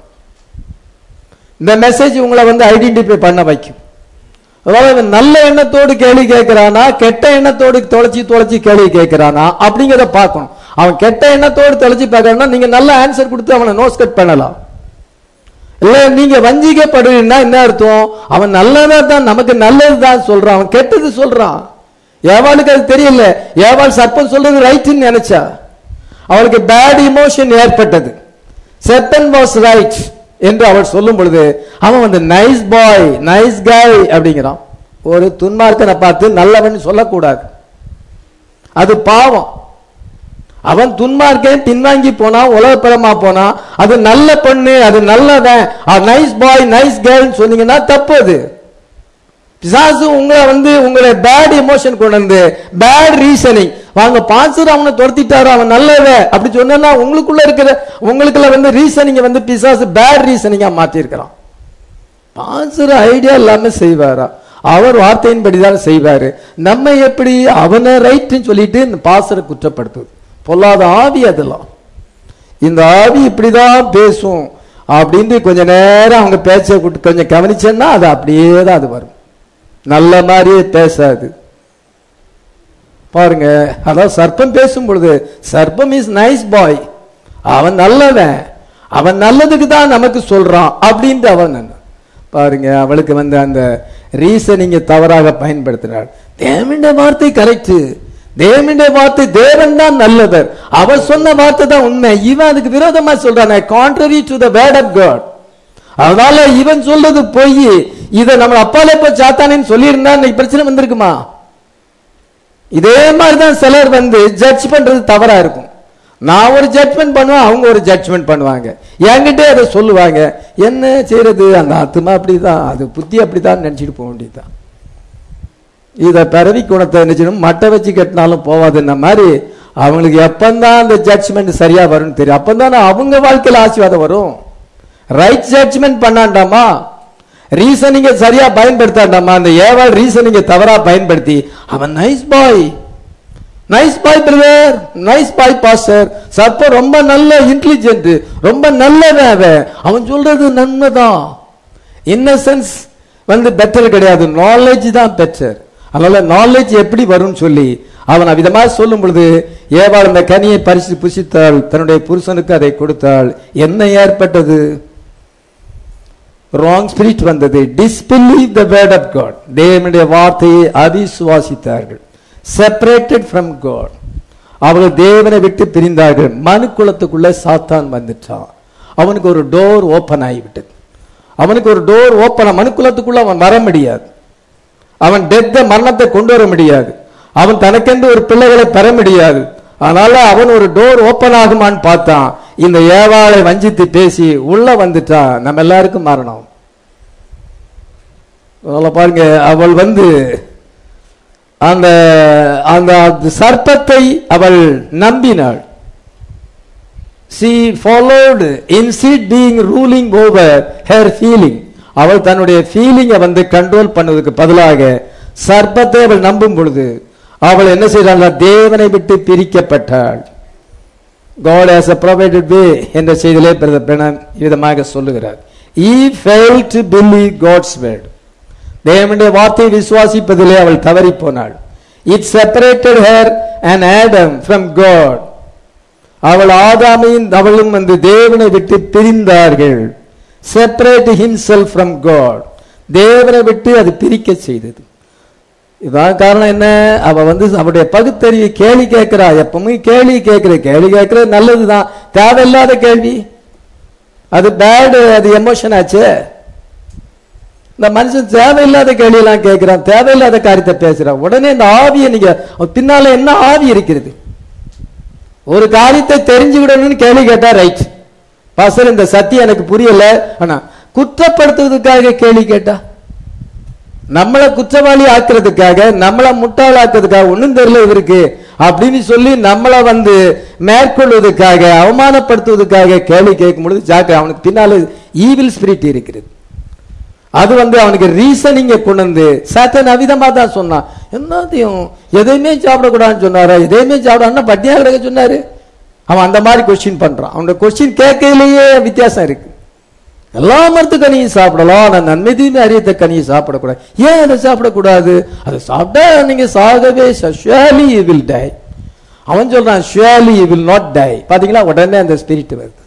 Speaker 1: இந்த மெசேஜ் உங்களை வந்து ஐடென்டிஃபை பண்ண வைக்கும் அதாவது இவன் நல்ல எண்ணத்தோடு கேள்வி கேட்கிறானா கெட்ட எண்ணத்தோடு தொலைச்சி தொலைச்சி கேள்வி கேட்கிறானா அப்படிங்கிறத பார்க்கணும் அவன் கெட்ட எண்ணத்தோடு தொலைச்சி பார்க்கறனா நீங்க நல்ல ஆன்சர் கொடுத்து அவனை நோஸ் கட் பண்ணலாம் இல்ல நீங்க வஞ்சிக்கப்படுறீங்கன்னா என்ன அர்த்தம் அவன் நல்லதா தான் நமக்கு நல்லது தான் சொல்றான் அவன் கெட்டது சொல்றான் ஏவாளுக்கு அது தெரியல ஏவாள் சர்ப்பம் சொல்றது ரைட்னு நினைச்சா அவளுக்கு பேட் இமோஷன் ஏற்பட்டது செப்பன் வாஸ் ரைட் என்று அவள் சொல்லும் பொழுது அவன் வந்து நைஸ் பாய் நைஸ் காய் அப்படிங்கிறான் ஒரு துன்மார்க்கனை பார்த்து நல்லவன் சொல்லக்கூடாது அது பாவம் அவன் துன்மார்க்கன் பின்வாங்கி போனா உலகப்பரமா போனா அது நல்ல பொண்ணு அது நல்லவன் நைஸ் பாய் நைஸ் கேர்ள்னு சொன்னீங்கன்னா தப்பு அது பிசாசு உங்களை வந்து உங்களை பேட் எமோஷன் கொண்டு வந்து பேட் ரீசனிங் வாங்க பாஸ்டர் அவனை துரத்திட்டாரு அவன் நல்லவன் அப்படி சொன்னா உங்களுக்குள்ள இருக்கிற உங்களுக்குள்ள வந்து ரீசனிங்க வந்து பிசாசு பேட் ரீசனிங்கா மாத்தி இருக்கிறான் பாஸ்டர் ஐடியா இல்லாம செய்வாரா அவர் வார்த்தையின்படி தான் செய்வாரு நம்ம எப்படி அவனை ரைட்னு சொல்லிட்டு இந்த பாசரை குற்றப்படுத்துது பொல்லாத ஆவி அதெல்லாம் இந்த ஆவி இப்படிதான் பேசும் அப்படின்ட்டு கொஞ்ச நேரம் அவங்க பேச்ச கூட்டு கொஞ்சம் கவனிச்சேன்னா அது அப்படியே தான் அது வரும் நல்ல மாதிரியே பேசாது பாருங்க அதான் சர்ப்பம் பேசும் பொழுது சர்ப்பம் இஸ் நைஸ் பாய் அவன் நல்லவன் அவன் நல்லதுக்கு தான் நமக்கு சொல்றான் அப்படின்ட்டு அவன் என்ன. பாருங்க அவளுக்கு வந்து அந்த ரீசனிங்க தவறாக பயன்படுத்தினாள் தேவனுடைய வார்த்தை கரெக்ட் தேவனுடைய வார்த்தை தேவன் தான் நல்லவர் அவர் சொன்ன வார்த்தை தான் உண்மை இவன் அதுக்கு விரோதமா சொல்றான் contrary to the word of God அதனால இவன் சொல்றது பொய் இதை நம்ம அப்பாலே போய் சாத்தானேன்னு சொல்லியிருந்தா இன்னைக்கு பிரச்சனை வந்திருக்குமா இதே மாதிரி தான் சிலர் வந்து ஜட்ஜ் பண்றது தவறா இருக்கும் நான் ஒரு ஜட்ஜ்மெண்ட் பண்ணுவேன் அவங்க ஒரு ஜட்ஜ்மெண்ட் பண்ணுவாங்க என்கிட்ட அதை சொல்லுவாங்க என்ன செய்யறது அந்த ஆத்மா அப்படிதான் அது புத்தி அப்படிதான் நினைச்சிட்டு போக வேண்டியதுதான் இத பிறவி குணத்தை நினைச்சிடும் மட்டை வச்சு கட்டினாலும் போவாதுன்ன மாதிரி அவங்களுக்கு எப்பந்தான் அந்த ஜட்ஜ்மெண்ட் சரியா வரும்னு தெரியும் அப்பந்தான் அவங்க வாழ்க்கையில ஆசீர்வாதம் வரும் ரைட் ஜட்ஜ்மெண்ட் பண்ணாண்டாமா ரீசனிங்க சரியா பயன்படுத்தாண்டாமா அந்த ஏவாள் ரீசனிங்க தவறா பயன்படுத்தி அவன் nice boy nice boy brother nice boy pastor சர்ப்ப ரொம்ப நல்ல இன்டெலிஜென்ட் ரொம்ப நல்லவன் அவன் அவன் சொல்றது நன்மைதான் இன்னசென்ஸ் வந்து பெட்டர் கிடையாது நாலேஜ் தான் பெட்டர் அதனால நாலேஜ் எப்படி வரும்னு சொல்லி அவன் அவ்விதமா சொல்லும் பொழுது ஏவாள் அந்த கனியை பரிசு புசித்தாள் தன்னுடைய புருஷனுக்கு அதை கொடுத்தாள் என்ன ஏற்பட்டது ராங் ஸ்பிரிட் வந்தது disbelieve the word of God தேவனுடைய வார்த்தையை அவிசுவாசித்தார்கள் செப்பரேட்டட் ஃப்ரம் காட் அவர்கள் தேவனை விட்டு பிரிந்தார்கள் மனு குலத்துக்குள்ள சாத்தான் வந்துட்டான் அவனுக்கு ஒரு டோர் ஓபன் ஆகிவிட்டது அவனுக்கு ஒரு டோர் ஓப்பன் மனு குலத்துக்குள்ள அவன் வர முடியாது அவன் டெத்த மரணத்தை கொண்டு வர முடியாது அவன் தனக்கென்று ஒரு பிள்ளைகளை பெற முடியாது அதனால அவன் ஒரு டோர் ஓப்பன் ஆகுமான்னு பார்த்தான் இந்த ஏவாளை வஞ்சித்து பேசி உள்ள வந்துட்டான் நம்ம எல்லாருக்கும் மரணம் அதனால பாருங்க அவள் வந்து அந்த அந்த சர்ப்பத்தை அவள் நம்பினாள் she followed instead being ruling over her feeling அவள் தன்னுடைய ஃபீலிங்கை வந்து கண்ட்ரோல் பண்ணுவதற்கு பதிலாக சர்ப்பத்தை அவள் நம்பும் பொழுது அவள் என்ன செய்தாள் தேவனை விட்டு பிரிக்கப்பட்டாள் God has a provided way என்ற செய்தியிலே பிரதர் பிரணாம் விதமாக சொல்லுகிறார் he failed to believe God's word தேவனுடைய வார்த்தையை விசுவாசிப்பதிலே அவள் தவறி போனாள் it separated her and Adam from God அவள் ஆதாமையும் அவளும் வந்து தேவனை விட்டு பிரிந்தார்கள் செப்பரேட் ஹிம்செல்ஃப் ஃப்ரம் காட் தேவனை விட்டு அது பிரிக்க செய்தது இதான் காரணம் என்ன அவ வந்து அவருடைய பகுத்தறிவை கேள்வி கேட்கிறா எப்பவுமே கேள்வி கேட்கிற கேள்வி கேட்கறது நல்லதுதான் தேவையில்லாத கேள்வி அது பேடு அது எமோஷன் ஆச்சு இந்த மனுஷன் தேவையில்லாத கேள்வியெல்லாம் கேட்கிறான் தேவையில்லாத காரியத்தை பேசுறான் உடனே இந்த ஆவியை நீங்க பின்னால என்ன ஆவி இருக்கிறது ஒரு காரியத்தை தெரிஞ்சுக்கிடணும்னு கேள்வி கேட்டா ரைட் பாசர் இந்த சத்தியம் எனக்கு புரியல ஆனா குற்றப்படுத்துவதற்காக கேள்வி கேட்டா நம்மளை குற்றவாளி ஆக்குறதுக்காக நம்மளை முட்டாள் ஆக்குறதுக்காக ஒண்ணும் தெரியல இவருக்கு அப்படின்னு சொல்லி நம்மளை வந்து மேற்கொள்வதற்காக அவமானப்படுத்துவதற்காக கேள்வி கேட்கும் பொழுது ஜாக்கிர அவனுக்கு பின்னால ஈவில் ஸ்பிரிட் இருக்கிறது அது வந்து அவனுக்கு ரீசனிங்க கொண்டு வந்து சாத்தன் அவிதமா தான் சொன்னான் என்னத்தையும் எதையுமே சாப்பிடக்கூடாதுன்னு சொன்னாரா எதையுமே சாப்பிடான்னா பட்டியா கிடக்க சொன்னாரு அவன் அந்த மாதிரி கொஸ்டின் பண்றான் அவனோட கொஸ்டின் கேட்கையிலேயே வித்தியாசம் இருக்கு எல்லா மரத்து கனியும் சாப்பிடலாம் ஆனா நன்மை தீமை அறியத்த கனியை சாப்பிடக்கூடாது ஏன் அதை சாப்பிடக்கூடாது அதை சாப்பிட்டா நீங்க சாகவே ஷுவலி யூ வில் டை அவன் சொல்றான் surely you will not die பாத்தீங்களா உடனே அந்த ஸ்பிரிட் வருது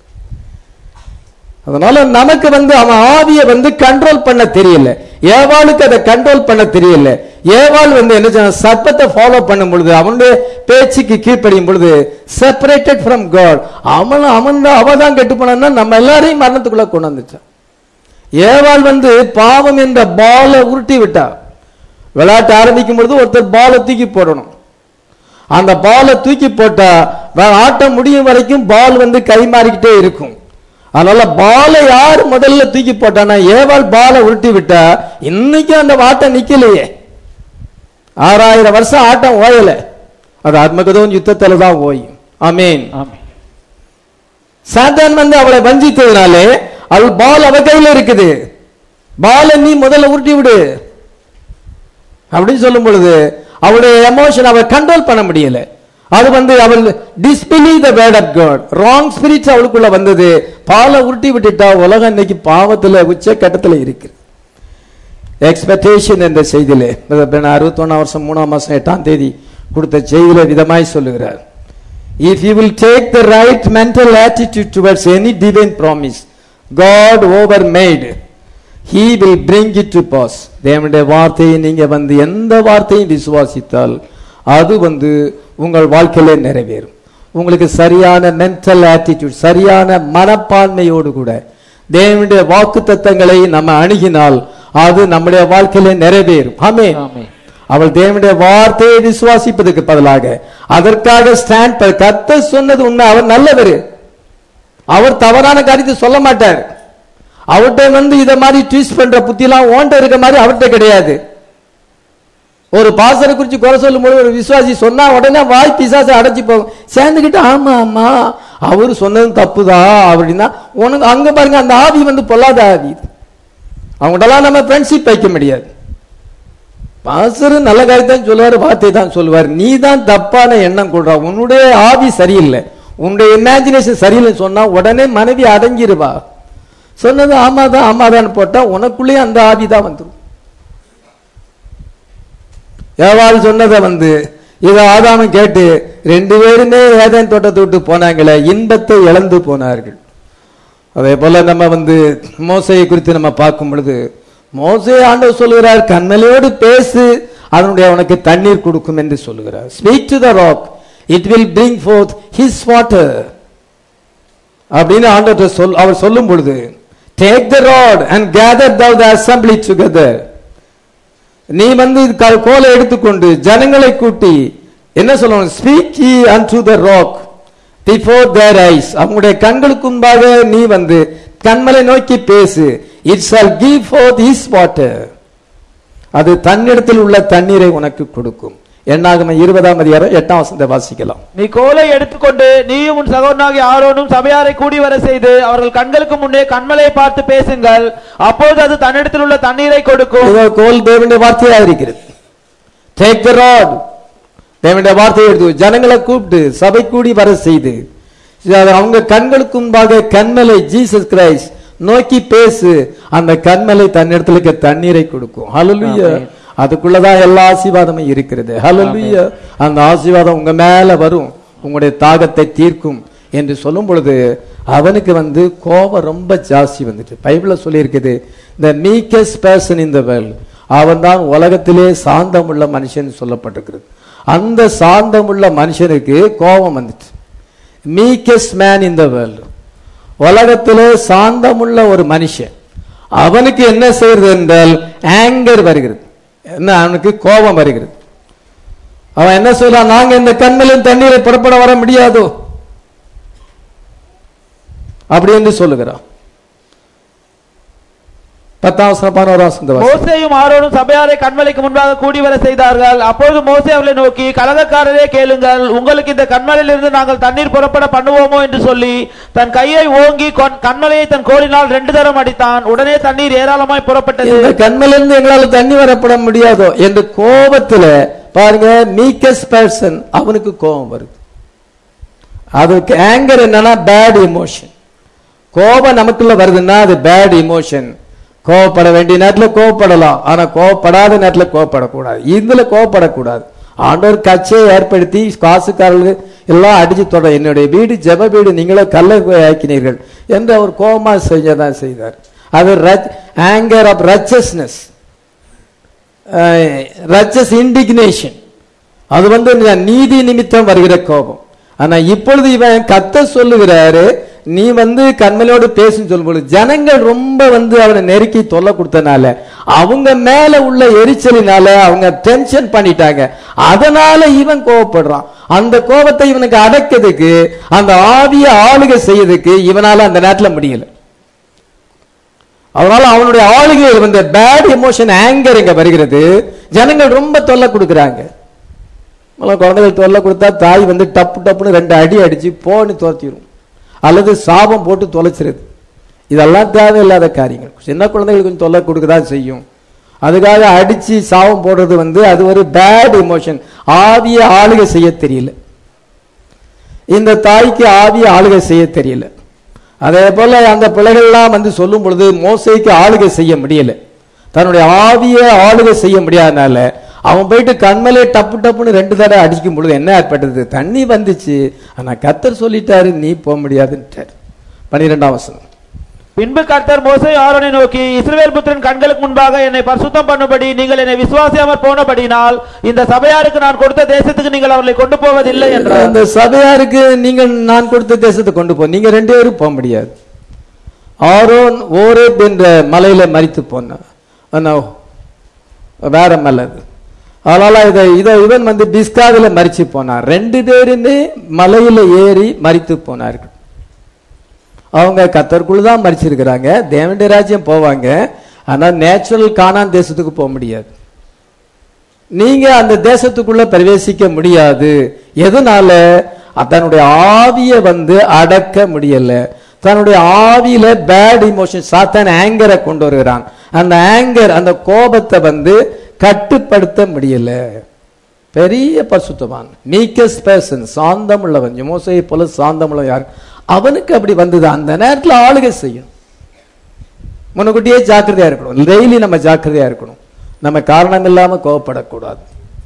Speaker 1: அதனால நமக்கு வந்து அவன் ஆவியை வந்து கண்ட்ரோல் பண்ண தெரியல ஏவாளுக்கு அதை கண்ட்ரோல் பண்ண தெரியல ஏவாள் வந்து என்ன செய்ய சத்தத்தை ஃபாலோ பண்ணும் பொழுது அவனுடைய பேச்சுக்கு கீழ்ப்படியும் பொழுது செப்பரேட்டட் ஃப்ரம் காட் அவன் அவன் தான் அவ தான் கெட்டு போனான்னா நம்ம எல்லாரையும் மரணத்துக்குள்ள கொண்டு வந்துட்டான் ஏவாள் வந்து பாவம் என்ற பாலை உருட்டி விட்டா விளையாட்டு ஆரம்பிக்கும் பொழுது ஒருத்தர் பாலை தூக்கி போடணும் அந்த பாலை தூக்கி போட்டா வ- ஆட்டம் முடியும் வரைக்கும் பால் வந்து கை மாறிக்கிட்டே இருக்கும் அதனால பாலை யார் முதல்ல தூக்கி போட்டானா ஏவாள் பாலை உருட்டி விட்டா இன்னைக்கு அந்த ஆட்டம் நிக்கலையே ஆறாயிரம் வருஷம் ஆட்டம் ஓயல அது ஆத்மகதோன் யுத்தத்துல தான் ஓயும் ஆமீன்
Speaker 2: ஆமென்
Speaker 1: சாத்தான் வந்து அவளை வஞ்சித்ததுனாலே அவள் பால் அவ கையில இருக்குது பாலை நீ முதல்ல உருட்டி விடு அப்படின்னு சொல்லும் பொழுது அவளுடைய எமோஷன் அவள் கண்ட்ரோல் பண்ண முடியல அது வந்து அவள் disbelieve the word of God wrong spirits அவளுக்குள்ள வந்தது பாலை உருட்டி விட்டுட்டா உலகம் இன்னைக்கு பாவத்துல உச்ச கட்டத்துல இருக்கு எக்ஸ்பெக்டேஷன் என்ற செய்தியிலே அறுபத்தொன்னாம் வருஷம் மூணாம் மாசம் எட்டாம் தேதி கொடுத்த செய்தியில விதமாய் சொல்லுகிறார் if you will take the right mental attitude towards any divine promise God ever made he will bring it to pass தேவனுடைய வார்த்தையை நீங்க வந்து எந்த வார்த்தையும் விசுவாசித்தால் அது வந்து உங்கள் வாழ்க்கையிலே நிறைவேறும் உங்களுக்கு சரியான மென்டல் ஆட்டிடியூட் சரியான மனப்பான்மையோடு கூட தேவனுடைய வாக்கு தத்தங்களை நம்ம அணுகினால் அது நம்முடைய வாழ்க்கையிலே நிறைவேறும் ஆமென்
Speaker 2: ஆமென்.
Speaker 1: அவள் தேவனுடைய வார்த்தையை விசுவாசிப்பதற்கு பதிலாக அதற்காக ஸ்டாண்ட் கத்த சொன்னது உண்மை அவர் நல்லவர் அவர் தவறான காரியத்தை சொல்ல மாட்டார் அவர்கிட்ட வந்து இத மாதிரி ட்வீட் பண்ற புத்திலாம் ஓண்ட இருக்க மாதிரி அவர்கிட்ட கிடையாது ஒரு பாசரை குறிச்சு குறை சொல்லும் போது ஒரு விசுவாசி சொன்னா உடனே வாய் பிசாசை அடைச்சு போகும் சேர்ந்துக்கிட்டு ஆமா ஆமா அவரு சொன்னது தப்புதான் அப்படின்னா உனக்கு அங்க பாருங்க அந்த ஆவி வந்து பொல்லாத ஆவி அவங்கள்டலாம் நம்ம ஃப்ரெண்ட்ஷிப் வைக்க முடியாது பாசரு நல்ல காரியத்தான் சொல்லுவார் வார்த்தை தான் சொல்லுவார் நீ தான் தப்பான எண்ணம் கொள்றா உன்னுடைய ஆவி சரியில்லை உன்னுடைய இமேஜினேஷன் சரியில்லைன்னு சொன்னா உடனே மனைவி அடங்கிருவா சொன்னது ஆமாதான் ஆமாதான்னு போட்டா உனக்குள்ளேயே அந்த ஆவி தான் வந்துடும் ஏவாள் சொன்னதை வந்து இதை ஆதாமம் கேட்டு ரெண்டு பேருமே ஏதேன் தோட்டத்தை விட்டு போனாங்களே இன்பத்தை இழந்து போனார்கள் அதே போல நம்ம வந்து மோசையை குறித்து நம்ம பார்க்கும் பொழுது மோசே ஆண்டவர் சொல்லுகிறார் கண்மலையோடு பேசு அதனுடைய உனக்கு தண்ணீர் கொடுக்கும் என்று சொல்லுகிறார் speak to the rock it will bring forth his water அப்படின்னு ஆண்டவர் சொல் அவர் சொல்லும் பொழுது take the rod and gather thou the assembly together நீ வந்து இது க- கோலை எடுத்துக்கொண்டு ஜனங்களை கூட்டி என்ன சொல்லணும் speak ye unto the rock before their eyes அவங்களுடைய கண்களுக்கு முன்பாக நீ வந்து கண்மலை நோக்கி பேசு it shall give forth his water அது தன்னிடத்தில் உள்ள தண்ணீரை உனக்கு கொடுக்கும் என்னாகம இருபதாம் அதிகாரம் எட்டாம் வசனத்தை வாசிக்கலாம்
Speaker 2: நீ கோலை எடுத்துக்கொண்டு நீயும் உன் சகோதரனாகிய ஆரோனும் சபையாரை கூடி வர செய்து அவர்கள் கண்களுக்கு முன்னே கண்மலையை பார்த்து பேசுங்கள் அப்பொழுது அது தன்னிடத்தில் உள்ள தண்ணீரை கொடுக்கும்
Speaker 1: இதோ கோல் தேவனுடைய வார்த்தையா இருக்கிறது டேக் த ராட் தேவனுடைய வார்த்தையை எடுத்து ஜனங்களை கூப்பிட்டு சபை கூடி வர செய்து இது அது அவங்க கண்களுக்கு முன்பாக கண்மலை ஜீசஸ் கிரைஸ்ட் நோக்கி பேசு அந்த கண்மலை தன்னிடத்துல தண்ணீரை கொடுக்கும் ஹalleluya
Speaker 2: ஆமென்.
Speaker 1: அதுக்குள்ளதான் எல்லா ஆசீர்வாதமும் இருக்கிறது ஹalleluya அந்த ஆசீர்வாதம் உங்க மேல வரும் உங்களுடைய தாகத்தை தீர்க்கும் என்று சொல்லும் பொழுது அவனுக்கு வந்து கோபம் ரொம்ப ஜாஸ்தி வந்துட்டு பைபிள்ல சொல்லியிருக்குது இந்த மீக்கஸ் பர்சன் இந்த வேர்ல்ட் அவன் தான் உலகத்திலே சாந்தமுள்ள மனுஷன் சொல்லப்பட்டிருக்கிறது அந்த சாந்தமுள்ள மனுஷனுக்கு கோபம் வந்துட்டு மீக்கஸ்ட் மேன் இன் த வேர்ல்டு உலகத்திலே சாந்தமுள்ள ஒரு மனுஷன் அவனுக்கு என்ன செய்யறது என்றால் ஆங்கர் வருகிறது என்ன அவனுக்கு கோபம் வருகிறது அவன் என்ன சொல்றான் நாங்க இந்த கண்ணிலும் தண்ணீரை புறப்பட வர முடியாதோ அப்படி என்று சொல்லுகிறான் பத்தாம் வசனம் பதினோராம் வசனம் வாசி.
Speaker 2: மோசேயும் ஆரோனும் சபையாரை கண்மலைக்கு முன்பாக கூடி வர செய்தார்கள் அப்பொழுது மோசே அவர்களை நோக்கி கலகக்காரரே கேளுங்கள் உங்களுக்கு இந்த கண்மலையிலிருந்து நாங்கள் தண்ணீர் புறப்பட பண்ணுவோமோ என்று சொல்லி தன் கையை ஓங்கி கொன்- கண்மலையை தன் கோலினால் ரெண்டு தரம் அடித்தான் உடனே தண்ணீர் ஏராளமாய் புறப்பட்டது
Speaker 1: இந்த கண்ணிலிருந்து எங்களால தண்ணி வரப்பட முடியாதோ என்று கோபத்துல பாருங்க மீக்கஸ் பர்சன் அவனுக்கு கோபம் வருது அதுக்கு ஆங்கர் என்னன்னா பேட் இமோஷன் கோபம் நமக்குள்ள வருதுன்னா அது பேட் இமோஷன் கோவப்பட வேண்டிய நேரத்தில் கோவப்படலாம் ஆனா கோவப்படாத நேரத்தில் கோவப்படக்கூடாது இதுல கோவப்படக்கூடாது ஆண்டவர் கட்சியை ஏற்படுத்தி காசுக்காரர்கள் எல்லாம் அடிச்சு தொட என்னுடைய வீடு ஜெப வீடு நீங்களோ கல்லை ஆக்கினீர்கள் என்று அவர் கோபமா செஞ்சதான் செய்தார் அது anger of righteousness righteous indignation அது வந்து நீதி நிமித்தம் வருகிற கோபம் ஆனா இப்பொழுது இவன் கத்த சொல்லுகிறாரு நீ வந்து கண்மலையோடு பேசுன்னு சொல்லும்போது ஜனங்கள் ரொம்ப வந்து அவனை நெருக்கி தொல்லை கொடுத்தனால அவங்க மேல உள்ள எரிச்சலினால அவங்க டென்ஷன் பண்ணிட்டாங்க அதனால இவன் கோவப்படுறான் அந்த கோபத்தை இவனுக்கு அடக்கிறதுக்கு அந்த ஆவிய ஆளுகை செய்யறதுக்கு இவனால அந்த நேரத்துல முடியல அதனால அவனுடைய ஆளுகையில் வந்து பேட் எமோஷன் ஆங்கர் இங்க வருகிறது ஜனங்கள் ரொம்ப தொல்லை கொடுக்குறாங்க முதல்ல குழந்தைகள் தொல்லை கொடுத்தா தாய் வந்து டப்பு டப்புன்னு ரெண்டு அடி அடிச்சு போன்னு துரத்திடும் அல்லது சாபம் போட்டு தொலைச்சிருது இதெல்லாம் தேவையில்லாத காரியங்கள் சின்ன குழந்தைகளுக்கு கொஞ்சம் தொல்லை கொடுக்க தான் செய்யும் அதுக்காக அடிச்சு சாபம் போடுறது வந்து அது ஒரு பேட் எமோஷன் ஆவிய ஆளுகை செய்ய தெரியல இந்த தாய்க்கு ஆவிய ஆளுகை செய்ய தெரியல அதே போல அந்த பிள்ளைகள்லாம் வந்து சொல்லும் பொழுது மோசைக்கு ஆளுகை செய்ய முடியல தன்னுடைய ஆவிய ஆளுகை செய்ய முடியாதனால அவன் போயிட்டு கண்மலே டப்பு டப்புன்னு ரெண்டு தடவை அடிக்கும் பொழுது என்ன ஏற்பட்டது தண்ணி வந்துச்சு ஆனா கத்தர் சொல்லிட்டாரு நீ போக முடியாதுன்ட்டார் பன்னிரெண்டாம் வசனம்
Speaker 2: பின்பு கர்த்தர் மோசே ஆரோனை நோக்கி இஸ்ரவேல் புத்திரன் கண்களுக்கு முன்பாக என்னை பரிசுத்தம் பண்ணும்படி நீங்கள் என்னை விசுவாசியாமற் போனபடினால் இந்த சபையாருக்கு நான் கொடுத்த தேசத்துக்கு நீங்கள் அவர்களை கொண்டு போவதில்லை என்றார்
Speaker 1: அந்த சபையாருக்கு நீங்கள் நான் கொடுத்த தேசத்தை கொண்டு போ நீங்க ரெண்டு பேரும் போக முடியாது ஆரோன் ஓரேப் என்ற மலையில மறித்து போனான் ஆனா, வேற மலை அது அதனால இதை இதை இவன் வந்து பிஸ்காவில மறிச்சு போனான் ரெண்டு பேருமே மலையில ஏறி மறித்து போனார்கள் அவங்க கத்தருக்குள்ள தான் மறிச்சிருக்கிறாங்க தேவனுடைய ராஜ்யம் போவாங்க ஆனா நேச்சுரல் கானான் தேசத்துக்கு போக முடியாது நீங்க அந்த தேசத்துக்குள்ள பிரவேசிக்க முடியாது எதனால தன்னுடைய ஆவிய வந்து அடக்க முடியல தன்னுடைய ஆவியில பேட் இமோஷன் சாத்தான் ஆங்கரை கொண்டு வருகிறான் அந்த ஆங்கர் அந்த கோபத்தை வந்து கட்டுப்படுத்த முடியல பெரிய பரிசுத்தவான் மீக்கஸ் பர்சன் சாந்தம் உள்ளவன் மோசையை போல சாந்தம் உள்ளவன் யார் அவனுக்கு அப்படி வந்தது அந்த நேரத்துல ஆளுகை செய்யணும் முன்னுக்கூட்டியே ஜாக்கிரதையா இருக்கணும் டெய்லி நம்ம ஜாக்கிரதையா இருக்கணும் நம்ம காரணம் இல்லாம கோவப்படக்கூடாது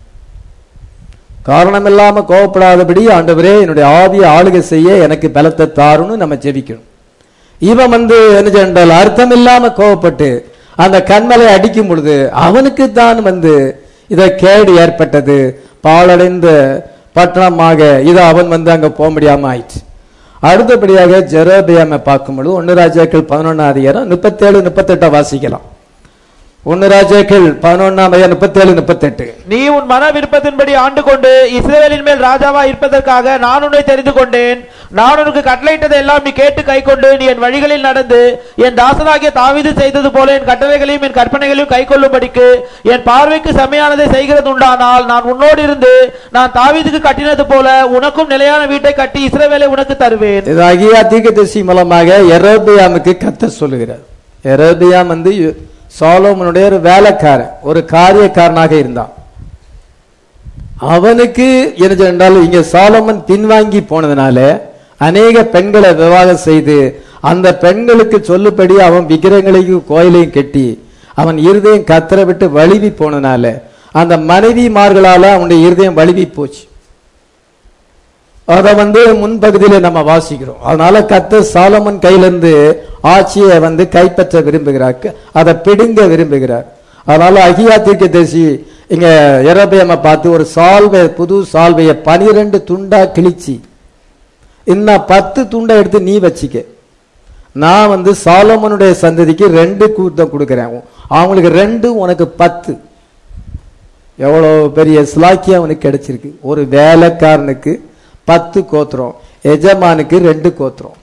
Speaker 1: காரணம் இல்லாம கோவப்படாதபடி ஆண்டவரே என்னுடைய ஆவிய ஆளுகை செய்ய எனக்கு பலத்தை தாருன்னு நம்ம ஜெபிக்கணும் இவன் வந்து என்ன சென்றால் அர்த்தம் இல்லாம கோவப்பட்டு அந்த கண்மலை அடிக்கும் பொழுது அவனுக்கு தான் வந்து இத கேடு ஏற்பட்டது பாழடைந்த பட்டணமாக இதை அவன் வந்து அங்க போக முடியாம ஆயிடுச்சு அடுத்தபடியாக ஜெரோபியாம பார்க்கும் பொழுது ஒன்னு ராஜாக்கள் பதினொன்னாம் அதிகாரம் முப்பத்தேழு முப்பத்தெட்டை வாசிக்கலாம் ஒன்னு ராஜாக்கள் பதினொன்னாம் அதிகாரம் முப்பத்தேழு முப்பத்தெட்டு
Speaker 2: நீ உன் மன விருப்பத்தின்படி ஆண்டு கொண்டு இஸ்ரவேலின் மேல் ராஜாவா இருப்பதற்காக நான் உன்னை தெரிந்து கொண்டேன் நான் உனக்கு கட்டளையிட்டதை எல்லாம் நீ கேட்டு கை கொண்டு நீ என் வழிகளில் நடந்து என் தாசனாகிய தாவீது செய்தது போல என் கட்டளைகளையும் என் கற்பனைகளையும் கை கொள்ளும்படிக்கு என் பார்வைக்கு செம்மையானதை செய்கிறது உண்டானால் நான் உன்னோடு இருந்து நான் தாவீதுக்கு கட்டினது போல உனக்கும் நிலையான வீட்டை கட்டி இஸ்ரவேலை உனக்கு தருவேன்
Speaker 1: இது அகியா தீர்க்கதரிசி மூலமாக எரோபியாமுக்கு கத்த சொல்லுகிறார் எரோபியாம் வந்து சாலோமனுடைய ஒரு வேலைக்காரன் ஒரு காரியக்காரனாக இருந்தான் அவனுக்கு என்ன என்றால் இங்க சாலோமன் பின்வாங்கி போனதுனால அநேக பெண்களை விவாகம் செய்து அந்த பெண்களுக்கு சொல்லுபடி அவன் விக்கிரகங்களையும் கோயிலையும் கட்டி அவன் இருதயம் கத்தரை விட்டு வழுவி போனனால அந்த மனைவிமார்களால அவனுடைய இருதயம் வழுவி போச்சு அதை வந்து முன்பகுதியில நம்ம வாசிக்கிறோம் அதனால கத்தர் சாலமன் கையிலிருந்து ஆட்சியை வந்து கைப்பற்ற விரும்புகிறார் அதை பிடுங்க விரும்புகிறார் அதனால அகியா தீர்க்கதரிசி இங்க எரபேம பார்த்து ஒரு சால்வை புது சால்வையை பனிரெண்டு துண்டா கிழிச்சு இன்னும் பத்து துண்டை எடுத்து நீ வச்சிக்க நான் வந்து சாலமனுடைய சந்ததிக்கு ரெண்டு கூட்டம் கொடுக்கிறேன் அவங்களுக்கு ரெண்டு உனக்கு பத்து எவ்வளோ பெரிய ஸ்லாக்கியம் அவனுக்கு கிடைச்சிருக்கு ஒரு வேலைக்காரனுக்கு பத்து கோத்திரம் எஜமானுக்கு ரெண்டு கோத்திரம்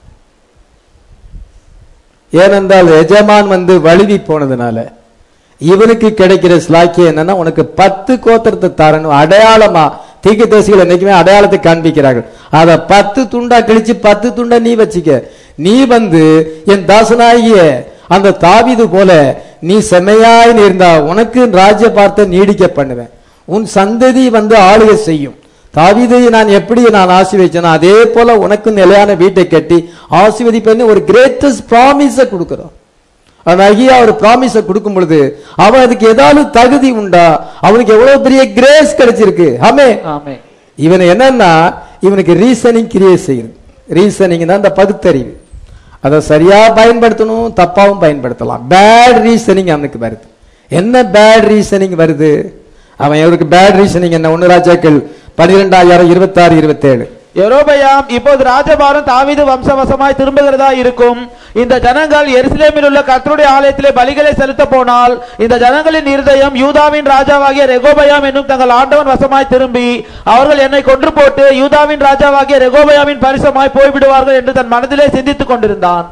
Speaker 1: ஏனென்றால் எஜமான் வந்து வழுவி போனதுனால இவனுக்கு கிடைக்கிற ஸ்லாக்கியம் என்னன்னா உனக்கு பத்து கோத்திரத்தை தரணும் அடையாளமா தீக்கு தேசிகள் என்னைக்குமே அடையாளத்தை காண்பிக்கிறார்கள் அதை பத்து துண்டா கிழிச்சு பத்து துண்டா நீ வச்சுக்க நீ வந்து என் தாசனாகிய அந்த தாவிது போல நீ செம்மையாய் இருந்தா உனக்கு ராஜ்ய பார்த்த நீடிக்க பண்ணுவேன் உன் சந்ததி வந்து ஆளுகை செய்யும் தாவீதை நான் எப்படி நான் ஆசீர்வதிச்சேனோ அதே போல உனக்கு நிலையான வீட்டை கட்டி ஆசீர்வதிப்பேன்னு ஒரு கிரேட்டஸ்ட் ப்ராமிஸை கொடுக்குறான் அந்த ஐயா ஒரு ப்ராமிஸை கொடுக்கும் பொழுது அவன் அதுக்கு ஏதாவது தகுதி உண்டா அவனுக்கு எவ்வளவு பெரிய கிரேஸ் கிடைச்சிருக்கு ஆமே
Speaker 2: ஆமே
Speaker 1: இவன் என்னன்னா இவனுக்கு ரீசனிங் கிரியேட் செய்யுது ரீசனிங் தான் இந்த பகுத்தறிவு அதை சரியா பயன்படுத்தணும் தப்பாவும் பயன்படுத்தலாம் பேட் ரீசனிங் அவனுக்கு வருது என்ன பேட் ரீசனிங் வருது அவன் இவருக்கு பேட் ரீசனிங் என்ன ஒன்னு ராஜாக்கள் பனிரெண்டாயிரம் இருபத்தாறு இருபத்தேழு
Speaker 2: யெரொபெயாம் இப்போது ராஜபாரம் தாவீது வம்சவசமாய் திரும்புகிறதா இருக்கும் இந்த ஜனங்கள் எருசலேமில் உள்ள கர்த்தருடைய ஆலயத்திலே பலிகளை செலுத்த போனால் இந்த ஜனங்களின் இருதயம் யூதாவின் ராஜாவாகிய ரெகோபயாம் என்னும் தங்கள் ஆண்டவன் வசமாய் திரும்பி அவர்கள் என்னை கொன்று போட்டு யூதாவின் ராஜாவாகிய ரெகோபயாமின் பரிசமாய் போய்விடுவார்கள் என்று தன் மனதிலே சிந்தித்துக் கொண்டிருந்தான்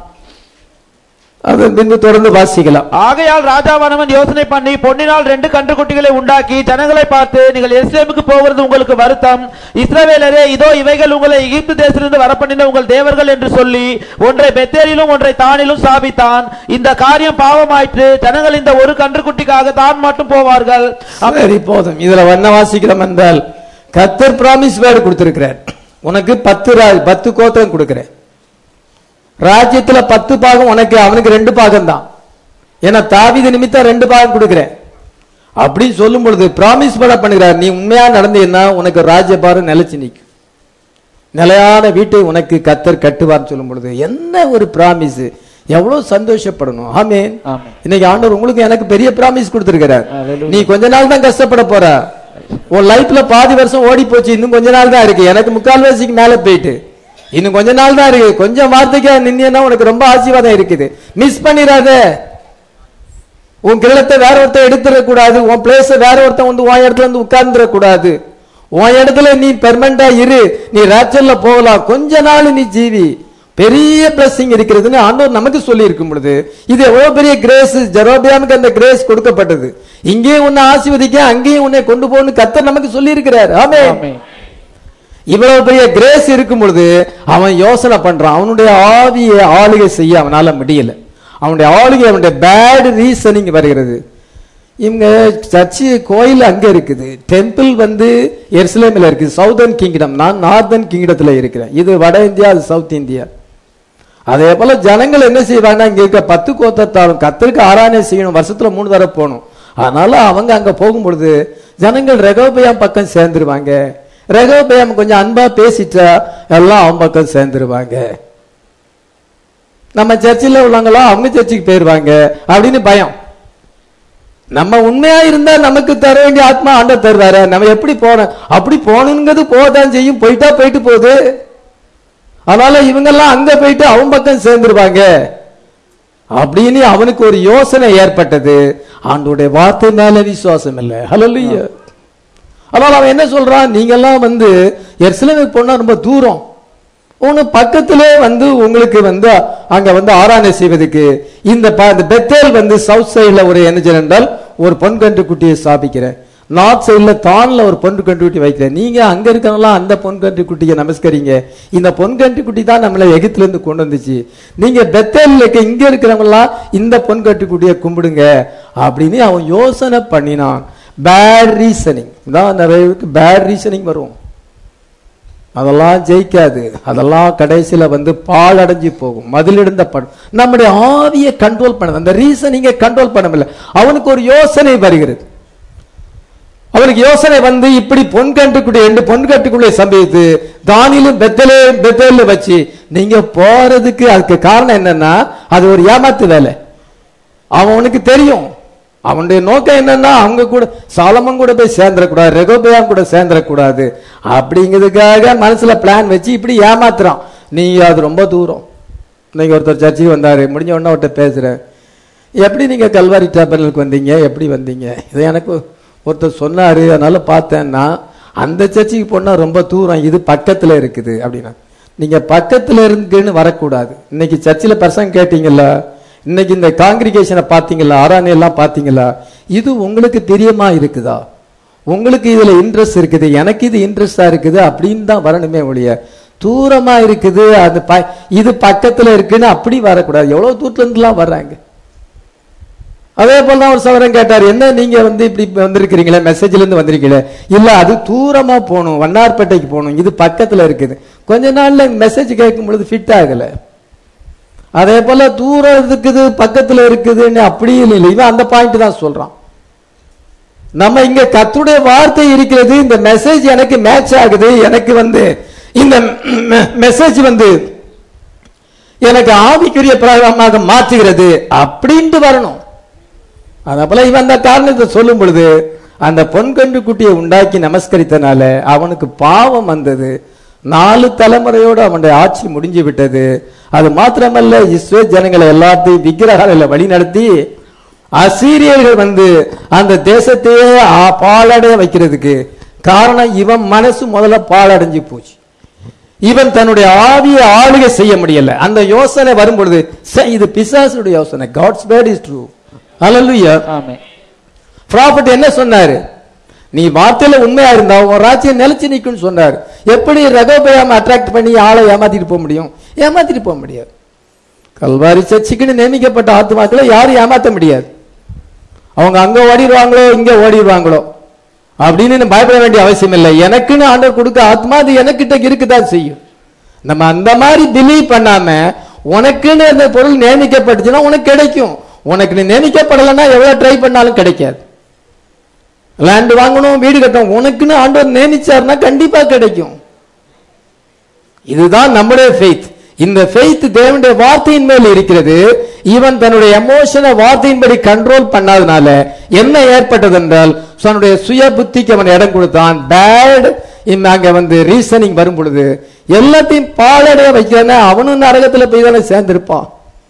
Speaker 1: அதன் பின்பு தொடர்ந்து வாசிக்கலாம்
Speaker 2: ஆகையால் ராஜாவானவன் யோசனை பண்ணி பொன்னினால் ரெண்டு கன்றுக்குட்டிகளை உண்டாக்கி ஜனங்களை பார்த்து நீங்கள் எருசலேமுக்கு போகிறது உங்களுக்கு வருத்தம் இஸ்ரவேலரே இதோ இவைகள் உங்களை எகிப்து தேசத்திலிருந்து வரப்பண்ணின உங்கள் தேவர்கள் என்று சொல்லி ஒன்றை பெத்தேலிலும் ஒன்றை தானிலும் ஸ்தாபித்தான் இந்த காரியம் பாவமாயிற்று ஜனங்கள் இந்த ஒரு கன்றுக்குட்டிக்காக தான் மட்டும் போவார்கள்
Speaker 1: சரி போதும் இதுல வண்ண வாசிக்கிறோம் என்றால் கத்தர் பிராமிஸ் வேர்டு கொடுத்திருக்கிறார் உனக்கு பத்து ராஜ் பத்து கோத்திரம் கொடுக்கிறேன் ராஜ்யத்துல பத்து பாகம் உனக்கு அவனுக்கு ரெண்டு பாகம் தான் ஏன்னா தாவித நிமித்தம் ரெண்டு பாகம் கொடுக்கிறேன் அப்படின்னு சொல்லும் பொழுது பிராமிஸ் பட பண்ணுகிறார் நீ உண்மையா நடந்தீன்னா உனக்கு ராஜ்யபாரம் நிலைச்சு நிற்கும் நிலையான வீட்டை உனக்கு கத்தர் கட்டுவார்னு சொல்லும் பொழுது என்ன ஒரு பிராமிஸ் எவ்வளவு சந்தோஷப்படணும் ஆமேன்
Speaker 2: ஆமென்.
Speaker 1: இன்னைக்கு ஆண்டவர் உங்களுக்கு எனக்கு பெரிய பிராமிஸ் கொடுத்திருக்கிறார்
Speaker 2: Hallelujah.
Speaker 1: நீ கொஞ்ச நாள் தான் கஷ்டப்பட போற உன் லைஃப்ல பாதி வருஷம் ஓடி போச்சு இன்னும் கொஞ்ச நாள் தான் இருக்கு எனக்கு முக்கால் வயசுக்கு மேல போயிட்டு இன்னும் கொஞ்ச நாள் தான் இருக்கு கொஞ்சம் வார்த்தைக்கா நின்னா உனக்கு ரொம்ப ஆசீர்வாதம் இருக்குது மிஸ் பண்ணிடாத உன் கிரகத்தை வேற ஒருத்தன் எடுத்துட கூடாது உன் பிளேஸ வேற ஒருத்தன் வந்து உன் இடத்துல வந்து உட்கார்ந்துட கூடாது உன் இடத்துல நீ பெர்மனண்டா இரு நீ ராச்சல்ல போகலாம் கொஞ்ச நாள் நீ ஜீவி பெரிய பிளஸிங் இருக்கிறதுன்னு ஆண்டவர் நமக்கு சொல்லி இருக்கும் பொழுது இது எவ்வளவு பெரிய கிரேஸ் ஜெரோபியாமுக்கு அந்த கிரேஸ் கொடுக்கப்பட்டது இங்கேயும் உன்னை ஆசீர்வதிக்க அங்கேயும் உன்னை கொண்டு போகணும் கத்தர் நமக்கு சொல்லி இருக்கிறார் ஆமே
Speaker 2: ஆமென்.
Speaker 1: இவ்வளவு பெரிய கிரேஸ் இருக்கும் பொழுது அவன் யோசனை பண்றான் அவனுடைய ஆவியை ஆளுகை செய்ய அவனால முடியல அவனுடைய ஆளுகை அவனுடைய பேட் ரீசனிங் வருகிறது இவங்க சர்ச்சு கோயில் அங்க இருக்குது டெம்பிள் வந்து எருசலேமில் இருக்கு சவுதர்ன் கிங்டம் நான் நார்தர்ன் கிங்டத்துல இருக்கிறேன் இது வட இந்தியா அது சவுத் இந்தியா அதே போல ஜனங்கள் என்ன செய்வாங்கன்னா இங்க இருக்க பத்து கோத்தத்தாலும் கத்தருக்கு ஆராதனை செய்யணும் வருஷத்துல மூணு தடவை போகணும் அதனால அவங்க அங்க போகும் பொழுது ஜனங்கள் ரெகோபயாம் பக்கம் சேர்ந்துருவாங்க ரெகோபயாம் கொஞ்சம் அன்பா பேசிட்டா எல்லாம் அவன் பக்கம் சேர்ந்துருவாங்க நம்ம சர்ச்சில் உள்ளவங்களா அவங்க சர்ச்சுக்கு போயிருவாங்க அப்படின்னு பயம் நம்ம உண்மையா இருந்தா நமக்கு தர வேண்டிய ஆத்மா ஆண்டவர் தருவாரு நம்ம எப்படி போனோம் அப்படி போகணுங்கிறது போதான் செய்யும் போயிட்டா போயிட்டு போகுது அதனால இவங்கெல்லாம் அங்க போயிட்டு அவன் பக்கம் சேர்ந்துருவாங்க அப்படின்னு அவனுக்கு ஒரு யோசனை ஏற்பட்டது ஆண்டோடைய வார்த்தை மேல விசுவாசம் இல்லை ஹalleluya அதனால அவன் என்ன சொல்றான் நீங்கெல்லாம் வந்து எருசலேமுக்கு போனா ரொம்ப தூரம் உன பக்கத்திலே வந்து உங்களுக்கு வந்து அங்க வந்து ஆராதனை செய்வதற்கு இந்த ப- இந்த பெத்தேல் வந்து சவுத் சைடுல ஒரு என்ன செய்யறேன் என்றால் ஒரு பொன் கன்று குட்டியை ஸ்தாபிக்கிறேன் நார்த் சைடுல தான்ல ஒரு பொன் கன்று குட்டி வைக்கிறேன் நீங்க அங்க இருக்கவங்களாம் அந்த பொன் கன்று குட்டியை நமஸ்கரிங்க இந்த பொன் கன்று குட்டி தான் நம்மளை எகிப்துல இருந்து கொண்டு வந்துச்சு நீங்க பெத்தேல்ல இருக்க இங்க இருக்கிறவங்களாம் இந்த பொன் கன்று குட்டியை கும்பிடுங்க அப்படின்னு அவன் யோசனை பண்ணினான் பேட் ரீசனிங் தான் நிறைய பேட் ரீசனிங் வரும் அதெல்லாம் ஜெயிக்காது அதெல்லாம் கடைசியில வந்து பாழடைஞ்சு போகும் மதிலிருந்த படம் நம்முடைய ஆவியை கண்ட்ரோல் பண்ண அந்த ரீசனிங்க கண்ட்ரோல் பண்ண முடியல அவனுக்கு ஒரு யோசனை வருகிறது அவனுக்கு யோசனை வந்து இப்படி பொன் கட்டுக்குள்ளே ரெண்டு பொன் கட்டுக்குள்ளே சம்பவித்து தானிலும் பெத்தலே பெத்தல வச்சு நீங்க போறதுக்கு அதுக்கு காரணம் என்னன்னா அது ஒரு ஏமாத்து வேலை அவனுக்கு தெரியும் அவனுடைய நோக்கம் என்னன்னா அவங்க கூட சாலமன் கூட போய் சேர்ந்துடக்கூடாது ரெகோபயாம் கூட சேர்ந்துடக்கூடாது அப்படிங்கிறதுக்காக மனசுல பிளான் வச்சு இப்படி ஏமாத்துறான் நீங்க அது ரொம்ப தூரம் நீங்க ஒருத்தர் சர்ச்சுக்கு வந்தாரு முடிஞ்ச உடனே அவர்கிட்ட பேசுறேன் எப்படி நீங்க கல்வாரி டேபரலுக்கு வந்தீங்க எப்படி வந்தீங்க இதை எனக்கு ஒருத்தர் சொன்னாரு அதனால பார்த்தேன்னா அந்த சர்ச்சுக்கு போனா ரொம்ப தூரம் இது பக்கத்துல இருக்குது அப்படின்னா நீங்க பக்கத்துல இருக்குன்னு வரக்கூடாது இன்னைக்கு சர்ச்சில் பர்சன் கேட்டீங்களா இன்னைக்கு இந்த காங்கிரிகேஷனை பார்த்தீங்களா ஆராணி எல்லாம் பார்த்தீங்களா இது உங்களுக்கு பிரியமா இருக்குதா உங்களுக்கு இதுல இன்ட்ரெஸ்ட் இருக்குது எனக்கு இது இன்ட்ரெஸ்டா இருக்குது அப்படின்னு தான் வரணுமே ஒழிய தூரமா இருக்குது அது ப- இது பக்கத்துல இருக்குன்னு அப்படி வரக்கூடாது எவ்வளவு தூரத்துல இருந்துலாம் வர்றாங்க அதே போல தான் ஒரு சவரன் கேட்டார் என்ன நீங்க வந்து இப்படி வந்திருக்கிறீங்களே மெசேஜ்ல இருந்து வந்திருக்கீங்களே இல்ல அது தூரமா போகணும் வண்ணார்பேட்டைக்கு போகணும் இது பக்கத்துல இருக்குது கொஞ்ச நாள்ல மெசேஜ் கேட்கும் பொழுது ஃபிட் ஆகல அதே போல தூரம் இருக்குது பக்கத்துல இருக்குதுன்னு அப்படி இல்லை இவன் அந்த பாயிண்ட் தான் சொல்றான் நம்ம இங்க கத்துடைய வார்த்தை இருக்கிறது இந்த மெசேஜ் எனக்கு மேட்ச் ஆகுது எனக்கு வந்து இந்த மெசேஜ் வந்து எனக்கு ஆவிக்குரிய பிரகாரமாக மாற்றுகிறது அப்படின்ட்டு வரணும் அதே போல இவன் அந்த காரணத்தை சொல்லும் பொழுது அந்த பொன்கண்டு குட்டியை உண்டாக்கி நமஸ்கரித்தனால அவனுக்கு பாவம் வந்தது நாலு தலைமுறையோடு அவனுடைய ஆட்சி முடிஞ்சு விட்டது அது மாத்திரமல்ல இஸ்ரே ஜனங்களை எல்லாத்தையும் விக்கிரகால வழி நடத்தி அசீரியர்கள் வந்து அந்த தேசத்தையே ஆ- பாழடைய வைக்கிறதுக்கு காரணம் இவன் மனசு முதல்ல பாழடைஞ்சு போச்சு இவன் தன்னுடைய ஆவியை ஆளுகை செய்ய முடியல அந்த யோசனை வரும் பொழுது "சே, இது பிசாசுடைய யோசனை காட்ஸ் வேர்ட் இஸ் ட்ரூ ஹalleluya
Speaker 2: ஆமே
Speaker 1: ப்ராஃபட் என்ன சொன்னாரு நீ வார்த்தையில உண்மையா இருந்தா உன் ராஜ்யம் நிலைச்சு நிக்கும்னு சொன்னார் எப்படி ரகோபயாம அட்ராக்ட் பண்ணி ஆளை ஏமாத்திட்டு போக முடியும் ஏமாத்திட்டு போக முடியாது கல்வாரி சர்ச்சுக்குன்னு நியமிக்கப்பட்ட ஆத்மாக்களை யாரும் ஏமாத்த முடியாது அவங்க அங்க ஓடிடுவாங்களோ இங்க ஓடிடுவாங்களோ அப்படின்னு பயப்பட வேண்டிய அவசியம் இல்லை எனக்குன்னு ஆண்டவர் கொடுக்க ஆத்மா அது எனக்கிட்ட இருக்குதான் செய்யும் நம்ம அந்த மாதிரி பிலீவ் பண்ணாம உனக்குன்னு அந்த பொருள் நியமிக்கப்பட்டுச்சுன்னா உனக்கு கிடைக்கும் உனக்கு நீ நியமிக்கப்படலைன்னா எவ்வளவு ட்ரை பண்ணாலும் கிடைக்காது லேண்ட் வாங்கணும் வீடு கட்டணும் உனக்குன்னு ஆண்டவர் நியமிச்சாருன்னா கண்டிப்பா கிடைக்கும் இதுதான் நம்முடைய ஃபெய்த் இந்த ஃபெய்த் தேவனுடைய வார்த்தையின் மேல் இருக்கிறது இவன் தன்னுடைய எமோஷனை வார்த்தையின்படி கண்ட்ரோல் பண்ணாதனால என்ன ஏற்பட்டது என்றால் தன்னுடைய சுய புத்திக்கு அவன் இடம் கொடுத்தான் பேட் அங்க வந்து ரீசனிங் வரும் பொழுது எல்லாத்தையும் பாலடைய வைக்கிறானே அவனும் நரகத்துல போய் தானே சேர்ந்திருப்பான்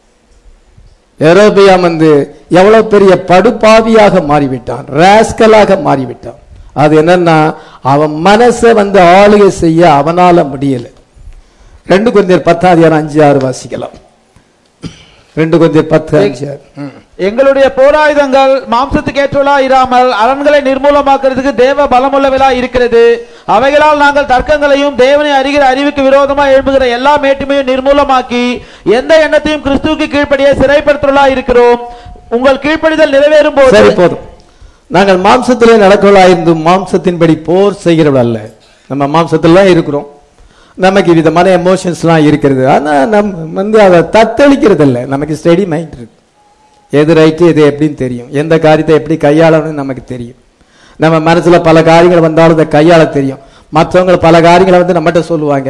Speaker 1: எரோபியாம் வந்து எவ்வளவு பெரிய படுபாவியாக மாறிவிட்டான் ராஸ்கலாக மாறிவிட்டான் அது என்னன்னா அவன் மனசை வந்து ஆளுகை செய்ய அவனால முடியல ரெண்டு கொஞ்சம் பத்தாதியாரம் அஞ்சு ஆறு வாசிக்கலாம் ரெண்டு கொஞ்சம் பத்து அஞ்சு ஆறு ம்.
Speaker 2: எங்களுடைய போராயுதங்கள் மாம்சத்துக்கு ஏற்றவளா இராமல் அரண்களை நிர்மூலமாக்குறதுக்கு தேவ பலமுள்ளவளா இருக்கிறது அவைகளால் நாங்கள் தர்க்கங்களையும் தேவனை அறிகிற அறிவுக்கு விரோதமா எழும்புகிற எல்லா மேட்டுமையும் நிர்மூலமாக்கி எந்த எண்ணத்தையும் கிறிஸ்துவுக்கு கீழ்ப்படிய சிறைப்படுத்துவளா இருக்கிறோம் உங்கள் கீழ்ப்படிதல் நிறைவேறும்
Speaker 1: சரி
Speaker 2: போது
Speaker 1: போதும் நாங்கள் மாம்சத்திலே நடக்கலாயிருந்தும் மாம்சத்தின்படி போர் செய்கிறவள் அல்ல நம்ம மாம்சத்துல தான் இருக்கிறோம் நமக்கு விதமான எமோஷன்ஸ்லாம் இருக்கிறது ஆனா நம்ம வந்து அதை தத்தளிக்கிறது இல்லை நமக்கு ஸ்டடி மைண்ட் இருக்கு எது ரைட்டு எது எப்படின்னு தெரியும் எந்த காரியத்தை எப்படி கையாளணும்னு நமக்கு தெரியும் நம்ம மனசுல பல காரியங்கள் வந்தாலும் அதை கையாள தெரியும் மற்றவங்க பல காரியங்களை வந்து நம்மகிட்ட சொல்லுவாங்க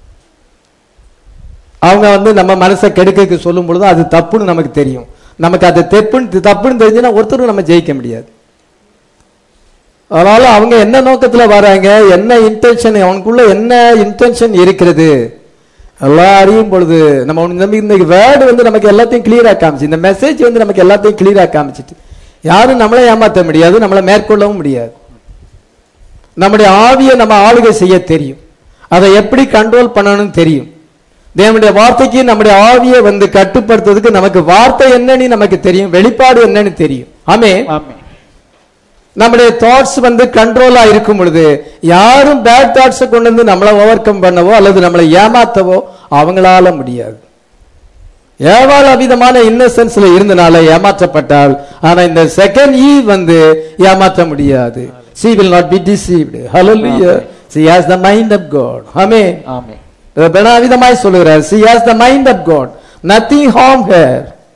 Speaker 1: அவங்க வந்து நம்ம மனசை கெடுக்க சொல்லும் பொழுது அது தப்புன்னு நமக்கு தெரியும் நமக்கு அது தெப்புன்னு தப்புன்னு தெரிஞ்சுன்னா ஒருத்தரும் நம்ம ஜெயிக்க முடியாது அதனால அவங்க என்ன நோக்கத்துல வராங்க என்ன இன்டென்ஷன் அவனுக்குள்ள என்ன இன்டென்ஷன் இருக்கிறது எல்லாம் அறியும் பொழுது நம்ம அவனுக்கு நம்பி இந்த வேர்டு வந்து நமக்கு எல்லாத்தையும் கிளியரா காமிச்சு இந்த மெசேஜ் வந்து நமக்கு எல்லாத்தையும் கிளியரா காமிச்சிட்டு யாரும் நம்மளை ஏமாத்த முடியாது நம்மளை மேற்கொள்ளவும் முடியாது நம்முடைய ஆவியை நம்ம ஆளுகை செய்ய தெரியும் அதை எப்படி கண்ட்ரோல் பண்ணணும்னு தெரியும் தேவனுடைய வார்த்தைக்கு நம்முடைய ஆவியை வந்து கட்டுப்படுத்துறதுக்கு நமக்கு வார்த்தை என்னன்னு நமக்கு தெரியும் வெளிப்பாடு என்னன்னு தெரியும் ஆமே
Speaker 2: ஆமே
Speaker 1: நம்முடைய தாட்ஸ் வந்து கண்ட்ரோலா இருக்கும் பொழுது யாரும் பேட் தாட்ஸை கொண்டு வந்து நம்மளை ஓவர் கம் பண்ணவோ அல்லது நம்மளை ஏமாத்தவோ அவங்களால முடியாது ஏவாள் அவிதமான இன்னசென்ஸ்ல இருந்தனால ஏமாற்றப்பட்டாள் ஆனா இந்த செகண்ட் ஈ வந்து ஏமாற்ற முடியாது she will not be deceived hallelujah she has the mind of god ஆமென்
Speaker 2: ஆமென்
Speaker 1: விதமாய் சொல்லுகிறார் she has the mind of god nothing harm her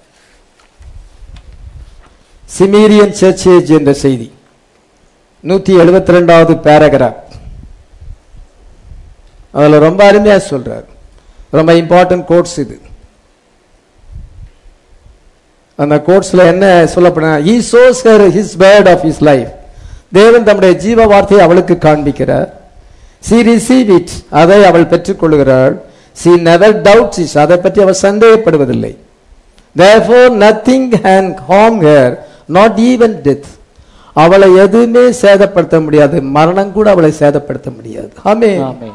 Speaker 1: சிமீரியன் சர்ச்சேஜ் என்ற செய்தி நூத்தி எழுபத்தி ரெண்டாவது பேராகிராஃப் அதுல ரொம்ப அருமையா சொல்றார் ரொம்ப இம்பார்ட்டன்ட் கோட்ஸ் இது அந்த கோட்ஸ்ல என்ன சொல்லப்படுற he shows her his word of his life தேவன் தம்முடைய ஜீவ வார்த்தையை அவளுக்கு காண்பிக்கிறார் she receive it அதை அவள் பெற்றுக்கொள்கிறாள் she never doubts it அதை பற்றி அவள் சந்தேகப்படுவதில்லை therefore nothing can harm her not even death அவளை எதுவுமே சேதப்படுத்த முடியாது மரணம் கூட அவளை சேதப்படுத்த முடியாது ஆமென்
Speaker 2: ஆமென்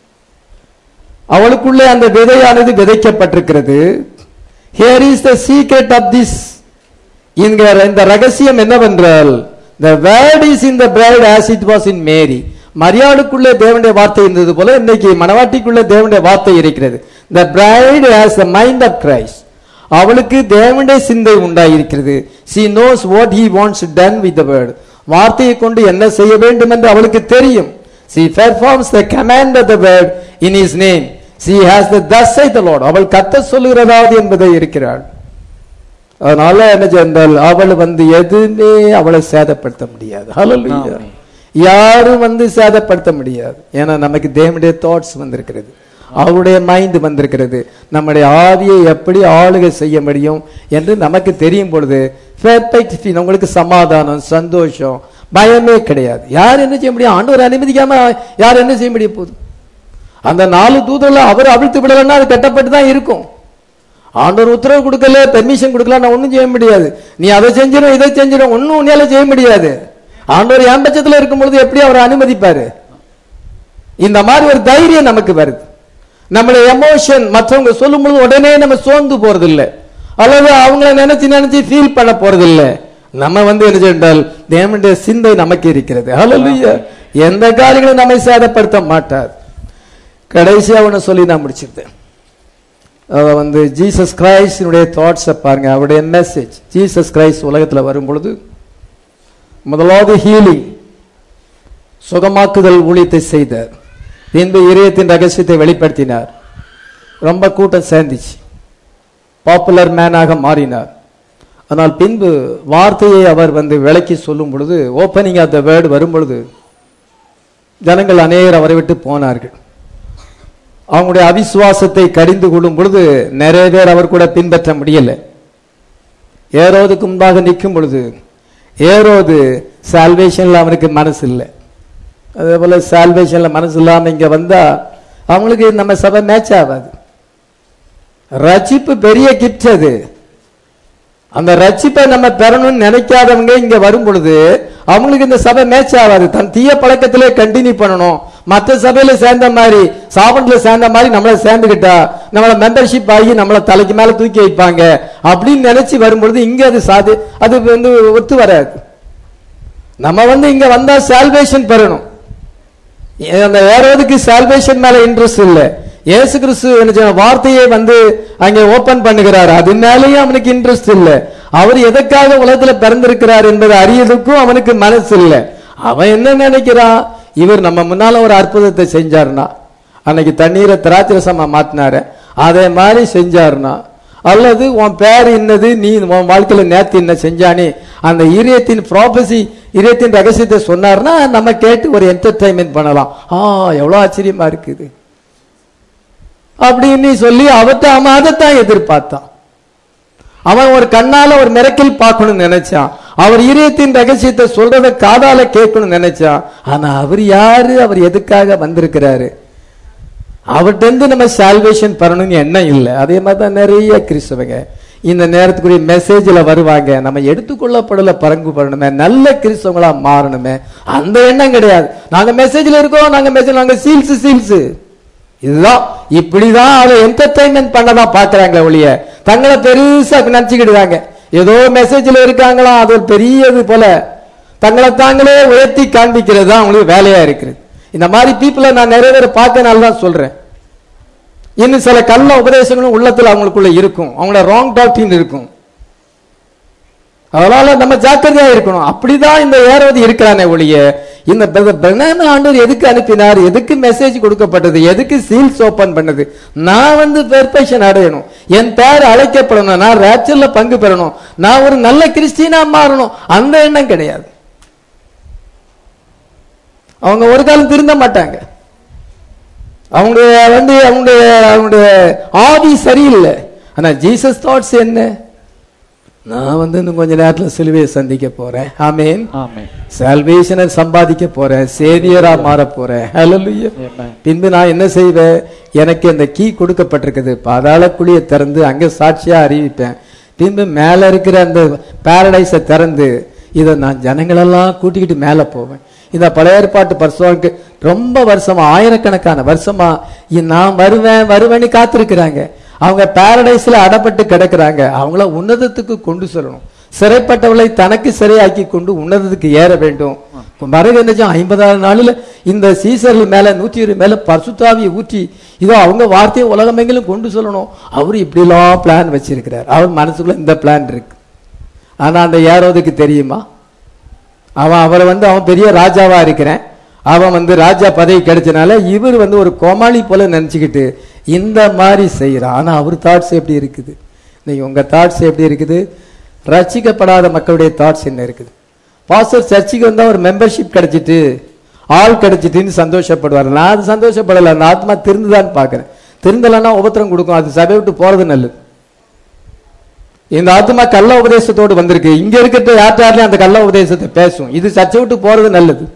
Speaker 1: அவளுக்குள்ளே அந்த விதையானது விதைக்கப்பட்டிருக்கிறது here is the secret of this இங்க இந்த ரகசியம் என்னவென்றால் the word is in the bride as it was in மேரி மரியாளுக்குள்ளே தேவனுடைய வார்த்தை இருந்தது போல இன்னைக்கு மணவாட்டிக்குள்ளே தேவனுடைய வார்த்தை இருக்கிறது the bride has the mind of Christ அவளுக்கு தேவனுடைய சிந்தை உண்டாயிருக்கிறது she knows what he wants done with the word வார்த்தையை கொண்டு என்ன செய்ய வேண்டும் என்று அவளுக்கு தெரியும் she performs the command of the word in his name she has the thus say the lord அவள் கத்த சொல்லுகிறதாவது என்பதை இருக்கிறாள் அதனால என்ன சென்றால் அவள் வந்து எதுவுமே அவளை சேதப்படுத்த முடியாது Hallelujah.
Speaker 2: ஆமென்.
Speaker 1: யாரும் வந்து சேதப்படுத்த முடியாது ஏன்னா நமக்கு தேவனுடைய தாட்ஸ் வந்திருக்கிறது அவருடைய மைண்ட் வந்திருக்கிறது நம்முடைய ஆவியை எப்படி ஆளுகை செய்ய முடியும் என்று நமக்கு தெரியும் பொழுது perfect feel, உங்களுக்கு சமாதானம் சந்தோஷம் பயமே கிடையாது யார் என்ன செய்ய முடியும் ஆண்டவர் அனுமதிக்காம யார் என்ன செய்ய முடிய போகுது அந்த நாலு தூதர்ல அவர் அவிழ்த்து விடலைன்னா அது கட்டப்பட்டு தான் இருக்கும் ஆண்டவர் உத்தரவு கொடுக்கல பெர்மிஷன் கொடுக்கல நான் ஒண்ணும் செய்ய முடியாது நீ அதை செஞ்சிடும் இதை செஞ்சிடும் ஒன்னும் உன்னால செய்ய முடியாது ஆண்டவர் என் பட்சத்துல இருக்கும் பொழுது எப்படி அவர் அனுமதிப்பாரு இந்த மாதிரி ஒரு தைரியம் நமக்கு வருது நம்மளுடைய எமோஷன் மற்றவங்க சொல்லும் பொழுது உடனே நம்ம சோர்ந்து போறது இல்ல அல்லது அவங்கள நினைச்சு நினைச்சு ஃபீல் பண்ண போறது இல்ல நம்ம வந்து என்ன செய்தால் தேவனுடைய சிந்தை நமக்கு இருக்கிறது ஹalleluya எந்த காரியங்களும் நம்மை சேதப்படுத்த மாட்டார் கடைசியா ஒன்று சொல்லி நான் முடிச்சிருந்தேன் அவ வந்து ஜீசஸ் கிரைஸ்டினுடைய தாட்ஸை பாருங்க அவருடைய மெசேஜ் ஜீசஸ் கிரைஸ்ட் உலகத்துல வரும் பொழுது முதலாவது ஹீலிங் சுகமாக்குதல் ஊழியத்தை செய்தார் பின்பு இதயத்தின் ரகசியத்தை வெளிப்படுத்தினார் ரொம்ப கூட்டம் சேர்ந்துச்சு பாப்புலர் மேனாக மாறினார் ஆனால் பின்பு வார்த்தையை அவர் வந்து விளக்கி சொல்லும் பொழுது ஓப்பனிங் ஆஃப் த வேர்டு வரும் பொழுது ஜனங்கள் அநேகர் அவரை விட்டு போனார்கள் அவங்களுடைய அவிசுவாசத்தை கடிந்து கொள்ளும் பொழுது நிறைய பேர் அவர் கூட பின்பற்ற முடியல ஏரோதுக்கு முன்பாக நிற்கும் பொழுது ஏரோது சால்வேஷன்ல அவனுக்கு மனசு இல்லை அதே போல சால்வேஷன்ல மனசு இல்லாம இங்க வந்தா அவங்களுக்கு நம்ம சபை மேட்ச் ஆகாது ரட்சிப்பு பெரிய கிஃப்ட் அது அந்த ரட்சிப்பை நம்ம பெறணும்னு நினைக்காதவங்க இங்க வரும் பொழுது அவங்களுக்கு இந்த சபை மேட்ச் ஆகாது தன் தீய பழக்கத்திலே கண்டினியூ பண்ணணும் மற்ற சபையில சேர்ந்த மாதிரி சாபன்ல சேர்ந்த மாதிரி நம்மள சேர்ந்துகிட்டா நம்மள மெம்பர்ஷிப் ஆகி நம்மள தலைக்கு மேல தூக்கி வைப்பாங்க அப்படின்னு நினைச்சு வரும் பொழுது இங்க அது சாது அது வந்து ஒத்து வராது நம்ம வந்து இங்க வந்தா சால்வேஷன் பெறணும் அந்த ஏறதுக்கு சால்வேஷன் மேல இன்ட்ரெஸ்ட் இல்ல இயேசு கிறிஸ்து என்ன செய்ய- வார்த்தையை வந்து அங்கே ஓபன் பண்ணுகிறார் அது மேலேயும் அவனுக்கு இன்ட்ரெஸ்ட் இல்ல அவர் எதற்காக உலகத்துல பிறந்திருக்கிறார் என்பதை அறியதுக்கும் அவனுக்கு மனசு இல்ல அவன் என்ன நினைக்கிறான் இவர் நம்ம முன்னால ஒரு அற்புதத்தை செஞ்சாருனா அன்னைக்கு தண்ணீரை திராட்சரசமா மாத்தினாரு அதே மாதிரி செஞ்சாருனா அல்லது உன் பேர் என்னது நீ உன் வாழ்க்கையில நேத்து என்ன செஞ்சானே அந்த இதயத்தின் ப்ராபசி இதயத்தின் ரகசியத்தை சொன்னார்னா நம்ம கேட்டு ஒரு என்டர்டைன்மெண்ட் பண்ணலாம் ஆ எவ்வளவு ஆச்சரியமா இருக்குது அப்படின்னு சொல்லி அவர்கிட்ட அவன் அதைத்தான் எதிர்பார்த்தான் அவன் ஒரு கண்ணால ஒரு மிரக்கல் பார்க்கணும்னு நினைச்சான் அவர் இதயத்தின் ரகசியத்தை சொல்றத காதால கேட்கணும்னு நினைச்சான் ஆனா அவர் யாரு அவர் எதுக்காக வந்திருக்கிறாரு அவர்கிட்ட இருந்து நம்ம சால்வேஷன் பெறணும்னு எண்ணம் இல்லை அதே மாதிரி தான் நிறைய கிறிஸ்தவங்க இந்த நேரத்துக்குரிய மெசேஜ்ல வருவாங்க நம்ம எடுத்துக்கொள்ளப்படல பரங்கு பண்ணணுமே நல்ல கிறிஸ்தவங்களா மாறணுமே அந்த எண்ணம் கிடையாது நாங்க மெசேஜ்ல இருக்கோம் நாங்க மெசேஜ் நாங்க சீல்ஸ் சீல்ஸ் இதுதான் இப்படிதான் அதை என்டர்டைன்மெண்ட் பண்ணதான் பாக்குறாங்களே ஒழிய தங்களை பெருசா நினைச்சுக்கிடுவாங்க ஏதோ மெசேஜ்ல இருக்காங்களா அது ஒரு பெரியது போல தங்களை தாங்களே உயர்த்தி காண்பிக்கிறது தான் அவங்களுக்கு வேலையா இருக்குது இந்த மாதிரி பீப்புளை நான் நிறைய பேர் பார்த்தனால தான் சொல்றேன் இன்னும் சில கள்ள உபதேசங்களும் உள்ளத்துல அவங்களுக்குள்ள இருக்கும் அவங்களோட ராங் டாக்டின் இருக்கும் அதனால நம்ம ஜாக்கிரதையா இருக்கணும் அப்படிதான் இந்த ஏறவது இருக்கிறானே ஒழிய இந்த பிரதர் பிரணாம ஆண்டவர் எதுக்கு அனுப்பினார் எதுக்கு மெசேஜ் கொடுக்கப்பட்டது எதுக்கு சீல்ஸ் ஓபன் பண்ணது நான் வந்து பெர்ஃபெக்ஷன் அடையணும் என் பேர் அழைக்கப்படணும் நான் ரேப்சர்ல பங்கு பெறணும் நான் ஒரு நல்ல கிறிஸ்டினா மாறணும் அந்த எண்ணம் கிடையாது அவங்க ஒரு காலம் திருந்த மாட்டாங்க அவங்க வந்து அவங்களுடைய அவங்களுடைய ஆவி சரியில்லை ஆனா ஜீசஸ் தாட்ஸ் என்ன நான் வந்து இன்னும் கொஞ்ச நேரத்துல சிலுவையை சந்திக்க போறேன் ஆமேன்
Speaker 2: ஆமென்
Speaker 1: சால்வேஷனை சம்பாதிக்க போறேன் சேவியரா மாற போறேன் ஹalleluya
Speaker 2: Amen.
Speaker 1: பின்பு நான் என்ன செய்வேன் எனக்கு அந்த கீ கொடுக்கப்பட்டிருக்குது பாதாள குழியை திறந்து அங்க சாட்சியா அறிவிப்பேன் பின்பு மேல இருக்கிற அந்த பாரடைஸை திறந்து இதை நான் ஜனங்களெல்லாம் கூட்டிக்கிட்டு மேல போவேன் இந்த பழைய ஏற்பாட்டு பரிசுவாக்கு ரொம்ப வருஷமா ஆயிரக்கணக்கான வருஷமா இ- நான் வருவேன் வருவேன்னு காத்திருக்கிறாங்க அவங்க பாரடைஸ்ல அடப்பட்டு கிடக்குறாங்க அவங்கள உன்னதத்துக்கு கொண்டு செல்லணும் சிறைப்பட்டவளை தனக்கு சிறையாக்கி கொண்டு உன்னதத்துக்கு ஏற வேண்டும் மறுக என்னச்சும் ஐம்பதாவது நாளில் இந்த சீசர்கள் மேல நூத்தி இருபது மேல பரிசுத்தாவியை ஊற்றி இதோ அவங்க வார்த்தையை உலகமெங்கிலும் கொண்டு சொல்லணும் அவர் இப்படிலாம் பிளான் வச்சிருக்கிறார் அவர் மனசுக்குள்ள இந்த பிளான் இருக்கு ஆனா அந்த ஏரோதுக்கு தெரியுமா அவன் அவரை வந்து அவன் பெரிய ராஜாவா இருக்கிறேன் அவன் வந்து ராஜா பதவி கிடைச்சனால இவர் வந்து ஒரு கோமாளி போல நினைச்சுக்கிட்டு இந்த மாதிரி செய்யறான் ஆனா அவர் தாட்ஸ் எப்படி இருக்குது நீங்க உங்க தாட்ஸ் எப்படி இருக்குது ரசிக்கப்படாத மக்களுடைய தாட்ஸ் என்ன இருக்குது பாஸ்டர் சர்ச்சுக்கு வந்தா ஒரு மெம்பர்ஷிப் கிடைச்சிட்டு ஆள் கிடைச்சிட்டுன்னு சந்தோஷப்படுவார் நான் அது சந்தோஷப்படலை அந்த ஆத்மா திருந்துதான்னு பார்க்கறேன் திருந்தலைன்னா உபத்திரம் கொடுக்கும் அது சபை விட்டு போறது நல்லது இந்த ஆத்மா கள்ள உபதேசத்தோடு வந்திருக்கு இங்க இருக்கிற யார்ட்டார்லயும் அந்த கள்ள உபதேசத்தை பேசும் இது சர்ச்சை விட்டு போறது நல்லது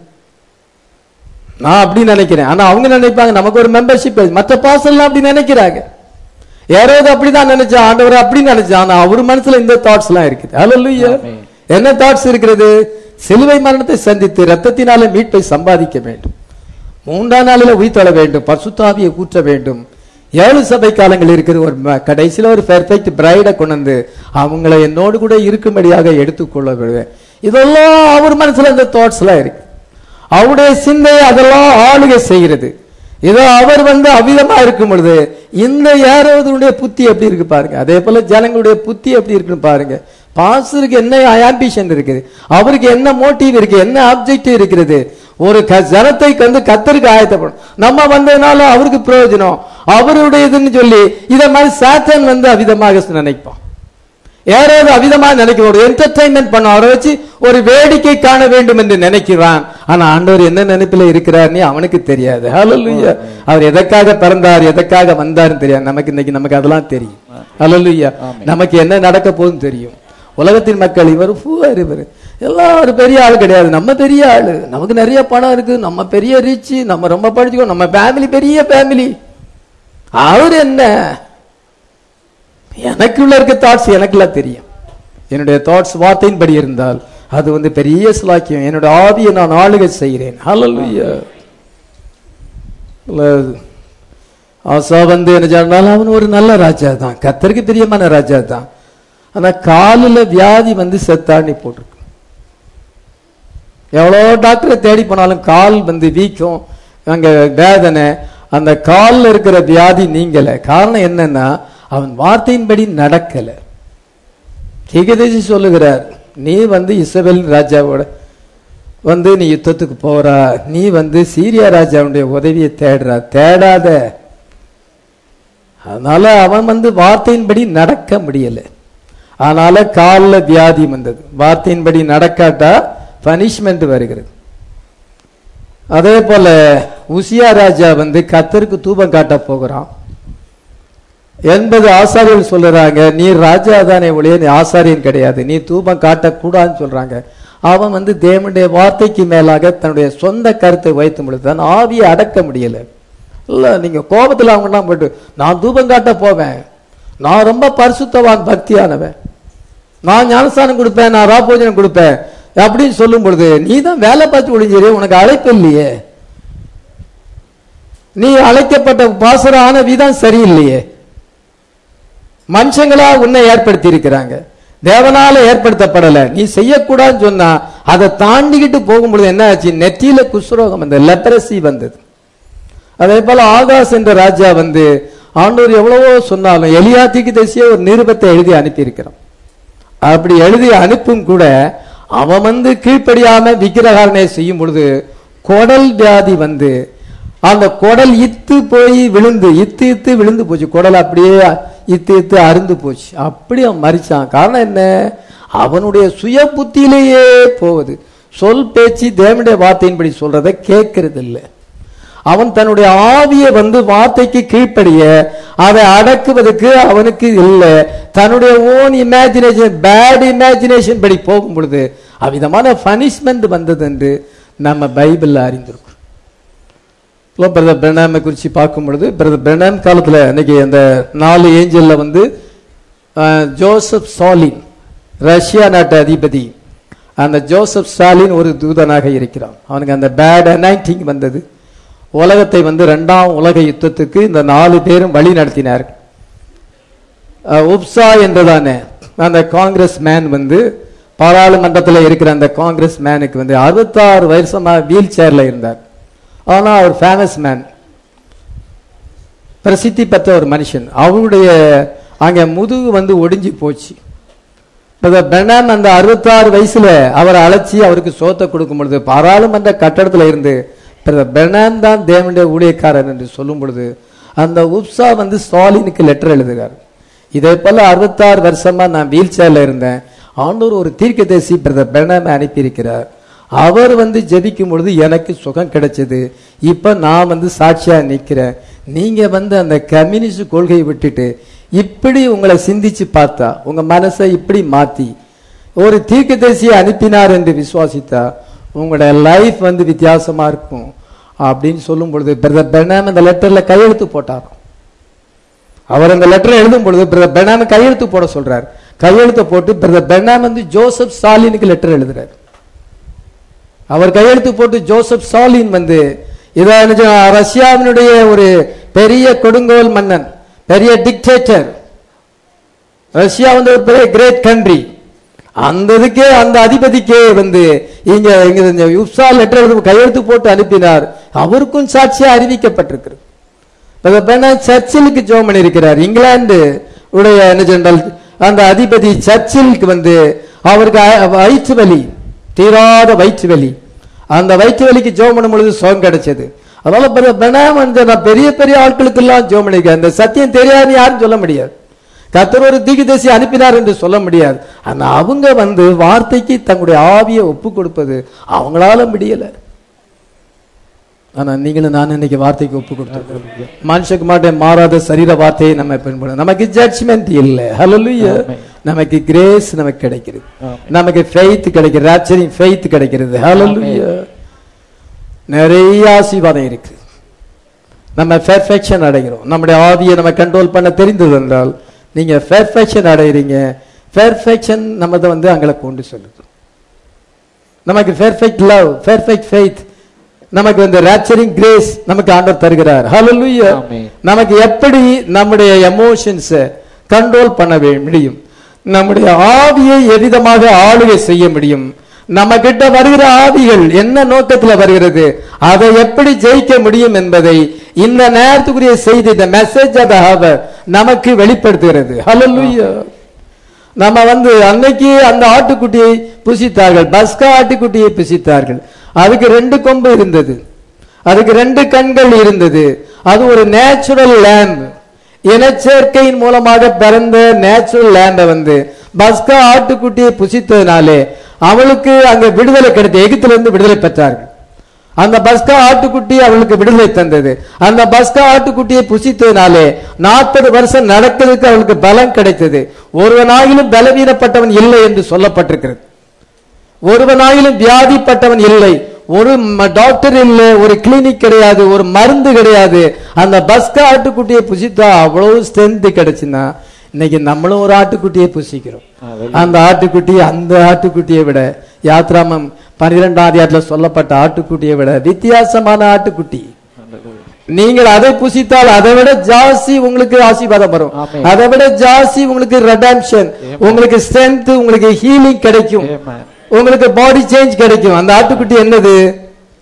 Speaker 1: நான் அப்படி நினைக்கிறேன் ஆனா அவங்க நினைப்பாங்க நமக்கு ஒரு மெம்பர்ஷிப் மற்ற பாசல்லாம் அப்படி நினைக்கிறாங்க யாராவது அப்படிதான் நினைச்சா ஆண்டவர் அப்படி நினைச்சா ஆனா அவர் மனசுல இந்த தாட்ஸ் எல்லாம் இருக்குது அல்லேலூயா
Speaker 2: ஆமென்.
Speaker 1: என்ன தாட்ஸ் இருக்கிறது சிலுவை மரணத்தை சந்தித்து ரத்தத்தினால மீட்பை சம்பாதிக்க வேண்டும் மூன்றாம் நாளில உயிர்த்தள வேண்டும் பசுத்தாவியை ஊற்ற வேண்டும் ஏழு சபை காலங்கள் இருக்குது ஒரு ம- கடைசியில ஒரு பெர்ஃபெக்ட் பிரைடை கொண்டு வந்து அவங்கள என்னோடு கூட இருக்கும்படியாக எடுத்துக்கொள்ள விடுவேன் இதெல்லாம் அவர் மனசுல இந்த தாட்ஸ் எல்லாம் இருக்கு அவருடைய சிந்தை அதெல்லாம் ஆளுகை செய்கிறது இதோ அவர் வந்து அவ்விதமா இருக்கும் பொழுது இந்த யாராவதுடைய புத்தி எப்படி இருக்கு பாருங்க அதே போல ஜனங்களுடைய புத்தி எப்படி இருக்குன்னு பாருங்க பாஸ்டருக்கு என்ன ஆம்பிஷன் இருக்குது அவருக்கு என்ன மோட்டிவ் இருக்கு என்ன ஆப்ஜெக்டிவ் இருக்கிறது ஒரு க- ஜனத்தை வந்து கத்தருக்கு ஆயத்தப்படும் நம்ம வந்ததுனால அவருக்கு பிரயோஜனம் அவருடையதுன்னு சொல்லி இத மாதிரி சாத்தன் வந்து அவிதமாக நினைப்பான் யாராவது அவிதமா நினைக்கிறோம் ஒரு என்டர்டைன்மெண்ட் பண்ண அவரை வச்சு ஒரு வேடிக்கை காண வேண்டும் என்று நினைக்கிறான் ஆனா ஆண்டவர் என்ன நினைப்பில இருக்கிறார்னு அவனுக்கு தெரியாது ஹalleluya அவர் எதற்காக பிறந்தார் எதற்காக வந்தார்னு தெரியாது நமக்கு இன்னைக்கு நமக்கு அதெல்லாம் தெரியும் ஹalleluya நமக்கு என்ன நடக்க போகுதுன்னு தெரியும் உலகத்தின் மக்கள் இவர் பூவார் இவர் எல்லாம் ஒரு பெரிய ஆள் கிடையாது நம்ம பெரிய ஆளு நமக்கு நிறைய பணம் இருக்கு நம்ம பெரிய ரிச் நம்ம ரொம்ப படிச்சுக்கோ நம்ம ஃபேமிலி பெரிய ஃபேமிலி அவர் என்ன எனக்குள்ள இருக்க தாட்ஸ் எனக்குலாம் தெரியும் என்னுடைய தாட்ஸ் வார்த்தையின்படி இருந்தால் அது வந்து பெரிய சிலாக்கியம் என்னுடைய ஆவியை நான் ஆளுகை செய்கிறேன் ஹalleluya இல்ல, ஆசா வந்து என்ன சொன்னாலும் அவன் ஒரு நல்ல ராஜா தான் கத்தருக்கு பிரியமான ராஜா தான் ஆனா காலில் வியாதி வந்து செத்தாண்டி போட்டிருக்கு எவ்வளோ டாக்டரை தேடி போனாலும் கால் வந்து வீக்கம் அங்க வேதனை அந்த காலில் இருக்கிற வியாதி நீங்கல காரணம் என்னன்னா அவன் வார்த்தையின்படி நடக்கல கிகதேசி சொல்லுகிறார் நீ வந்து இஸ்ரவேல் ராஜாவோட வந்து நீ யுத்தத்துக்கு போறா நீ வந்து சீரியா ராஜாவுடைய உதவியை தேடுறா தேடாத அதனால அவன் வந்து வார்த்தையின்படி நடக்க முடியல அதனால காலில் வியாதி வந்தது வார்த்தையின்படி நடக்காட்டா பனிஷ்மெண்ட் வருகிறது அதே போல உசியா ராஜா வந்து கத்தருக்கு தூபம் காட்ட போகிறான் எண்பது ஆசாரியர்கள் சொல்லுறாங்க நீ ராஜா தானே ஒழிய நீ ஆசாரியன் கிடையாது நீ தூபம் காட்டக்கூடாதுன்னு சொல்றாங்க அவன் வந்து தேவனுடைய வார்த்தைக்கு மேலாக தன்னுடைய சொந்த கருத்தை வைத்து பொழுது தன் ஆவியை அடக்க முடியல இல்ல நீங்க கோபத்துல அவங்கலாம் போயிட்டு நான் தூபம் காட்ட போவேன் நான் ரொம்ப பரிசுத்தவான் பக்தியானவன் நான் ஞானஸ்தானம் கொடுப்பேன் நான் ராபோஜனம் கொடுப்பேன் அப்படின்னு சொல்லும் பொழுது நீ தான் வேலை பார்த்து ஒழிஞ்சிரு உனக்கு அழைப்பு இல்லையே நீ அழைக்கப்பட்ட பாசரம் ஆன விதம் சரியில்லையே மனுஷங்களா உன்னை ஏற்படுத்தி இருக்கிறாங்க தேவனால ஏற்படுத்தப்படல நீ செய்யக்கூடாதுன்னு சொன்னா அதை தாண்டிக்கிட்டு போகும்பொழுது என்ன ஆச்சு நெற்றியில குஷ்ரோகம் வந்தது லெப்பரசி வந்தது அதே போல ஆகாஷ் என்ற ராஜா வந்து ஆண்டவர் எவ்வளவோ சொன்னாலும் எலியாத்திக்கு தேசிய ஒரு நிருபத்தை எழுதி அனுப்பியிருக்கிறான் அப்படி எழுதி அனுப்பும் கூட அவன் வந்து கீழ்ப்படியாம விக்கிரகாரனை செய்யும் பொழுது குடல் வியாதி வந்து அந்த குடல் இத்து போய் விழுந்து இத்து இத்து விழுந்து போச்சு குடல் அப்படியே இத்து இத்து அருந்து போச்சு அப்படி அவன் மறிச்சான் காரணம் என்ன அவனுடைய சுய புத்தியிலேயே போகுது சொல் பேச்சு தேவனுடைய வார்த்தையின்படி சொல்றதை கேட்கறது இல்லை அவன் தன்னுடைய ஆவியை வந்து வார்த்தைக்கு கீழ்ப்படிய அதை அடக்குவதற்கு அவனுக்கு இல்லை தன்னுடைய ஓன் இமேஜினேஷன் பேட் இமேஜினேஷன் படி போகும் பொழுது அவ்விதமான பனிஷ்மெண்ட் வந்தது என்று நம்ம பைபிள்ல அறிந்திருக்கிறோம் பிரதர் பிரணாமை குறித்து பார்க்கும் பொழுது பிரதர் பிரணாம் காலத்தில் அன்னைக்கு அந்த நாலு ஏஞ்சல்ல வந்து அஹ், ஜோசப் ஸ்டாலின் ரஷ்யா நாட்டு அதிபதி அந்த ஜோசப் ஸ்டாலின் ஒரு தூதனாக இருக்கிறான் அவனுக்கு அந்த பேட் அனைட்டிங் வந்தது உலகத்தை வந்து இரண்டாம் உலக யுத்தத்துக்கு இந்த நாலு பேரும் வழி நடத்தினார்கள் அஹ், உப்சா என்றதான அந்த காங்கிரஸ் மேன் வந்து பாராளுமன்றத்தில் இருக்கிற அந்த காங்கிரஸ் மேனுக்கு வந்து அறுபத்தாறு வருஷமா வீல் சேர்ல இருந்தார் ஆனா அவர் ஃபேமஸ் மேன் பிரசித்தி பெற்ற ஒரு மனுஷன் அவருடைய அங்க முதுகு வந்து ஒடிஞ்சு போச்சு பெனாம் அந்த அறுபத்தாறு வயசுல அவரை அழைச்சி அவருக்கு சோத்தை கொடுக்கும் பொழுது பாராளுமன்ற கட்டடத்துல இருந்து பெனாம் தான் தேவனுடைய ஊழியக்காரர் என்று சொல்லும் பொழுது அந்த உப்சா வந்து ஸ்டாலினுக்கு லெட்டர் எழுதுகிறார் இதே போல அறுபத்தாறு வருஷமா நான் வீல் சேர்ல இருந்தேன் ஆண்டவர் ஒரு தீர்க்கதரிசி பிரதர் பெனாமை அனுப்பியிருக்கிறார் அவர் வந்து ஜெபிக்கும் பொழுது எனக்கு சுகம் கிடைச்சது இப்ப நான் வந்து சாட்சியா நிக்கிறேன் நீங்க வந்து அந்த கம்யூனிஸ்ட் கொள்கையை விட்டுட்டு இப்படி உங்களை சிந்திச்சு பார்த்தா உங்க மனசை இப்படி மாத்தி ஒரு தீர்க்கதரிசியை அனுப்பினார் என்று விசுவாசித்தா உங்களுடைய லைஃப் வந்து வித்தியாசமா இருக்கும் அப்படின்னு சொல்லும் பொழுது பிரதர் பெனாம் அந்த லெட்டர்ல கையெழுத்து போட்டாராம் அவர் அந்த லெட்டர் எழுதும் பொழுது பிரதர் பெனாம கையெழுத்து போட சொல்றார் கையெழுத்து போட்டு பிரதர் பெனாம் வந்து ஜோசப் ஸ்டாலினுக்கு லெட்டர் எழுதுறார் அவர் கையெழுத்து போட்டு ஜோசப் ஸ்டாலின் வந்து இதை ரஷ்யாவினுடைய ஒரு பெரிய கொடுங்கோல் மன்னன் பெரிய டிக்டேட்டர் ரஷ்யா வந்து ஒரு பெரிய கிரேட் கண்ட்ரி அந்த இதுக்கே அந்த அதிபதிக்கே வந்து இங்க இங்க இந்த யுப்சா லெட்டர் எழுதி கையெழுத்து போட்டு அனுப்பினார் அவருக்கும் சாட்சியா அறிவிக்கப்பட்டிருக்கிறது பிரதர் பெர்னார்ட் சர்ச்சிலுக்கு ஜோம் பண்ணியிருக்கிறார் இங்கிலாந்து உடைய என்ன சொன்னால் அந்த அதிபதி சர்ச்சிலுக்கு வந்து அவருக்கு அ- வயிற்று வலி தீராத வயிற்று வலி அந்த வயிற்று வலிக்கு ஜோம் பண்ணும் பொழுது சுகம் கிடைச்சது அதனால பிரதர் பெர்னார்ட் வந்து நான் பெரிய பெரிய ஆட்களுக்கு எல்லாம் ஜோம் பண்ணியிருக்கேன் அந்த சத்தியம் தெரியாதுன்னு யாரும் சொல்ல முடியாது கர்த்தர் ஒரு தீர்க்கதரிசி அனுப்பினார் என்று சொல்ல முடியாது ஆனா அவங்க வந்து வார்த்தைக்கு தங்களுடைய ஆவியை ஒப்பு கொடுப்பது அவங்களால முடியல ஆனா நீங்களும் நான் இன்னைக்கு வார்த்தைக்கு ஒப்பு கொடுத்துருக்கோம் மனுஷக்கு மாட்டே மாறாத சரீர வார்த்தையை நம்ம பின்பற்றோம் நமக்கு ஜட்ஜ்மெண்ட் இல்லை ஹalleluya
Speaker 2: ஆமென்.
Speaker 1: நமக்கு கிரேஸ் நமக்கு கிடைக்கிறது
Speaker 2: ஆமென்.
Speaker 1: நமக்கு ஃபெய்த் கிடைக்கிறது ராச்சரிங் ஃபெய்த் கிடைக்கிறது ஹalleluya நிறைய ஆசீர்வாதம் இருக்கு நம்ம பெர்ஃபெக்ஷன் அடைகிறோம் நம்முடைய ஆவியை நம்ம கண்ட்ரோல் பண்ண தெரிந்தது என்றால் நீங்க பெர்ஃபெக்ஷன் அடைகிறீங்க பெர்ஃபெக்ஷன் நம்ம வந்து அங்கே கொண்டு செல்லுது நமக்கு பெர்ஃபெக்ட் லவ் பெர்ஃபெக்ட் ஃபெய்த் நமக்கு வந்து ராப்சரிங் கிரேஸ் நமக்கு ஆண்டவர் தருகிறார் ஹalleluya
Speaker 2: ஆமென்.
Speaker 1: நமக்கு எப்படி நம்முடைய எமோஷன்ஸ் கண்ட்ரோல் பண்ண வே- முடியும் நம்முடைய ஆவியை எவ்விதமாக ஆளுகை செய்ய முடியும் நம்ம கிட்ட வருகிற ஆவிகள் என்ன நோக்கத்துல வருகிறது அதை எப்படி ஜெயிக்க முடியும் என்பதை இந்த நேரத்துக்குரிய செய்தி இந்த மெசேஜ் ஆஃப் நமக்கு வெளிப்படுத்துகிறது ஹalleluya நம்ம வந்து அன்னைக்கு அந்த ஆட்டுக்குட்டியை புசித்தார்கள் பஸ்கா ஆட்டுக்குட்டியை புசித்தார்கள் அதுக்கு ரெண்டு கொம்பு இருந்தது அதுக்கு ரெண்டு கண்கள் இருந்தது அது ஒரு நேச்சுரல் லேம்ப் இனச்சேர்க்கையின் மூலமாக பிறந்த நேச்சுரல் லேம்பை வந்து பஸ்கா ஆட்டுக்குட்டியை புசித்ததினாலே அவளுக்கு அங்க விடுதலை கிடைத்தது எகிப்திலிருந்து இருந்து விடுதலை பெற்றார்கள் அந்த பஸ்கா ஆட்டுக்குட்டி அவளுக்கு விடுதலை தந்தது அந்த பஸ்கா ஆட்டுக்குட்டியை புசித்ததினாலே நாற்பது வருஷம் நடக்கிறதுக்கு அவளுக்கு பலம் கிடைத்தது ஒருவனாகிலும் பலவீனப்பட்டவன் இல்லை என்று சொல்லப்பட்டிருக்கிறது ஒருவனாயிலும் வியாதிப்பட்டவன் இல்லை ஒரு ம- டாக்டர் இல்லை ஒரு கிளினிக் கிடையாது ஒரு மருந்து கிடையாது அந்த பஸ்கா ஆட்டுக்குட்டியை புசித்தா அவ்வளவு ஸ்ட்ரென்த் கிடைச்சுன்னா இன்னைக்கு நம்மளும் ஒரு ஆட்டுக்குட்டியை புசிக்கிறோம் அந்த ஆட்டுக்குட்டி அந்த ஆட்டுக்குட்டியை விட யாத்ராமம் பன்னிரெண்டாம் அதிகாரத்துல சொல்லப்பட்ட ஆட்டுக்குட்டியை விட வித்தியாசமான ஆட்டுக்குட்டி நீங்கள் அதை புசித்தால் அதை விட ஜாஸ்தி உங்களுக்கு ஆசீர்வாதம் வரும்
Speaker 2: ஆமென்.
Speaker 1: அதை விட ஜாஸ்தி உங்களுக்கு ரெடம்ஷன் உங்களுக்கு ஸ்ட்ரென்த் உங்களுக்கு ஹீலிங் கிடைக்கும்
Speaker 2: Amen.
Speaker 1: உங்களுக்கு பாடி சேஞ்ச் கிடைக்கும் அந்த ஆட்டுக்குட்டி என்னது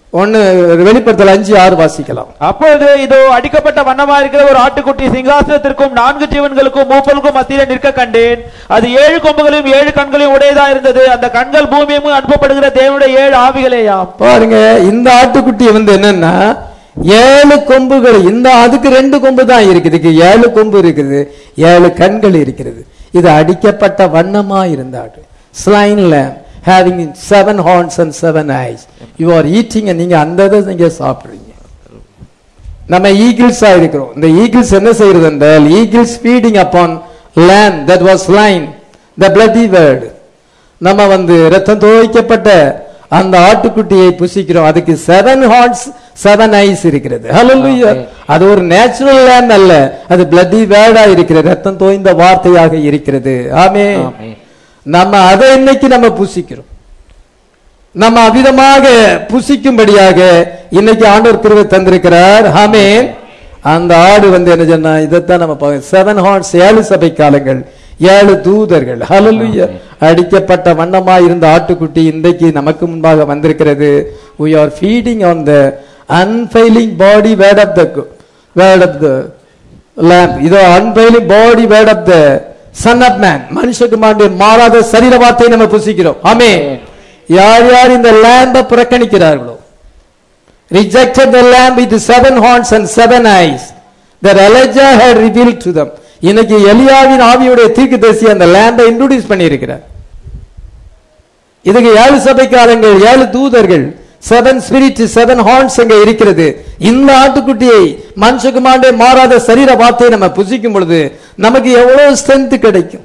Speaker 1: ஒன்னு வெளிப்படுத்தல் அஞ்சு ஆறு வாசிக்கலாம்
Speaker 2: அப்பொழுது இதோ அடிக்கப்பட்ட வண்ணமா இருக்கிற ஒரு ஆட்டுக்குட்டி சிங்காசனத்திற்கும் நான்கு ஜீவன்களுக்கும் மூப்பலுக்கும் மத்தியிலே நிற்க கண்டேன் அது ஏழு கொம்புகளையும் ஏழு கண்களையும் உடையதா இருந்தது அந்த கண்கள் பூமியும் அனுப்பப்படுகிற தேவனுடைய ஏழு ஆவிகளேயாம்
Speaker 1: பாருங்க இந்த ஆட்டுக்குட்டி வந்து என்னன்னா ஏழு கொம்புகள் இந்த அதுக்கு ரெண்டு கொம்பு தான் இருக்குது இதுக்கு ஏழு கொம்பு இருக்குது ஏழு கண்கள் இருக்கிறது இது அடிக்கப்பட்ட வண்ணமா இருந்தாடு slain lamb having seven horns and seven eyes you are eating நீங்க அந்த இதை நீங்க சாப்பிடுறீங்க நம்ம ஈகிள்ஸா இருக்கிறோம் இந்த ஈகிள்ஸ் என்ன செய்யறது என்றால் eagles feeding upon land that was line the bloody word நம்ம வந்து ரத்தம் துவைக்கப்பட்ட அந்த ஆட்டுக்குட்டியை புசிக்கிறோம் அதுக்கு செவன் ஹார்ட்ஸ் செவன் ஐஸ் இருக்கிறது Hallelujah. அது ஒரு நேச்சுரல் லேண்ட் அல்ல அது பிளட்டி வேர்டா இருக்கிறது ரத்தம் தோய்ந்த வார்த்தையாக இருக்கிறது ஆமே நம்ம அதை இன்னைக்கு நம்ம புசிக்கிறோம் நம்ம அவிதமாக புசிக்கும்படியாக இன்னைக்கு ஆண்டவர் கிருபை தந்திருக்கிறார் ஆமென் அந்த ஆடு வந்து என்ன சொன்னா இதைத்தான் நம்ம பார்க்க செவன் ஹார்ட்ஸ் ஏழு சபை காலங்கள் ஏழு தூதர்கள் ஹalleluya அடிக்கப்பட்ட வண்ணமாய் இருந்த ஆட்டுக்குட்டி இன்றைக்கு நமக்கு முன்பாக வந்திருக்கிறது we are feeding on the unfailing body word of the word of the lamb இதோ unfailing body word of the son of man மனுஷகுமாரனுடைய மாறாத சரீர வார்த்தையை நம்ம புசிக்கிறோம் ஆமென் யார் யார் இந்த லேம்ப புறக்கணிக்கிறார்களோ rejected the lamb with seven horns and seven eyes that Elijah had revealed to them இன்னைக்கு எலியாவின் ஆவியுடைய தீர்க்கதரிசி அந்த லேம்பை இன்ட்ரோடியூஸ் பண்ணியிருக்கிறார் இதுக்கு ஏழு சபைக்காரங்கள் ஏழு தூதர்கள் செவன் ஸ்பிரிட் செவன் ஹார்ன்ஸ் அங்க இருக்கிறது இந்த ஆட்டுக்குட்டியை மனுஷகுமாரே மாறாத சரீர வார்த்தையை நம்ம புசிக்கும் பொழுது நமக்கு எவ்வளவு ஸ்ட்ரென்த் கிடைக்கும்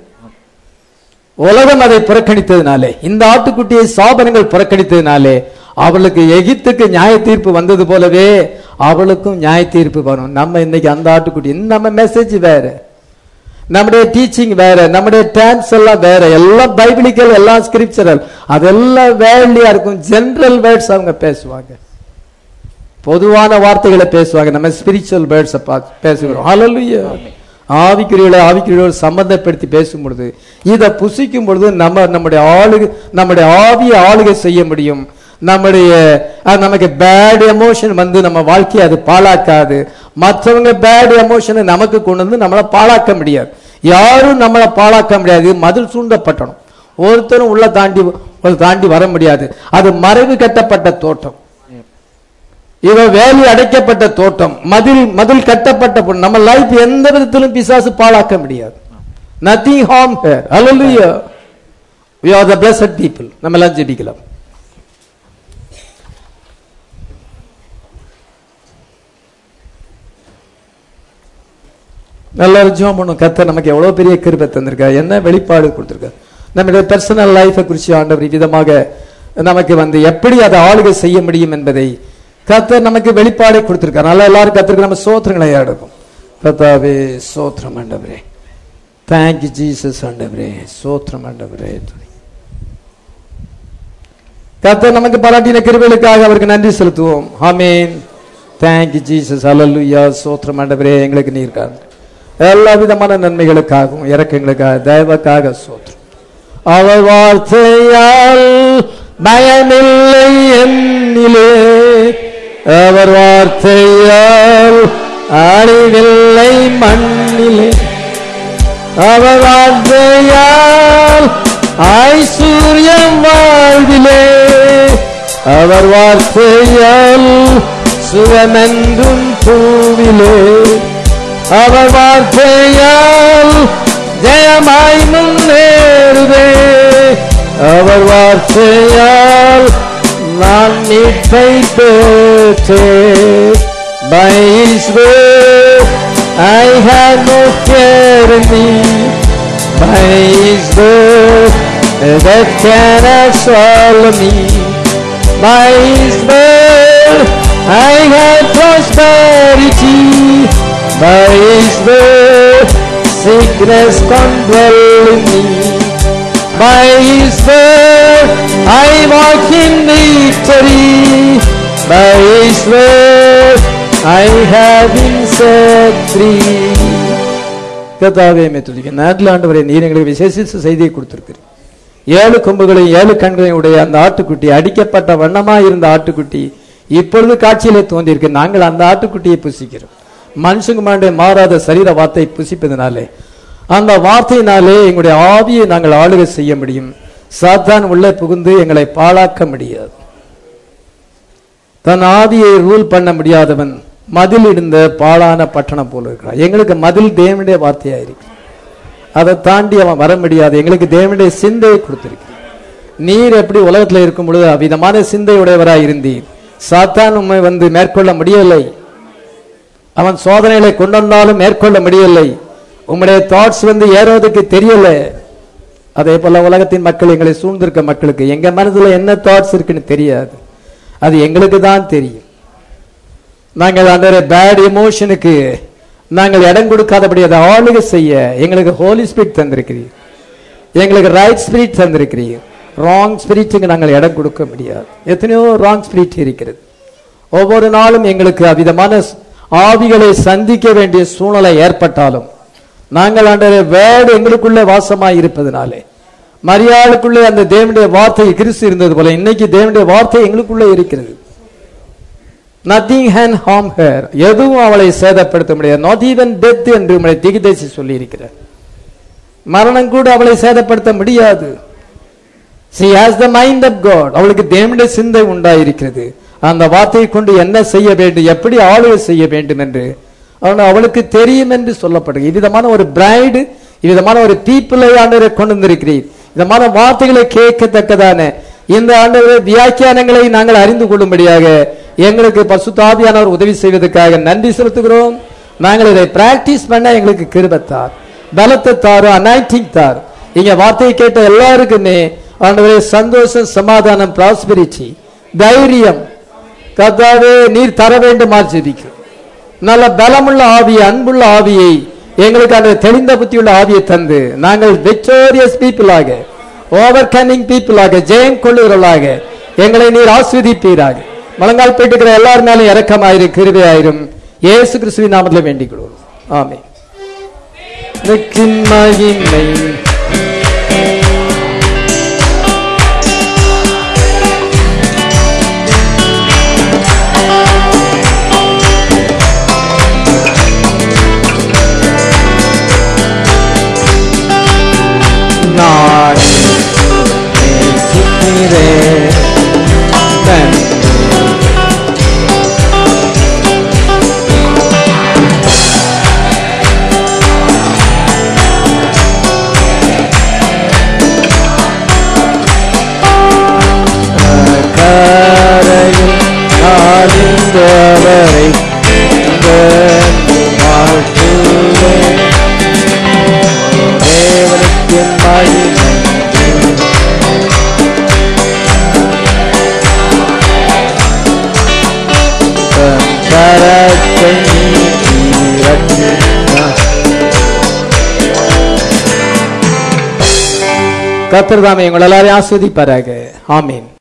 Speaker 1: உலகம் அதை புறக்கணித்ததினாலே இந்த ஆட்டுக்குட்டியை சாபனங்கள் புறக்கணித்ததினாலே அவளுக்கு எகிப்துக்கு நியாய தீர்ப்பு வந்தது போலவே அவளுக்கும் நியாய தீர்ப்பு வரும் நம்ம இன்னைக்கு அந்த ஆட்டுக்குட்டி இன்னும் நம்ம மெசேஜ் வேற நம்முடைய டீச்சிங் வேற நம்முடைய டேம்ஸ் எல்லாம் வேற எல்லாம் பைபிளிக்கல் எல்லாம் ஸ்கிரிப்சரல் அதெல்லாம் வேர்லியா இருக்கும் ஜெனரல் வேர்ட்ஸ் அவங்க பேசுவாங்க பொதுவான வார்த்தைகளை பேசுவாங்க நம்ம ஸ்பிரிச்சுவல் வேர்ட்ஸை பேசுகிறோம் ஹalleluya ஆவிக்குரியலை ஆவிக்குரியோடு சம்பந்தப்படுத்தி பேசும் பொழுது இதை புசிக்கும் பொழுது நம்ம நம்முடைய ஆளுகை நம்முடைய ஆவியை ஆளுகை செய்ய முடியும் நம்முடைய அஹ், நமக்கு பேட் எமோஷன் வந்து நம்ம வாழ்க்கையை அது பாழாக்காது மற்றவங்க பேட் எமோஷனை நமக்கு கொண்டு வந்து நம்மளை பாழாக்க முடியாது யாரும் நம்மளை பாழாக்க முடியாது மதில் சூண்டப்பட்டணும் ஒருத்தரும் உள்ள தாண்டி உள்ள தாண்டி வர முடியாது அது மறைவு கட்டப்பட்ட தோட்டம் இவ வேலி அடைக்கப்பட்ட தோட்டம் மதில் மதில் கட்டப்பட்ட பொண்ணு நம்ம லைஃப் எந்த விதத்திலும் பிசாசு பாழாக்க முடியாது நத்திங் ஹார்ம் ஹேர் ஹalleluya we are the blessed people நம்ம எல்லாம் ஜெபிக்கலாம் எல்லாரும் ஜெபம் பண்ணும் கர்த்தர் நமக்கு எவ்வளவு பெரிய கிருபை தந்திருக்கா என்ன வெளிப்பாடு கொடுத்திருக்கா நம்முடைய பர்சனல் லைஃபை குறித்து ஆண்டவர் விதமாக நமக்கு வந்து எப்படி அதை ஆளுகை செய்ய முடியும் என்பதை கர்த்தர் நமக்கு வெளிப்பாடை கொடுத்திருக்கார் நல்லா எல்லாரும் கர்த்தருக்கு நம்ம சோத்திரங்களை எடுக்கும் கர்த்தாவே சோத்திரம் ஆண்டவரே தேங்க்யூ ஜீசஸ் ஆண்டவரே சோத்திரம் ஆண்டவரே கர்த்தர் நமக்கு பாராட்டின கிருபைகளுக்காக அவருக்கு நன்றி செலுத்துவோம் ஆமீன் தேங்க்யூ ஜீசஸ் அல்லலுயா சோத்திரம் ஆண்டவரே எங்களுக்கு நீர் காண்க. எல்லா விதமான நன்மைகளுக்காகவும் இறக்கங்களுக்காக தயவுக்காக சோத்திரம் அவர் வார்த்தையால் பயமில்லை என்னிலே அவர் வார்த்தையால் அழிவில்லை மண்ணிலே அவர் வார்த்தையால் ஐஸ்வர்யம் வாழ்விலே அவர் வார்த்தையால் சுகமென்றும் பூவிலே அவர் வார்த்தையால் ஜெயமாய் முன்னேறுவே அவர் வார்த்தையால் நான் மீட்பை பெற்றேன் By His word I have no fear in me. By His word that cannot swallow me. By His word I have prosperity. By His word sickness can't dwell in me. By His word I walk in victory. By His word I have been set free. கர்த்தாவே மெத்துதிக்க நாட்டில் ஆண்டவரை நீர் எங்களுக்கு விசேஷித்த செய்தியை கொடுத்திருக்கிறீர் ஏழு கொம்புகளையும் ஏழு கண்களையும் உடைய அந்த ஆட்டுக்குட்டி அடிக்கப்பட்ட வண்ணமாய் இருந்த ஆட்டுக்குட்டி இப்பொழுது காட்சியிலே தோன்றியிருக்கு நாங்கள் அந்த ஆட்டுக்குட்டியை புசிக்கிறோம் மனுஷங்குமாண்டே மாறாத சரீர வார்த்தை புசிப்பதனாலே அந்த வார்த்தையினாலே எங்களுடைய ஆவியை நாங்கள் ஆளுகை செய்ய முடியும் சாத்தான் உள்ளே புகுந்து எங்களை பாழாக்க முடியாது தன் ஆவியை ரூல் பண்ண முடியாதவன் மதில் இடுந்த பாழான பட்டணம் போல இருக்கிறான் எங்களுக்கு மதில் தேவனுடைய வார்த்தையா இருக்கு அதை தாண்டி அவன் வர முடியாது எங்களுக்கு தேவனுடைய சிந்தையை கொடுத்திருக்கிறார் நீர் எப்படி உலகத்தில் இருக்கும் பொழுது அவ்விதமான சிந்தையுடையவராய் இருந்தீர் சாத்தான் உண்மை வந்து மேற்கொள்ள முடியலை அவன் சோதனைகளை கொண்டு வந்தாலும் மேற்கொள்ள முடியலை உம்முடைய தாட்ஸ் வந்து ஏறுவதற்கு தெரியல அதே போல உலகத்தின் மக்கள் எங்களை சூழ்ந்திருக்க மக்களுக்கு எங்க மனதுல என்ன தாட்ஸ் இருக்குன்னு தெரியாது அது எங்களுக்கு தான் தெரியும் நாங்கள் அந்த பேட் எமோஷனுக்கு நாங்கள் இடம் கொடுக்காதபடி அதை ஆளுகை செய்ய எங்களுக்கு ஹோலி ஸ்பிரிட் தந்திருக்கிறீர் எங்களுக்கு ரைட் ஸ்பிரிட் தந்திருக்கிறீர் ராங் ஸ்பிரிட்டுக்கு நாங்கள் இடம் கொடுக்க முடியாது எத்தனையோ ராங் ஸ்பிரிட் இருக்கிறது ஒவ்வொரு நாளும் எங்களுக்கு அவ்விதமான ஸ்- ஆவிகளை சந்திக்க வேண்டிய சூழ்நிலை ஏற்பட்டாலும் நாங்கள் அந்த வேர்டு எங்களுக்குள்ளே வாசமாய் இருப்பதனாலே மரியாளுக்குள்ளே அந்த தேவனுடைய வார்த்தை கிறிஸ்து இருந்தது போல இன்னைக்கு தேவனுடைய வார்த்தை எங்களுக்குள்ளே இருக்கிறது நத்திங் ஹேன் ஹார்ம் ஹேர் எதுவும் அவளை சேதப்படுத்த முடியாது நாட் ஈவன் டெத் என்று உங்களை திகிதேசி சொல்லி இருக்கிறார் மரணம் கூட அவளை சேதப்படுத்த முடியாது she has the mind of god அவளுக்கு தேவனுடைய சிந்தை உண்டாயிருக்கிறது அந்த வார்த்தையை கொண்டு என்ன செய்ய வேண்டும் எப்படி ஆளுகை செய்ய வேண்டும் என்று அவன் அவளுக்கு தெரியும் என்று சொல்லப்படுகிறது இவ்விதமான ஒரு பிரைடு இவ்விதமான ஒரு பீப்புளை ஆண்டவரை கொண்டு வந்திருக்கிறீர் விதமான வார்த்தைகளை கேட்கத்தக்கதான இந்த ஆண்டவரை வியாக்கியானங்களை நாங்கள் அறிந்து கொள்ளும்படியாக எங்களுக்கு பசுத்தாபியானவர் உதவி செய்வதற்காக நன்றி செலுத்துகிறோம் நாங்கள் இதை பிராக்டிஸ் பண்ண எங்களுக்கு கிருபத்தார் பலத்தை தாரு அனாய்டிங் தார் இங்க வார்த்தையை கேட்ட எல்லாருக்குமே ஆண்டவரே சந்தோஷம் சமாதானம் ப்ராஸ்பெரிட்டி தைரியம் கர்த்தாவே நீர் தர வேண்டுமா ஜெபிக்கிறோம் நல்ல பலமுள்ள ஆவியை அன்புள்ள ஆவியை எங்களுக்கு அந்த தெளிந்த புத்தியுள்ள ஆவியை தந்து நாங்கள் விக்டோரியஸ் பீப்புளாக ஓவர் கன்னிங் பீப்புளாக ஜெயம் கொள்ளுகிறவர்களாக எங்களை நீர் ஆஸ்வதிப்பீராக முழங்கால் போயிட்டு எல்லார் மேலும் இறக்கமாயிரும் கிருபையாயிரும் இயேசு கிறிஸ்துவின் நாமத்தில் வேண்டிக் கொள்வோம் ஆமே மகிமை நான் நேசிக்கிறேன் தன் கரையில் காலிந்தவரை வாழ்த்துவேன் தேவனுக்கு மகிமை தன் கரத்தை நீட்டிரட்சித்தார். கர்த்தர் தாமே உங்கள் எல்லாரையும் ஆஸ்வதிப்பாராக ஆமீன்